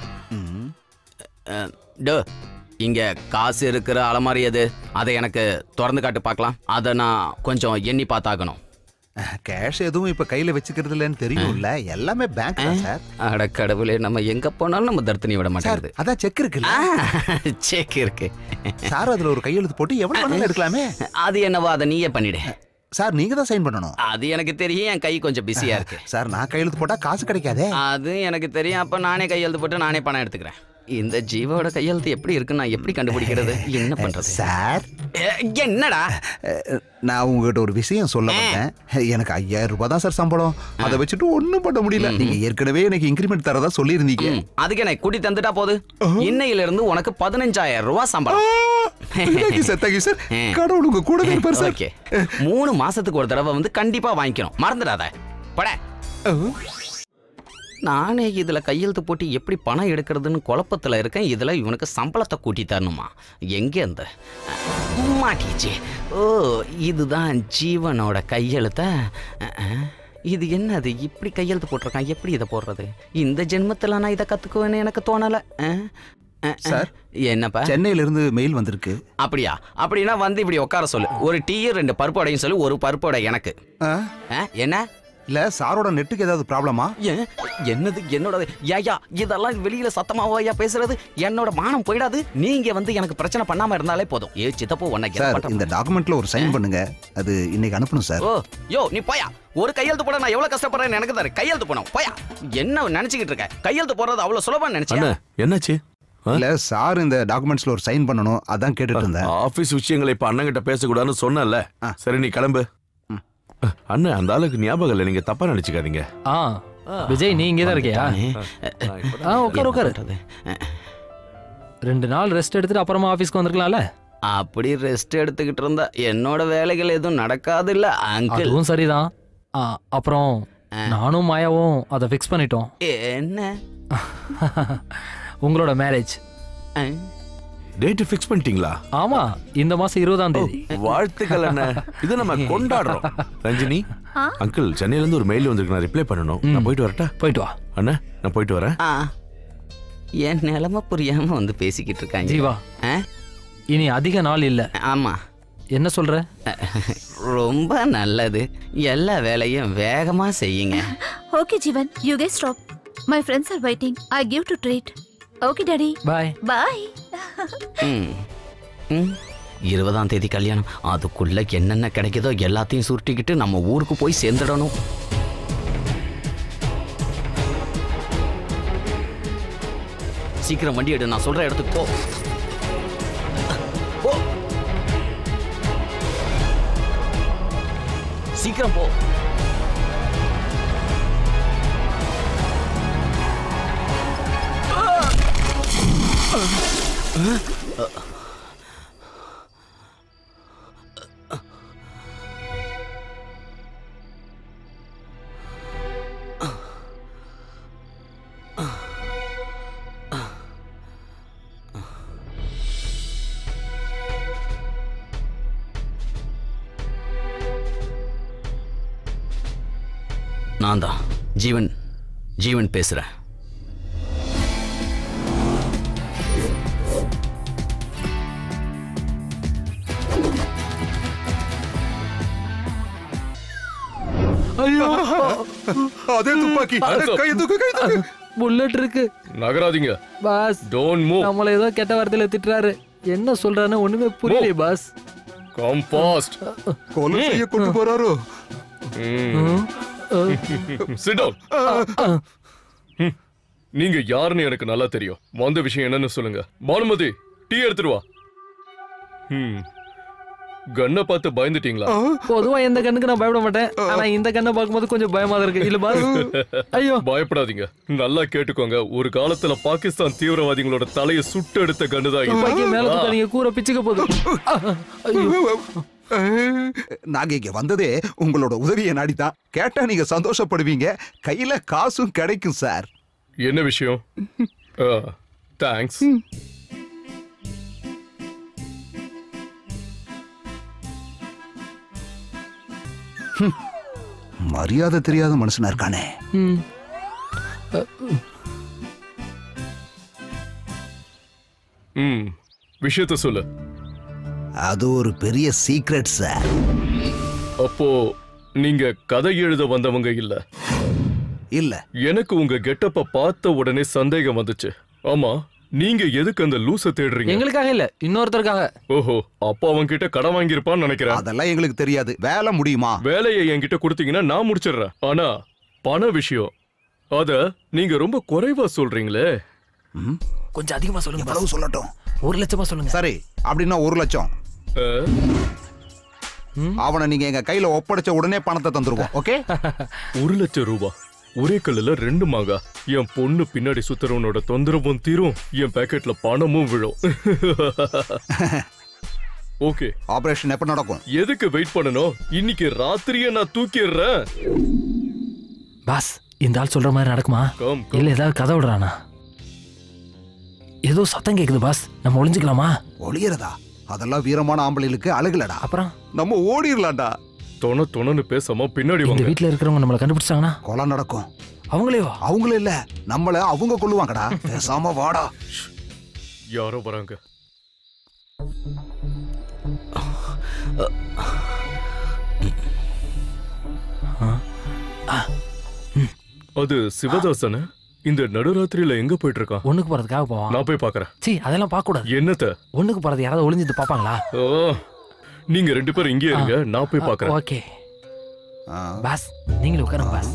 அஹ், டோ இங்க காசு இருக்கிற அலமாரி எது அதை எனக்கு திறந்து காட்டு பார்க்கலாம் அதை நான் கொஞ்சம் எண்ணி பார்த்தாகணும் கேஷ் எதுவும் இப்ப கையில வச்சுக்கிறது இல்லைன்னு தெரியும்ல எல்லாமே பேங்க் தான் சார் அட கடவுளே நம்ம எங்க போனாலும் நம்ம தர்த்தனி விட மாட்டேங்குது அதான் செக் இருக்குல்ல செக் இருக்கு சார் அதுல ஒரு கையெழுத்து போட்டு எவ்வளவு வேணாலும் எடுக்கலாமே அது என்னவோ அதை நீயே பண்ணிடு சார் நீங்க தான் சைன் பண்ணணும் அது எனக்கு தெரியும் என் கை கொஞ்சம் பிஸியா இருக்கு சார் நான் கையெழுத்து போட்டா காசு கிடைக்காதே அது எனக்கு தெரியும் அப்ப நானே கையெழுத்து போட்டு நானே பணம் எடுத்துக்கிறேன் இந்த ஜீவோட கையெழுத்து எப்படி இருக்கு நான் எப்படி கண்டுபிடிக்கிறது என்ன பண்றது சார் என்னடா நான் உங்ககிட்ட ஒரு விஷயம் சொல்ல வந்தேன் எனக்கு ஐயாயிரம் ரூபாய் தான் சார் சம்பளம் அதை வச்சுட்டு ஒண்ணும் பண்ண முடியல நீங்க ஏற்கனவே எனக்கு இன்கிரிமெண்ட் தரதா சொல்லியிருந்தீங்க அதுக்கு என்ன கூட்டி தந்துட்டா போது இன்னையில இருந்து உனக்கு பதினஞ்சாயிரம் ரூபாய் சம்பளம் Thank you sir, thank you sir. கடவுள் உங்க கூடவே இருப்பார் சார் ஓகே மூணு மாசத்துக்கு ஒரு தடவை வந்து கண்டிப்பா வாங்கிக்கணும் மறந்துடாத பட நானே இதுல கையெழுத்து போட்டு எப்படி பணம் எடுக்கிறதுன்னு குழப்பத்துல இருக்கேன் இதுல இவனுக்கு சம்பளத்தை கூட்டி தரணுமா எங்க இந்த மாட்டிச்சு ஓ இதுதான் ஜீவனோட கையெழுத்த அஹ், இது என்னது இப்படி கையெழுத்து போட்டிருக்கான் எப்படி இதை போடுறது இந்த ஜென்மத்துல நான் இதை கத்துக்குவேன்னு எனக்கு தோணல அஹ், அஹ், சார் என்னப்பா சென்னையில இருந்து மெயில் வந்திருக்கு அப்படியா அப்படின்னா வந்து இப்படி உட்கார சொல்லு ஒரு டீயும் ரெண்டு பருப்பு வடையும் சொல்லு ஒரு பருப்பு வடை எனக்கு ஆ? ஆ, என்ன இல்ல சாரோட நெட்டுக்கு ஏதாவது ப்ராப்ளமா ஏன் என்னது என்னோட ஏயா இதெல்லாம் வெளியில சத்தமாவையா பேசுறது என்னோட மானம் போயிடாது நீங்க வந்து எனக்கு பிரச்சனை பண்ணாம இருந்தாலே போதும் ஏ சித்தப்போ உன்னை என்ன சார் பண்றது? இந்த டாக்குமெண்ட்ல ஒரு சைன் பண்ணுங்க அது இன்னைக்கு அனுப்பணும் சார் ஓ யோ நீ போயா ஒரு கையெழுத்து போட நான் எவ்வளவு கஷ்டப்படுறேன்னு எனக்கு தர கையெழுத்து போனோம் போயா என்ன நினைச்சுக்கிட்டு இருக்க கையெழுத்து போடுறது அவ்வளவு சுலபம் நினைச்சேன் என்னாச்சு இல்ல சார் இந்த டாக்குமெண்ட்ஸ்ல ஒரு சைன் பண்ணணும் அதான் கேட்டுட்டு இருந்தேன் ஆபீஸ் விஷயங்களை இப்ப அண்ணன் கிட்ட பேசக்கூடாதுன்னு சொன்னல சரி நீ கிளம்பு அண்ணன் அந்த ஆளுக்கு ஞாபகம் இல்லை நீங்க தப்பா நினைச்சுக்காதீங்க ஆ விஜய் நீ இங்கே தான் இருக்கியா ஆ உட்காரு உட்காரு ரெண்டு நாள் ரெஸ்ட் எடுத்துட்டு அப்புறமா ஆஃபீஸ்க்கு வந்திருக்கலாம்ல அப்படி ரெஸ்ட் எடுத்துக்கிட்டு இருந்தா என்னோட வேலைகள் எதுவும் நடக்காது இல்ல அங்கிள் அதுவும் சரிதான் ஆ, அப்புறம் நானும் மாயாவும் அதை ஃபிக்ஸ் பண்ணிட்டோம் என்ன உங்களோட மேரேஜ் டேட் ஃபிக்ஸ் பண்ணிட்டீங்களா ஆமா இந்த மாசம் இருபதாம் தேதி வாழ்த்துக்கள் அண்ணன் இது நம்ம கொண்டாடுறோம் ரஞ்சினி அங்கிள் சென்னையில இருந்து ஒரு மெயில் வந்திருக்கு நான் ரிப்ளை பண்ணணும் நான் போயிட்டு வரட்டா போயிட்டு வா அண்ணா நான் போயிட்டு வரேன் ஆ என் நிலைமை புரியாம வந்து பேசிக்கிட்டு இருக்காங்க ஜீவா இனி அதிக நாள் இல்ல ஆமா என்ன சொல்ற ரொம்ப நல்லது எல்லா வேலையும் வேகமா செய்யுங்க okay Jeevan you get stop my friends are waiting I give to treat okay daddy bye bye ம். ம். இருபதாம் தேதி கல்யாணம் அதுக்குள்ள என்னென்ன கிடைக்குதோ எல்லாத்தையும் சுருட்டிக்கிட்டு நம்ம ஊருக்கு போய் சேர்ந்துடணும் சீக்கிரம் வண்டி எடு நான் சொல்ற இடத்துக்கு போ போ. சீக்கிரம் போ நான் தான் ஜீவன் ஜீவன் பேசுறேன் ஐயோ அதே துப்பாக்கி கை தூக்கு கை தூக்கு புல்லட் இருக்கு நகராதீங்க பாஸ் டோன்ட் மூவ் நம்மள ஏதோ கெட்ட வார்த்தையில திட்டுறாரு என்ன சொல்றான்னு ஒண்ணுமே புரியலையே பாஸ் கம் ஃபாஸ்ட் கொலை செய்ய கொண்டு போறாரோ சிட் டவுன் நீங்க யாருன்னு எனக்கு நல்லா தெரியும் வந்த விஷயம் என்னன்னு சொல்லுங்க பானுமதி டீ எடுத்துட்டு வா ம் கண்ணை பார்த்து பயந்துட்டீங்களா பொதுவா எந்த கண்ணுக்கு நான் பயப்பட மாட்டேன் ஆனா இந்த கண்ணை பார்க்கும்போது கொஞ்சம் பயமா தான் இருக்கு இல்ல பாஸ் ஐயோ பயப்படாதீங்க நல்லா கேட்டுக்கோங்க ஒரு காலத்துல பாகிஸ்தான் தீவிரவாதிகளோட தலையை சுட்டு எடுத்த கண்ணு தான் துப்பாக்கி மேல இது. தூக்காதீங்க கூரை பிச்சுக்க போகுது நாங்க இங்க வந்ததே உங்களோட உதவியை நாடிதான் கேட்டா நீங்க சந்தோஷப்படுவீங்க கையில காசும் கிடைக்கும் சார் என்ன விஷயம் தேங்க்ஸ் மரியாதை தெரியாத மனுஷனா இருக்கானே ம். ம் விஷயத்த சொல்லு அது ஒரு பெரிய சீக்ரெட் சார் அப்போ நீங்க கதை எழுத வந்தவங்க இல்ல இல்ல எனக்கு உங்க கெட்டப்ப பார்த்த உடனே சந்தேகம் வந்துச்சு ஆமா நீங்க எதுக்கு அந்த லூச தேடுறீங்க எங்களுக்காக இல்ல இன்னொருத்தருக்காக ஓஹோ அப்பா அவன் கிட்ட கடன் வாங்கியிருப்பான்னு நினைக்கிறேன் அதெல்லாம் எங்களுக்கு தெரியாது வேலை முடியுமா வேலையை என்கிட்ட கொடுத்தீங்கன்னா நான் முடிச்சிடுறேன் ஆனா பண விஷயம் அத நீங்க ரொம்ப குறைவா சொல்றீங்களே கொஞ்சம் அதிகமா சொல்லுங்க எவ்வளவு சொல்லட்டும் ஒரு லட்சமா சொல்லுங்க சரி அப்படின்னா ஒரு லட்சம் அவனை நீங்க எங்க கையில ஒப்படைச்ச உடனே பணத்தை தந்துருவோம் ஓகே ஒரு லட்சம் ரூபா ஒரே கல்லுல ரெண்டு மாங்கா என் பொண்ணு பின்னாடி சுத்துறவனோட தொந்தரவும் தீரும் என் பேக்கெட்ல பணமும் விழும் ஓகே ஆபரேஷன் எப்ப நடக்கும் எதுக்கு வெயிட் பண்ணணும் இன்னைக்கு ராத்திரியே நான் தூக்கிடுறேன் பாஸ் இந்த ஆள் சொல்ற மாதிரி நடக்குமா கம், இல்ல ஏதாவது கதை விடுறானா ஏதோ சத்தம் கேக்குது பாஸ் நம்ம ஒளிஞ்சுக்கலாமா ஒளியறதா அதெல்லாம் வீரமான ஆம்பளைகளுக்கு அழகுலடா அப்புறம் நம்ம ஓடிடலாம்டா தொண தொணன்னு பேசாம பின்னாடி இந்த வாங்க வீட்ல இருக்கிறவங்க நம்மள கண்டுபிடிச்சாங்கன்னா கொலை நடக்கும் அவங்களே அவங்கள இல்ல நம்மள அவங்க கொல்லுவாங்கடா பேசாம வாடா யாரோ வராங்க அது சிவதாசன இந்த நடுராத்திரியில எங்க போயிட்டு இருக்கான் ஒண்ணுக்கு போறதுக்காக போவான் நான் போய் பாக்குறேன் சீ அதெல்லாம் பார்க்க கூடாது என்னத்த ஒண்ணுக்கு போறது யாராவது ஒளிஞ்சிட்டு பாப்பாங்களா ஓ நீங்க ரெண்டு பேரும் இங்கே இருங்க நான் போய் பாக்குறேன் ஓகே பாஸ் நீங்களும் உட்காருங்க பாஸ்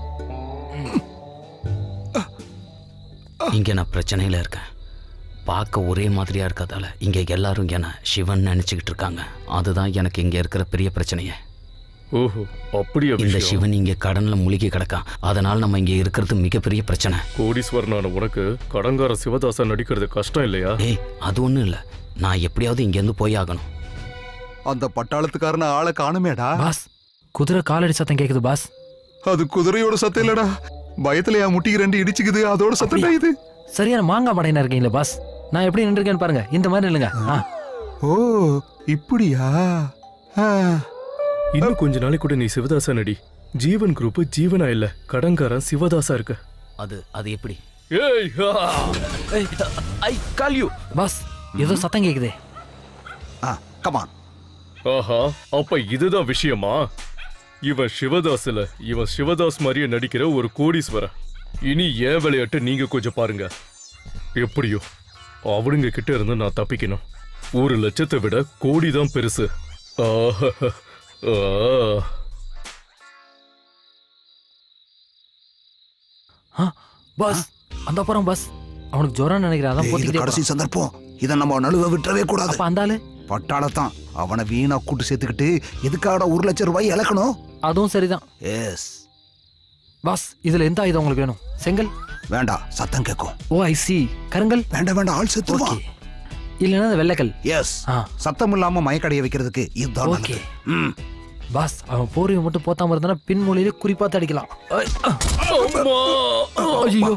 இங்க நான் பிரச்சனையில இருக்கேன் பார்க்க ஒரே மாதிரியா இருக்கதால இங்க எல்லாரும் என்ன சிவன் நினைச்சுக்கிட்டு இருக்காங்க அதுதான் எனக்கு இங்க இருக்கிற பெரிய பிரச்சனையே ஓஹோ அப்படியா இந்த விஷயம் சிவன் இங்க கடன்ல முழுகி கிடக்கான் அதனால நம்ம இங்க இருக்கிறது மிகப்பெரிய பிரச்சனை கோடீஸ்வரனான உனக்கு கடங்கார சிவதாசன் நடிக்கிறது கஷ்டம் இல்லையா ஏய் அது ஒண்ணும் இல்ல நான் எப்படியாவது இங்க இருந்து போய் ஆகணும் அந்த பட்டாளத்துக்காரன ஆளை காணுமேடா பாஸ் குதிரை காலடி சத்தம் கேக்குது பாஸ் அது குதிரையோட சத்தம் இல்லடா பயத்துல என் முட்டிக்கு ரெண்டு இடிச்சுக்குது அதோட சத்தம் இது சரியான மாங்காய் படையினா இருக்கீங்களா பாஸ் நான் எப்படி நின்றுருக்கேன்னு பாருங்க இந்த மாதிரி நில்லுங்க ஆ. ஓ இப்படியா ஆ. இன்னும் கொஞ்ச நாளைக்கு கூட நீ சிவதாசன் நடி ஜீவன் குரூப் ஜீவனா இல்ல கடங்காரன் சிவதாசா இருக்க அது அது எப்படி ஏய் ஹா. ஐ கால் யூ பாஸ் ஏதோ சத்தம் கேக்குதே கமான் ஆஹா அப்ப இதுதான் விஷயமா இவன் சிவதாஸ்ல இவன் சிவதாஸ் மாதிரியே நடிக்கிற ஒரு கோடீஸ்வரன் இனி ஏன் விளையாட்டு நீங்க கொஞ்சம் பாருங்க எப்படியோ அவனுங்க கிட்ட இருந்து நான் தப்பிக்கணும் ஒரு லட்சத்தை விட கோடி தான் பெருசு ஆஹ். ஆ. ஆ, பாஸ் அந்த அப்புறம் பாஸ் அவனுக்கு ஜுரம் நினைக்கிறேன் அதான் ஏய், இது போத்திக்கிட்டே கடைசி போறான். சந்தர்ப்பம் இத நம்ம நழுவ விட்டுறவே கூடாது அப்ப அந்த ஆளு பட்டாளத்தான் அவனை வீணா கூட்டு சேர்த்துக்கிட்டு எதுக்காக ஒரு லட்சம் ரூபாய் இழக்கணும் அதுவும் சரிதான் எஸ் பாஸ் இதுல எந்த ஆயுதம் உங்களுக்கு வேணும் செங்கல் வேண்டாம் சத்தம் கேட்கும் ஓ ஐ சி கருங்கல் வேண்டாம் வேண்டாம் ஆள் செத்துருவான் ஓகே இல்லைன்னா இந்த வெள்ளைக்கல் எஸ் ஆ சத்தம் இல்லாம மயக்கடைய வைக்கிறதுக்கு இதுதான் ஓகே நல்லது. ம். பாஸ் அவன் போர்வையை மட்டும் போத்தாம இருந்தா பின்மொழியில குறிப்பா தடிக்கலாம் ஐயோ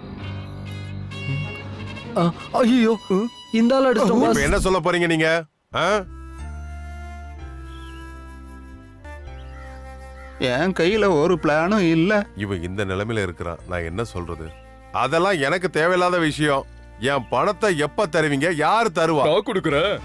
ஐயோ இந்த ஆள் அடிச்சிட்டோம் இப்ப பாஸ் என்ன சொல்ல போறீங்க நீங்க ஆ? என் கையில ஒரு பிளானும் இல்ல இவன் இந்த நிலைமையில இருக்கிறான் நான் என்ன சொல்றது அதெல்லாம் எனக்கு தேவையில்லாத விஷயம் என் பணத்தை எப்ப தருவீங்க யாரு தருவா நான் கொடுக்குறேன்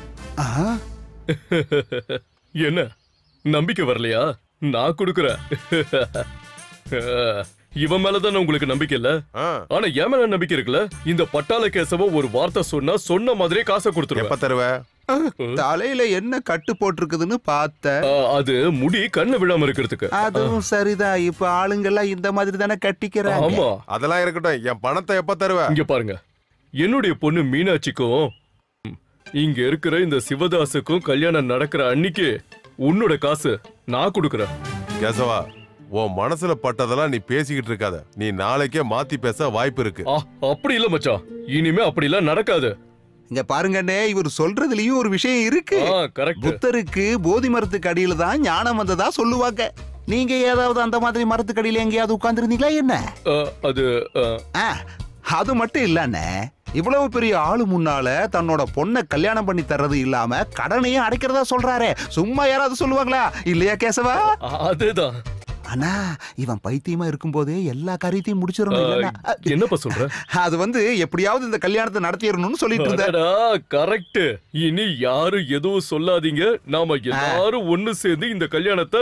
என்ன நம்பிக்கை வரலையா நான் கொடுக்குறேன் இவன் மேலதான் உங்களுக்கு நம்பிக்கை இல்ல ஆனா என் மேல நம்பிக்கை இருக்குல்ல இந்த பட்டாள கேசவ ஒரு வார்த்தை சொன்னா சொன்ன மாதிரியே காசை கொடுத்துருவேன் எப்ப தருவ தலையில என்ன கட்டு போட்டிருக்குதுன்னு பார்த்த அது முடி கண்ணு விழாம இருக்கிறதுக்கு அதுவும் சரிதான் இப்ப ஆளுங்கெல்லாம் இந்த மாதிரி தானே கட்டிக்கிறாங்க ஆமா அதெல்லாம் இருக்கட்டும் என் பணத்தை எப்ப தருவ இங்க பாருங்க என்னுடைய பொண்ணு மீனாட்சிக்கும் இங்க இருக்கிற இந்த சிவதாசுக்கும் கல்யாணம் நடக்கிற அன்னைக்கு உன்னோட காசு நான் கொடுக்கறேன் கேசவா உன் மனசுல பட்டதெல்லாம் நீ பேசிக்கிட்டு இருக்காத நீ நாளைக்கே மாத்தி பேச வாய்ப்பு இருக்கு அப்படி இல்ல மச்சான் இனிமே அப்படி எல்லாம் நடக்காது இங்க பாருங்கண்ணே இவர் சொல்றதுலயும் ஒரு விஷயம் இருக்கு ஆ, correct. புத்தருக்கு போதி மரத்துக்கு அடியில தான் ஞானம் வந்ததா சொல்லுவாங்க நீங்க ஏதாவது அந்த மாதிரி மரத்துக்கு அடியில எங்கேயாவது உட்கார்ந்துருந்தீங்களா என்ன அஹ், அது அஹ், ஆ, அது மட்டும் இல்லண்ணே இவ்வளவு பெரிய ஆளு முன்னால தன்னோட பொண்ணை கல்யாணம் பண்ணி தர்றது இல்லாம கடனையும் அடைக்கிறதா சொல்றாரே சும்மா யாராவது சொல்லுவாங்களா இல்லையா கேசவா அதேதான் ஆனா இவன் பைத்தியமா இருக்கும்போதே எல்லா காரியத்தையும் முடிச்சிடணும் இல்லைன்னா என்னப்பா சொல்ற அது வந்து எப்படியாவது இந்த கல்யாணத்தை நடத்திடணும்னு சொல்லிட்டு இருந்தேன் கரெக்ட் இனி யாரும் எதுவும் சொல்லாதீங்க நாம எல்லாரும் ஒண்ணு சேர்ந்து இந்த கல்யாணத்தை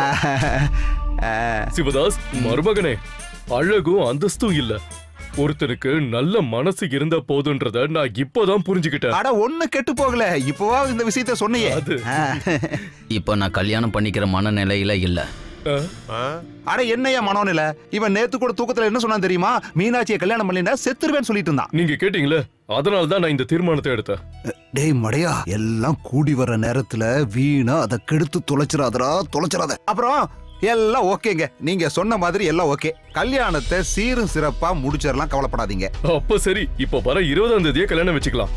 நடத்தணும் சிவதாஸ் மருமகனே அழகும் அந்தஸ்தும் இல்ல ஒருத்தனுக்கு நல்ல மனசு இருந்த போதுன்றத நான் இப்போதான் புரிஞ்சுக்கிட்டேன் அட ஒண்ணு கெட்டு போகல இப்போவா இந்த விஷயத்த சொன்னியே இப்போ நான் கல்யாணம் பண்ணிக்கிற மனநிலையில இல்ல அட என்னையா மனோநிலை இவன் நேத்து கூட தூக்கத்துல என்ன சொன்னான் தெரியுமா மீனாட்சியை கல்யாணம் பண்ணினா செத்துருவேன்னு சொல்லிட்டு இருந்தான் நீங்க கேட்டீங்களே அதனால தான் நான் இந்த தீர்மானத்தை எடுத்தேன் டேய் மடையா எல்லாம் கூடி வர நேரத்துல வீணா அதை கெடுத்து தொலைச்சிடாதடா தொலைச்சிடாத அப்புறம் எல்லாம் ஓகேங்க நீங்க சொன்ன மாதிரி எல்லாம் ஓகே கல்யாணத்தை சீரும் சிறப்பா முடிச்சிடலாம் கவலைப்படாதீங்க அப்ப சரி இப்போ வர இருபதாம் தேதியே கல்யாணம் வச்சுக்கலாம்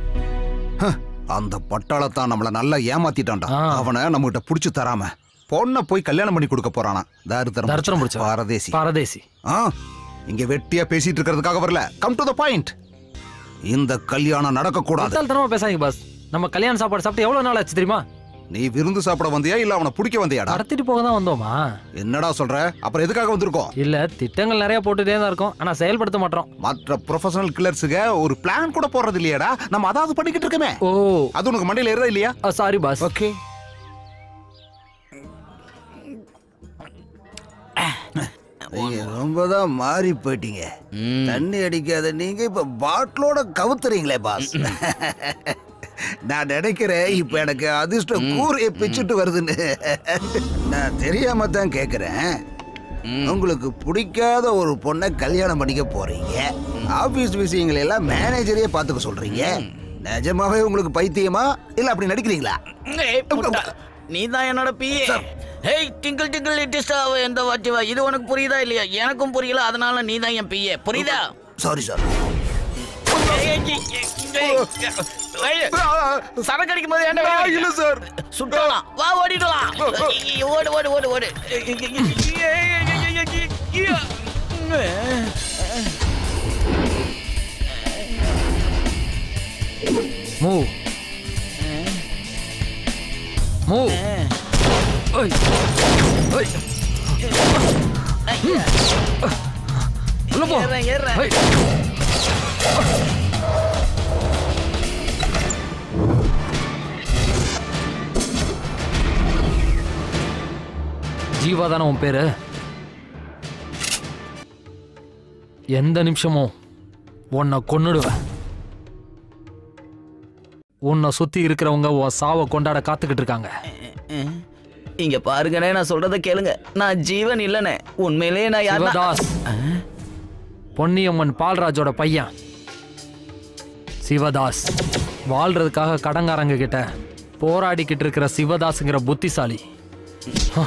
அந்த பட்டாளத்தான் நம்மள நல்லா ஏமாத்திட்டான்டா அவனை நம்மகிட்ட புடிச்சு தராம பொண்ணை போய் கல்யாணம் பண்ணி கொடுக்க போறானா தரித்திரம் தரித்திரம் பிடிச்ச பாரதேசி பாரதேசி ஆ இங்க வெட்டியா பேசிட்டு இருக்கிறதுக்காக வரல கம் டு த பாயிண்ட் இந்த கல்யாணம் நடக்க கூடாது முட்டாள்தனமா பேசாதீங்க பாஸ் நம்ம கல்யாண சாப்பாடு சாப்பிட்டு எவ்வளவு நாள் ஆச்சு தெரியுமா நீ விருந்து சாப்பிட வந்தியா இல்ல அவனை பிடிக்க வந்தியாடா கடத்திட்டு போக தான் வந்தோமா என்னடா சொல்ற அப்புறம் எதுக்காக வந்திருக்கோம் இல்ல திட்டங்கள் நிறைய போட்டுட்டே தான் இருக்கோம் ஆனா செயல்படுத்த மாட்டோம் மற்ற ப்ரொஃபஷனல் கில்லர்ஸுக்கு ஒரு பிளான் கூட போறது இல்லையாடா நம்ம அதாவது பண்ணிக்கிட்டு இருக்கமே ஓ அது உனக்கு மண்டையில ஏறதா இல்லையா சாரி பாஸ் ஓகே நீங்க ரொம்ப தான் மாறி போயிட்டீங்க தண்ணி அடிக்காத நீங்க இப்ப பாட்டிலோட கவுத்துறீங்களே பாஸ் நான் நினைக்கிறேன் இப்ப எனக்கு அதிர்ஷ்டம் கூரையை பிச்சுட்டு வருதுன்னு நான் தெரியாம தான் கேக்குறேன் உங்களுக்கு பிடிக்காத ஒரு பொண்ணை கல்யாணம் பண்ணிக்க போறீங்க ஆபீஸ் விஷயங்களை எல்லாம் மேனேஜரே பாத்துக்க சொல்றீங்க நிஜமாவே உங்களுக்கு பைத்தியமா இல்ல அப்படி நடிக்கிறீங்களா நீ தான் என்னோட பிஏ ஹேய் டிங்கிள் டிங்கிள் லிட்டிஸ்ட் எந்த வாட்சிவா இது உனக்கு புரியுதா இல்லையா எனக்கும் புரியல அதனால நீ தான் என் பிஏ புரியுதா சாரி சார் சரக்கு அடிக்கும் போது என்ன இல்ல சார் சுட்டலாம் வா ஓடிடலாம் ஓடு ஓடு ஓடு ஓடு மூவ் மூவ் ஓய் ஓய் உள்ள போ ஏறுறேன், ஏறுறேன். ஓய். ஜீவா தானே உன் பேரு எந்த நிமிஷமும் உன்னை கொன்னுடுவேன் உன்னை சுத்தி இருக்கிறவங்க உன் சாவை கொண்டாட காத்துக்கிட்டு இருக்காங்க இங்க பாருங்கண்ணே நான் சொல்றத கேளுங்க நான் ஜீவன் இல்லனே உண்மையிலேயே நான் யார் சிவதாஸ் பொன்னியம்மன் பால்ராஜோட பையன் சிவதாஸ் வாழ்றதுக்காக கடங்காரங்க கிட்ட போராடிக்கிட்டு இருக்கிற சிவதாஸ்ங்கிற புத்திசாலி ஹ.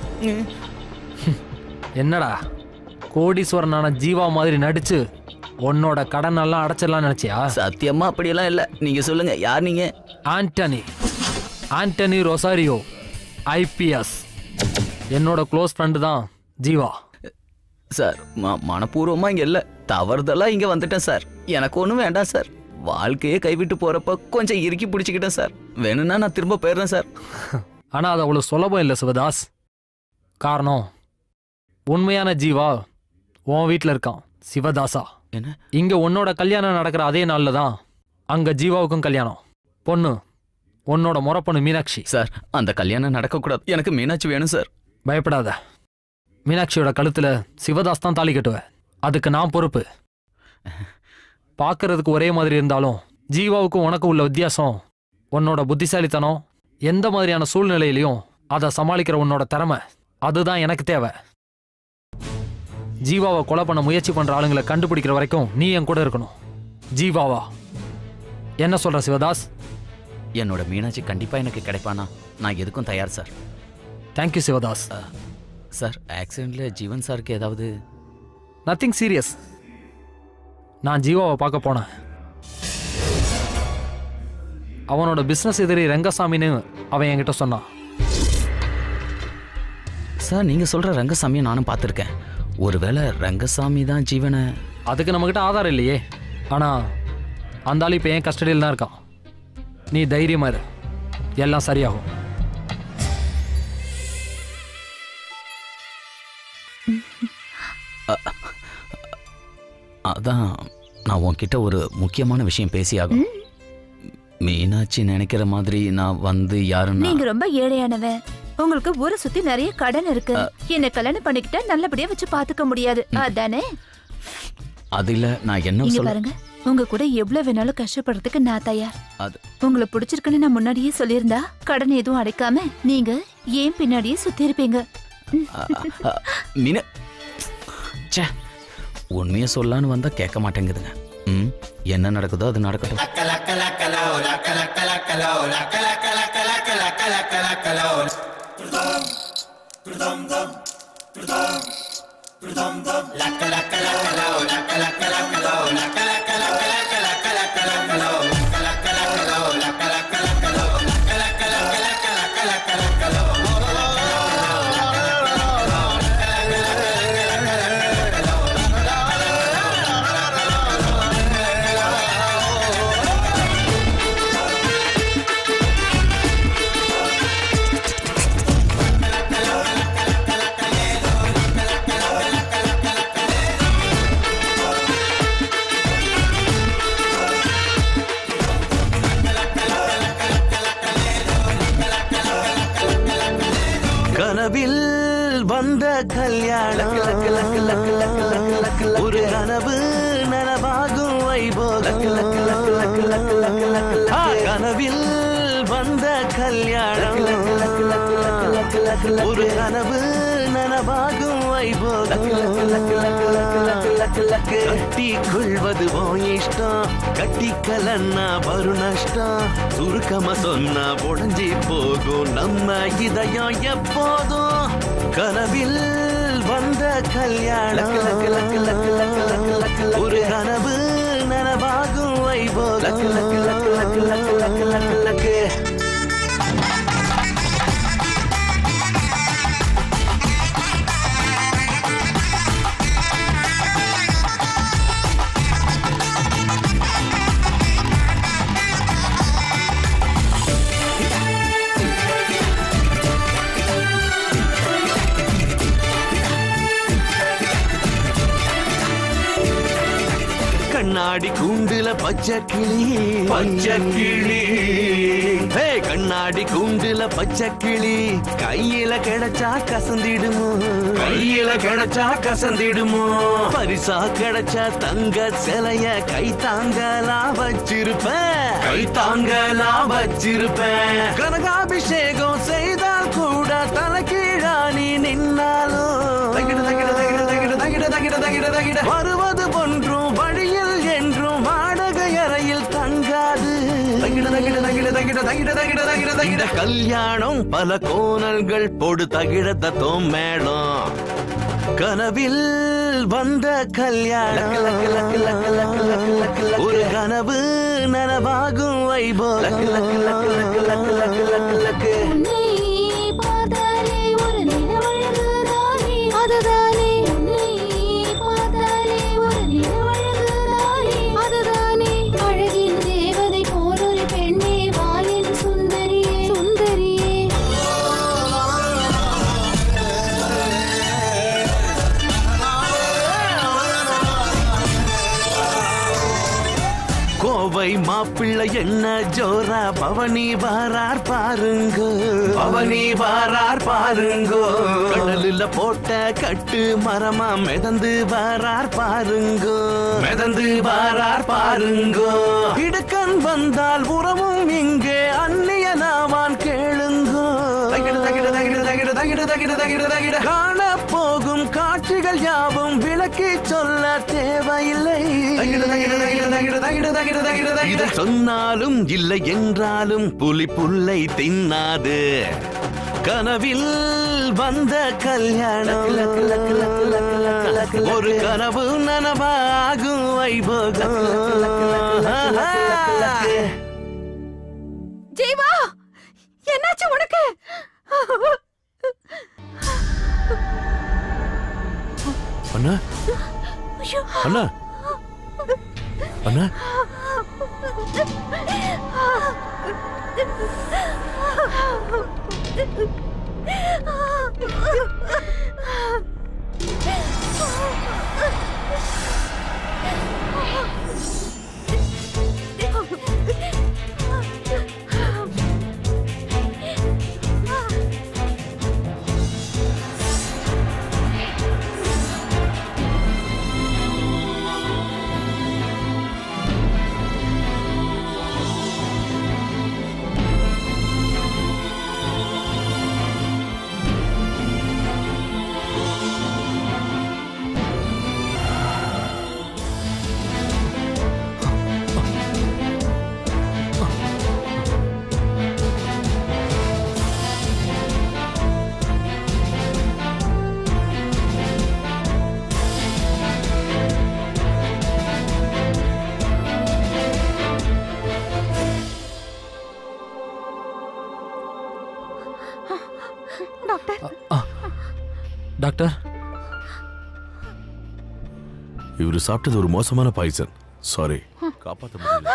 என்னடா கோடீஸ்வரனான ஜீவா மாதிரி நடிச்சு உன்னோட கடன் எல்லாம் அடைச்சிடலாம் நினைச்சியா சத்தியமா அப்படியெல்லாம் இல்ல நீங்க சொல்லுங்க யார் நீங்க ஆண்டனி ஆண்டனி ரொசாரியோ ஐபிஎஸ் என்னோட க்ளோஸ் ஃப்ரெண்டு தான் ஜீவா சார் ம- மனப்பூர்வமா இங்க இல்ல தவறுதலா இங்க வந்துட்டேன் சார் எனக்கு ஒண்ணும் வேண்டாம் சார் வாழ்க்கையே கைவிட்டு போறப்ப கொஞ்சம் இறுக்கி பிடிச்சிக்கிட்டேன் சார் வேணும்னா நான் திரும்ப போயிடுறேன் சார் ஆனா அது அவ்வளவு சுலபம் இல்லை சிவதாஸ் காரணம் உண்மையான ஜீவா உன் வீட்டில் இருக்கான் சிவதாசா என்ன இங்க உன்னோட கல்யாணம் நடக்கிற அதே நாள்ல தான் அங்க ஜீவாவுக்கும் கல்யாணம் பொண்ணு உன்னோட முறை பொண்ணு மீனாட்சி சார் அந்த கல்யாணம் நடக்கக்கூடாது எனக்கு மீனாட்சி வேணும் சார் பயப்படாத மீனாட்சியோட கழுத்துல சிவதாஸ் தான் தாலி கட்டுவேன் அதுக்கு நான் பொறுப்பு பார்க்கறதுக்கு ஒரே மாதிரி இருந்தாலும் ஜீவாவுக்கும் உனக்கும் உள்ள வித்தியாசம் உன்னோட புத்திசாலித்தனம் எந்த மாதிரியான சூழ்நிலையிலையும் அதை சமாளிக்கிற உன்னோட திறமை அதுதான் எனக்கு தேவை ஜீவாவை கொலை பண்ண முயற்சி பண்ற ஆளுங்களை கண்டுபிடிக்கிற வரைக்கும் நீ என் கூட இருக்கணும் ஜீவாவா என்ன சொல்ற சிவதாஸ் என்னோட மீனாட்சி கண்டிப்பா எனக்கு கிடைப்பானா நான் எதுக்கும் தயார் சார் தேங்க்யூ சிவதாஸ் சார் ஆக்சிடென்ட்ல ஜீவன் சாருக்கு ஏதாவது நத்திங் சீரியஸ் நான் ஜீவாவை பார்க்க போனேன் அவனோட பிஸ்னஸ் எதிரி ரங்கசாமின்னு அவன் என்கிட்ட சொன்னான் சார் நீங்க சொல்ற ரங்கசாமியை நானும் பார்த்துருக்கேன் ஒருவேளை ரங்கசாமி தான் ஜீவனை அதுக்கு நம்மக்கிட்ட ஆதாரம் இல்லையே ஆனால் அந்த ஆள் இப்போ என் கஸ்டடியில் தான் இருக்கான் நீ தைரியமா இரு எல்லாம் சரியாகும் அதான் நான் உன்கிட்ட ஒரு முக்கியமான விஷயம் பேசியாகும் மீனாட்சி நினைக்கிற மாதிரி நான் வந்து யாருன்னா நீங்க ரொம்ப ஏழையானவன் உங்களுக்கு ஊரை சுத்தி நிறைய கடன் இருக்கு என்ன கல்யாணம் பண்ணிக்கிட்டா நல்லபடியா வச்சு பாத்துக்க முடியாது அதானே அது இல்ல நான் என்ன இங்க சொல்ல பாருங்க உங்க கூட எவ்வளவு வேணாலும் கஷ்டப்படுறதுக்கு நான் தயார் அது உங்களை பிடிச்சிருக்குன்னு நான் முன்னாடியே சொல்லியிருந்தா கடன் எதுவும் அடைக்காம நீங்க ஏன் பின்னாடியே சுத்தி இருப்பீங்க மீன ச்சே உண்மையை சொல்லான்னு வந்தா கேட்க மாட்டேங்குதுங்க ம் என்ன நடக்குதோ அது நடக்கட்டும் கனவில் வந்த கல்யாணம் ஒரு கனவு நனவாகும் வைபோகம் ஆ, கனவில் வந்த கல்யாணம் ஒரு கனவு நனவாகும் வைபோகம் கட்டி கொள்வது ஓ இஷ்டம் கட்டி கலன்னா வரும் நஷ்டம் சுருக்கமா சொன்னா உடஞ்சி போகும் நம்ம இதயம் எப்போதும் கனவில் வந்த கல்யாணம் ஒரு கனவு நனவாகும் வைபோகம் கண்ணாடி கூண்டுல பச்சை கிளி பச்சை கிளி ஹே கண்ணாடி கூண்டுல பச்சை கிளி கையில கிடைச்சா கசந்திடுமோ கையில கிடைச்சா கசந்திடுமோ பரிசா கிடைச்சா தங்க சிலைய கை தாங்கலா வச்சிருப்பேன் கை தாங்கலா வச்சிருப்பேன் கனகாபிஷேகம் செய்தால் கூட தலைகீழா நீ நின்னாலும் தகிட தகிட தகிட தகிட தகிட தகிட தகிட தகிட வருவது ஒன்றும் வழியில் என்றும் வாடகை அறையில் தங்காது தகிட தகிட தகிட தகிட தகிட தகிட தகிட தகிட கல்யாணம் பல கோணல்கள் பொடு தகிட தத்தோம் மேடம் கனவில் வந்த கல்யாணம் ஒரு கனவு நனவாகும் வைபோகம் அதுதானே உன்னை பார்த்தாலே ஒரு நிலவழகுதானே அதுதானே அழகின் தேவதை போல் ஒரு பெண்ணே வாயின் சுந்தரியே சுந்தரியே கோவை மா மாப்பிள்ளை என்ன ஜோரா பவனி வாரார் பாருங்க பவனி வாரார் பாருங்கோ கடலில் போட்ட கட்டு மரமா மிதந்து வாரார் பாருங்கோ மிதந்து வாரார் பாருங்கோ இடுக்கன் வந்தால் உறவும் இங்கே அந்நியனாவான் கேளுங்கோ காண போகும் காட்சிகள் யாவும் விளக்கி சொல்ல தேவையில்லை இது சொன்னாலும் இல்லை என்றாலும் புலி புல்லை தின்னாது கனவில் வந்த கல்யாணம் ஒரு கனவு நனவாகும் வைபோகம் ஜீவா என்னாச்சு உனக்கு அண்ணா அண்ணா அண்ணா டாக்டர் டாக்டர் இவரு சாப்பிட்டது ஒரு மோசமான பாய்சன் சாரி காப்பாத்த முடியல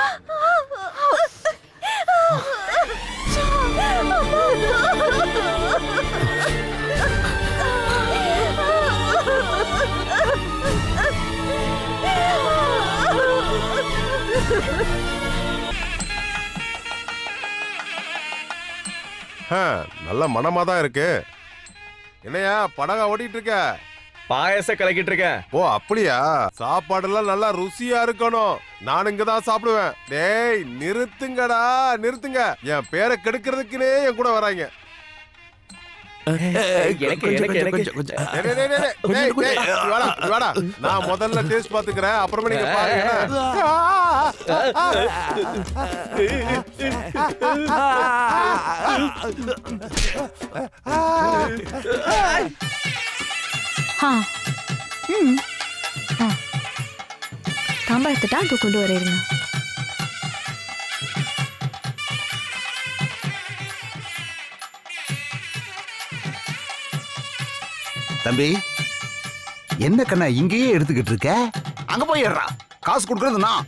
ஆ, நல்ல மனமா தான் இருக்கு என்னையா படகா ஓட்டிட்டு இருக்க பாயச கலக்கிட்டு இருக்கேன் ஓ அப்படியா சாப்பாடெல்லாம் நல்லா ருசியா இருக்கணும் நான் இங்க தான் சாப்பிடுவேன் டேய் நிறுத்துங்கடா நிறுத்துங்க என் பேரை கெடுக்கிறதுக்குனே என் கூட வராங்க எனக்கு, எனக்கு, எனக்கு. டேய், டேய், டேய், டேய், டேய், டேய், இப்படி வாடா, இப்படி வாடா. நான் முதல்ல டேஸ்ட் பாத்துக்கிறேன் அப்புறமா நீங்க பாருங்க ஆ ம் ஆ தாம்பாளத்தை டாக்கு கொண்டு வரேருங்க தம்பி என்ன கண்ணா இங்கேயே எடுத்துக்கிட்டு இருக்க அங்க போயிடுறா காசு கொடுக்கறது நான்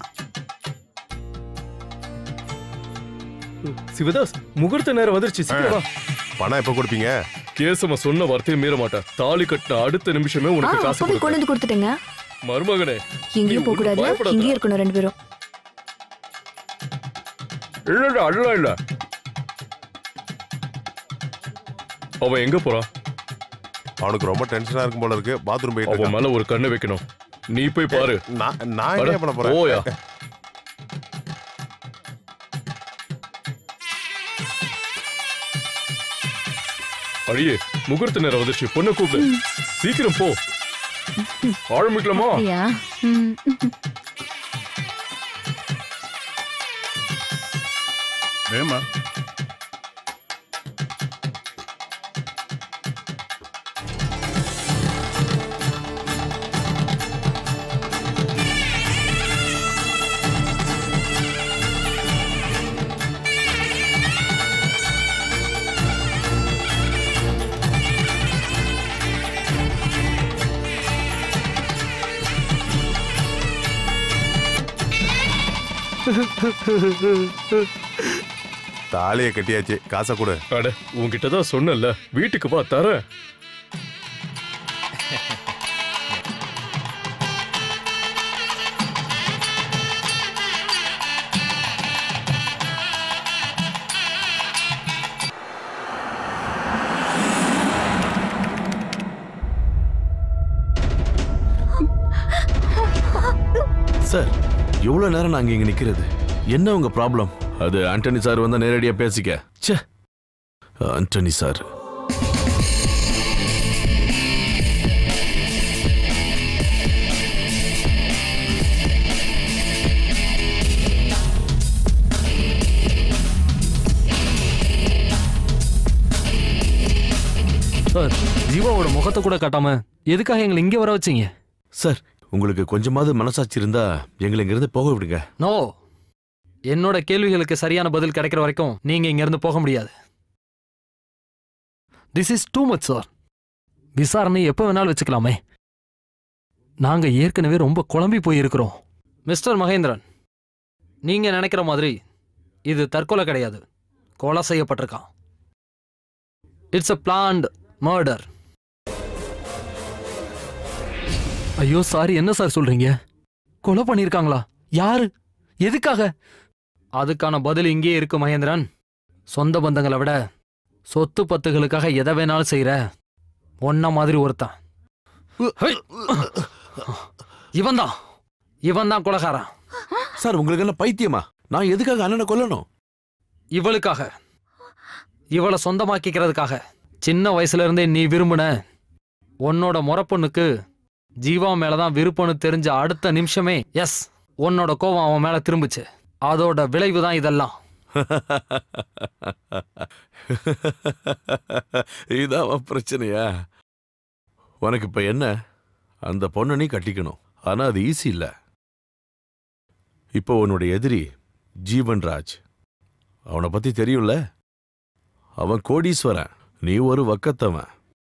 சிவதாஸ் முகூர்த்த நேரம் வந்துருச்சு சீக்கிரம் வா. பணம் எப்ப கொடுப்பீங்க கேசம சொன்ன வார்த்தையை மீற மாட்டேன் தாலி கட்டின அடுத்த நிமிஷமே ஆ உனக்கு காசு அப்பவே கொண்டு கொடுப்பேன் வந்து கொடுத்துட்டேங்க மருமகனே எங்கேயும் போக கூடாது பயப்படாத. இங்கேயே இருக்கணும் ரெண்டு பேரும் இல்ல இல்ல அதெல்லாம் இல்ல அவன் எங்க போறான் அவனுக்கு ரொம்ப டென்ஷனா இருக்கும் போல இருக்கு பாத்ரூம் போயிட்டு அவன் இருக்கான். மேல ஒரு கண்ணை வைக்கணும் நீ போய் பாரு நான் நான் என்ன அட, பண்ண போறேன் போயா அழியே முகூர்த்த நேரம் வந்துருச்சு பொண்ணை கூப்பிடு சீக்கிரம் போ ஆரம்பிக்கலாமா அப்படியா ம். வேமா தாலியை கட்டியாச்சு காசை கொடு அட உன்கிட்ட தான் சொன்னல வீட்டுக்கு வா தரேன் எவ்வளவு நேரம் நாங்க இங்க நிக்கிறது என்ன உங்க ப்ராப்ளம் அது ஆண்டனி சார் வந்தா நேரடியா பேசிக்க ச்சே ஆண்டனி சார் சார் ஜீவாவோட முகத்தை கூட காட்டாம எதுக்காக எங்களை இங்கே வர வச்சீங்க சார் உங்களுக்கு கொஞ்சமாவது மனசாட்சி இருந்தா எங்களை இங்கிருந்து போக விடுங்க நோ என்னோட கேள்விகளுக்கு சரியான பதில் கிடைக்கிற வரைக்கும் நீங்க இங்க இருந்து போக முடியாது this is too much sir விசாரணை எப்போ வேணாலும் வச்சுக்கலாமே நாங்க ஏற்கனவே ரொம்ப குழம்பி போயிருக்கிறோம் மிஸ்டர் மகேந்திரன் நீங்க நினைக்கிற மாதிரி இது தற்கொலை கிடையாது கொலை செய்யப்பட்டிருக்கான் இட்ஸ் அ பிளான்ட் மர்டர் ஐயோ சாரி என்ன சார் சொல்றீங்க கொலை பண்ணியிருக்காங்களா யாரு எதுக்காக அதுக்கான பதில் இங்கே இருக்கு மகேந்திரன் சொந்த பந்தங்களை விட சொத்து பத்துகளுக்காக எதை வேணாலும் செய்யற ஒன்ன மாதிரி ஒருத்தன் இவன் தான் இவன் தான் கொலகாரன் சார் உங்களுக்கு என்ன பைத்தியமா நான் எதுக்காக அண்ணனை கொல்லணும் இவளுக்காக இவளை சொந்தமாக்கிக்கிறதுக்காக சின்ன வயசுல இருந்தே நீ விரும்பின உன்னோட முறப்பொண்ணுக்கு ஜீவா மேலதான் விருப்பம்னு தெரிஞ்ச அடுத்த நிமிஷமே எஸ் உன்னோட கோவம் அவன் மேல திரும்புச்சு அதோட விளைவு தான் இதெல்லாம் இதான் அவன் பிரச்சனையா உனக்கு இப்ப என்ன அந்த பொண்ணை நீ கட்டிக்கணும் ஆனா அது ஈஸி இல்ல இப்போ உன்னுடைய எதிரி ஜீவன் ராஜ் அவனை பத்தி தெரியும்ல அவன் கோடீஸ்வரன் நீ ஒரு வக்கத்தவன்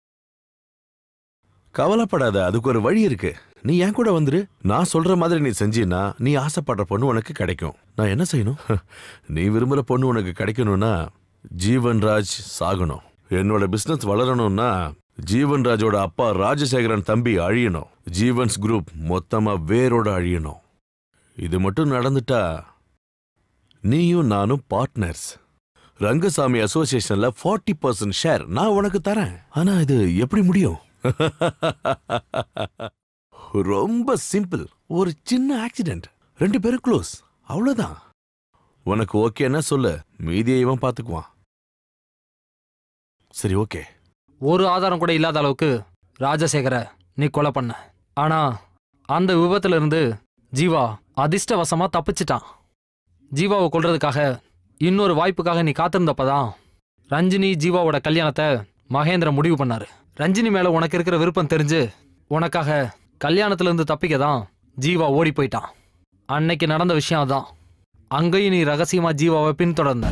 கவலைப்படாத அதுக்கு ஒரு வழி இருக்கு நீ என் கூட வந்துரு நான் சொல்ற மாதிரி நீ செஞ்சீன்னா நீ ஆசைப்படுற பொண்ணு உனக்கு கிடைக்கும் நான் என்ன செய்யணும் நீ விரும்புற பொண்ணு உனக்கு கிடைக்கணும்னா ஜீவன் ராஜ் சாகணும் என்னோட பிசினஸ் வளரணும்னா ஜீவன் ராஜோட அப்பா ராஜசேகரன் தம்பி அழியணும் ஜீவன்ஸ் குரூப் மொத்தமா வேரோட அழியணும் இது மட்டும் நடந்துட்டா நீயும் நானும் பார்ட்னர்ஸ் ரங்கசாமி அசோசியேஷன்ல ஃபார்ட்டி பர்சன்ட் ஷேர் நான் உனக்கு தரேன் ஆனா இது எப்படி முடியும் ரொம்ப சிம்பிள் ஒரு சின்ன ஆக்சிடென்ட் ரெண்டு பேரும் க்ளோஸ் அவ்வளவுதான் உனக்கு ஓகேன்னா சொல்லு மீதியை இவன் பாத்துக்குவான் சரி ஓகே ஒரு ஆதாரம் கூட இல்லாத அளவுக்கு ராஜசேகர நீ கொலை பண்ண ஆனா அந்த விபத்துல இருந்து ஜீவா அதிர்ஷ்டவசமா தப்பிச்சிட்டான் ஜீவாவை கொல்றதுக்காக இன்னொரு வாய்ப்புக்காக நீ காத்திருந்தப்பதான் ரஞ்சினி ஜீவாவோட கல்யாணத்தை மகேந்திர முடிவு பண்ணாரு ரஞ்சினி மேல உனக்கு இருக்கிற விருப்பம் தெரிஞ்சு உனக்காக கல்யாணத்துல இருந்து தப்பிக்க தான் ஜீவா ஓடி போயிட்டான் அன்னைக்கு நடந்த விஷயம் அதான் அங்கேயும் நீ ரகசியமா ஜீவாவை பின்தொடர்ந்த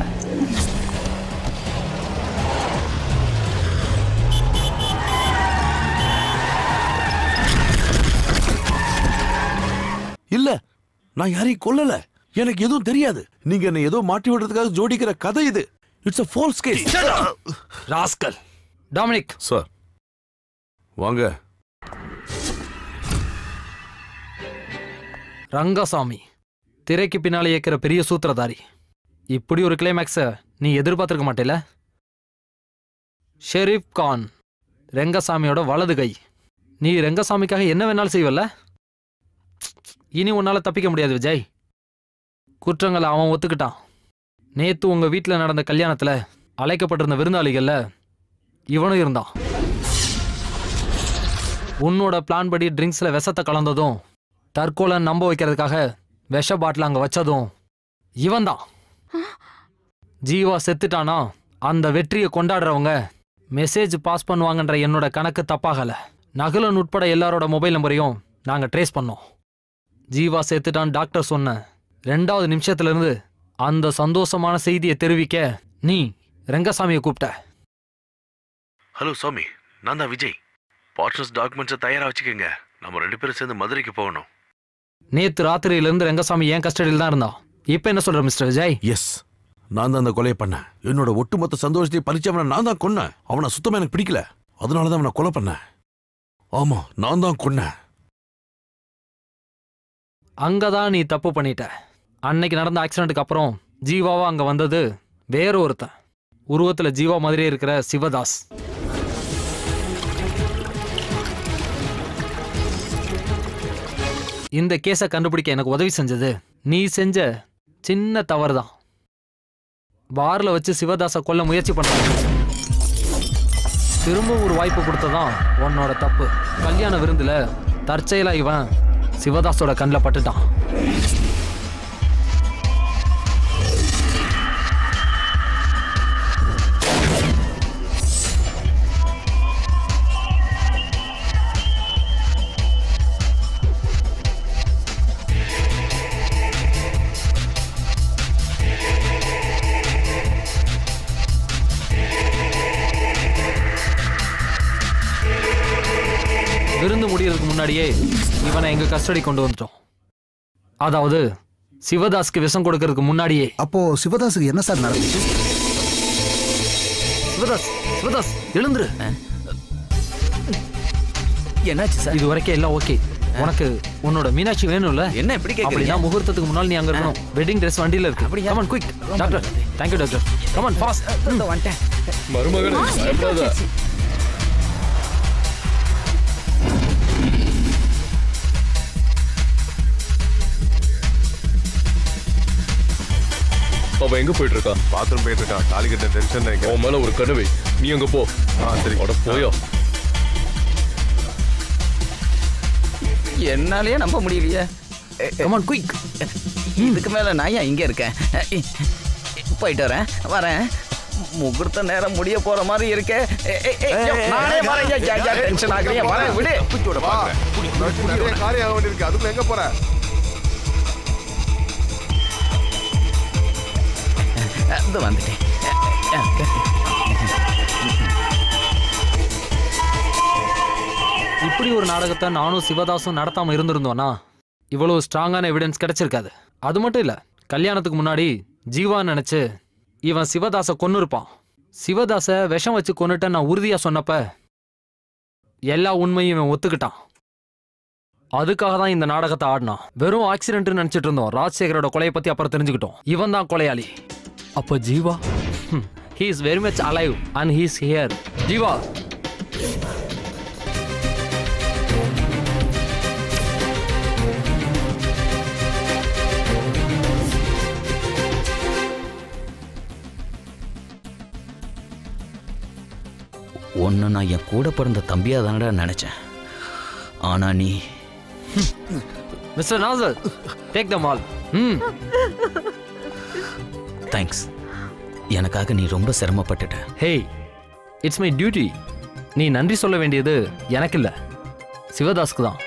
இல்ல நான் யாரையும் கொல்லல எனக்கு எதுவும் தெரியாது நீங்க என்ன ஏதோ மாட்டி விடுறதுக்காக ஜோடிக்கிற கதை இது it's a false case rascal Dominic sir வாங்க ரங்கசாமி திரைக்கு பின்னாலே இயக்கிற பெரிய சூத்திரதாரி இப்படி ஒரு கிளைமேக்ஸை நீ எதிர்பார்த்திருக்க மாட்டேல ஷெரீப் கான் ரெங்கசாமியோட வலது கை நீ ரெங்கசாமிக்காக என்ன வேணாலும் செய்வல்ல இனி உன்னால தப்பிக்க முடியாது விஜய் குற்றங்களை அவன் ஒத்துக்கிட்டான் நேத்து உங்க வீட்டில் நடந்த கல்யாணத்துல அழைக்கப்பட்டிருந்த விருந்தாளிகள்ல இவனும் இருந்தான் உன்னோட பிளான் படி ட்ரிங்க்ஸ்ல விஷத்தை கலந்ததும் தற்கொலை நம்ப வைக்கிறதுக்காக விஷ பாட்டில் அங்க வச்சதும் இவன்தான் ஜீவா செத்துட்டானா அந்த வெற்றியை கொண்டாடுறவங்க மெசேஜ் பாஸ் பண்ணுவாங்கன்ற என்னோட கணக்கு தப்பாகல நகுலன் உட்பட எல்லாரோட மொபைல் நம்பரையும் நாங்க ட்ரேஸ் பண்ணோம் ஜீவா செத்துட்டான் டாக்டர் சொன்ன ரெண்டாவது நிமிஷத்துல இருந்து அந்த சந்தோஷமான செய்தியை தெரிவிக்க நீ ரெங்கசாமியை கூப்பிட்ட ஹலோ சாமி நான் தான் விஜய் பார்ட்னர்ஸ் டாக்குமெண்ட்ஸை தயாரா வச்சுக்கோங்க நம்ம ரெண்டு பேரும் சேர்ந்து மதுரைக்கு போகணும் நேத்து ராத்திரியிலிருந்து ரெங்கசாமி என் கஸ்டடியில் தான் இருந்தான் இப்போ என்ன சொல்ற மிஸ்டர் விஜய் எஸ் நான் தான் அந்த கொலையை பண்ணேன் என்னோட ஒட்டுமொத்த சந்தோஷத்தை பறிச்சவனை நான் தான் கொன்னேன் அவனை சுத்தமா எனக்கு பிடிக்கல அதனால தான் அவனை கொலை பண்ணேன் ஆமா நான் தான் கொன்னேன் அங்கதான் நீ தப்பு பண்ணிட்ட அன்னைக்கு நடந்த ஆக்சிடென்ட்டுக்கு அப்புறம் ஜீவாவா அங்க வந்தது வேற ஒருத்தன் உருவத்துல ஜீவா மாதிரியே இருக்கிற சிவதாஸ் இந்த கேஸை கண்டுபிடிக்க எனக்கு உதவி செஞ்சது நீ செஞ்ச சின்ன தவறு தான் பார்ல வச்சு சிவதாச கொல்ல முயற்சி பண்ணாங்க திரும்ப ஒரு வாய்ப்பு கொடுத்ததான் உன்னோட தப்பு கல்யாண விருந்துல தற்செயலா இவன் சிவதாஸோட கண்ணில் பட்டுட்டான் விருந்து முடியறதுக்கு முன்னாடியே இவனை எங்க கஸ்டடி கொண்டு வந்துட்டோம் அதாவது சிவதாஸ்க்கு விஷம் கொடுக்கறதுக்கு முன்னாடியே அப்போ சிவதாஸுக்கு என்ன சார் நடந்துச்சு சிவதாஸ் சிவதாஸ் எழுந்துரு என்னாச்சு சார் இது வரைக்கும் எல்லாம் ஓகே உனக்கு உன்னோட மீனாட்சி வேணும்ல என்ன இப்படி கேக்குறீங்க? அப்படின்னா முகூர்த்தத்துக்கு முன்னால் நீ அங்க இருக்கணும் வெட்டிங் ட்ரெஸ் வண்டியில இருக்கு அப்படியா? Come on quick doctor thank you doctor come on fast வந்துட்டேன் மருமகனே பயப்படாத அவ எங்க போயிட்டு இருக்கா பாத்ரூம் போயிட்டு இருக்கா தாலி கட்ட டென்ஷன் அவன் மேல ஒரு கனவை நீ அங்க போ சரி அட போயா என்னாலயே நம்ப முடியலையே கமான் குயிக் இதுக்கு மேல நான் ஏன் இங்க இருக்கேன் போயிட்டு வரேன் வரேன் முகூர்த்த நேரம் முடிய போற மாதிரி இருக்கே ஏய், ஏய், ஏய், யோ, நானே வரேன் ஏன், ஏன், ஏன் டென்ஷன் ஆகுறீங்க வரேன் விடு வா நிறைய காரியம் ஆக வேண்டியிருக்கு அதுக்குள்ள எங்க போற இது வந்துட்டேன் இப்படி ஒரு நாடகத்தை நானும் சிவதாசும் நடத்தாம இருந்திருந்தோம்னா இவ்வளவு ஸ்ட்ராங்கான எவிடன்ஸ் கிடைச்சிருக்காது அது மட்டும் இல்ல கல்யாணத்துக்கு முன்னாடி ஜீவா நினைச்சு இவன் சிவதாச கொன்னு இருப்பான் சிவதாச விஷம் வச்சு கொன்னுட்ட நான் உறுதியா சொன்னப்ப எல்லா உண்மையும் இவன் ஒத்துக்கிட்டான் அதுக்காக தான் இந்த நாடகத்தை ஆடினான் வெறும் ஆக்சிடென்ட்னு நினைச்சிட்டு இருந்தோம் ராஜசேகரோட கொலையை பத்தி அப்புறம் தெரிஞ்சுக்கிட்டோம் இவன் தான் கொலையாளி அப்போ Jeeva he is very much alive and he is here Jeeva ஒன்று நான் என் கூட பிறந்த தம்பியா தானடா நினைச்சேன் ஆனா நீ mister Nasar take the mall ம் தேங்க்ஸ் எனக்காக நீ ரொம்ப சிரமப்பட்டுட்ட ஹேய் இட்ஸ் மை டியூட்டி நீ நன்றி சொல்ல வேண்டியது எனக்கு இல்ல சிவதாஸ்க்கு தான்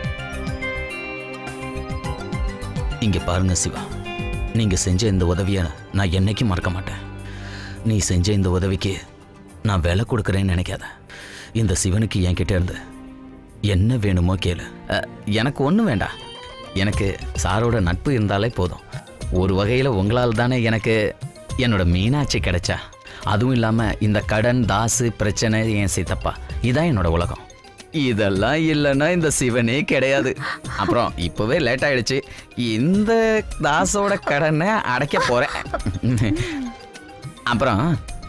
இங்க பாருங்க சிவா நீங்க செஞ்ச இந்த உதவியை நான் என்னைக்கும் மறக்க மாட்டேன் நீ செஞ்ச இந்த உதவிக்கு நான் விலை கொடுக்குறேன்னு நினைக்காத இந்த சிவனுக்கு என்கிட்ட இருந்து என்ன வேணுமோ கேளு அ, எனக்கு ஒன்றும் வேண்டாம் எனக்கு சாரோட நட்பு இருந்தாலே போதும் ஒரு வகையில் உங்களால் தானே எனக்கு என்னோட மீனாட்சி கிடைச்சா அதுவும் இல்லாமல் இந்த கடன் தாசு பிரச்சனை என் சித்தப்பா இதான் என்னோட உலகம் இதெல்லாம் இல்லைன்னா இந்த சிவனே கிடையாது அப்புறம் இப்போவே லேட் ஆயிடுச்சு இந்த தாசோட கடனை அடைக்க போகிறேன் அப்புறம்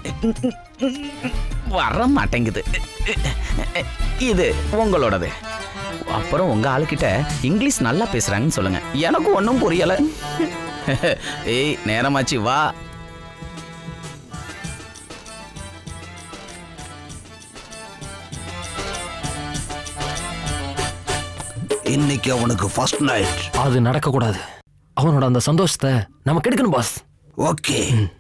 வர மாட்டேங்குது இது உங்களோடது அப்புறம் உங்க ஆளுக்கிட்ட இங்கிலீஷ் நல்லா பேசுறாங்கன்னு சொல்லுங்க எனக்கு ஒன்றும் புரியல ஏய் நேரமாச்சு வா இன்னைக்கு அவனுக்கு ஃபர்ஸ்ட் நைட் அது நடக்கக்கூடாது அவனோட அந்த சந்தோஷத்தை நம்ம கெடுக்கணும் பாஸ் ஓகே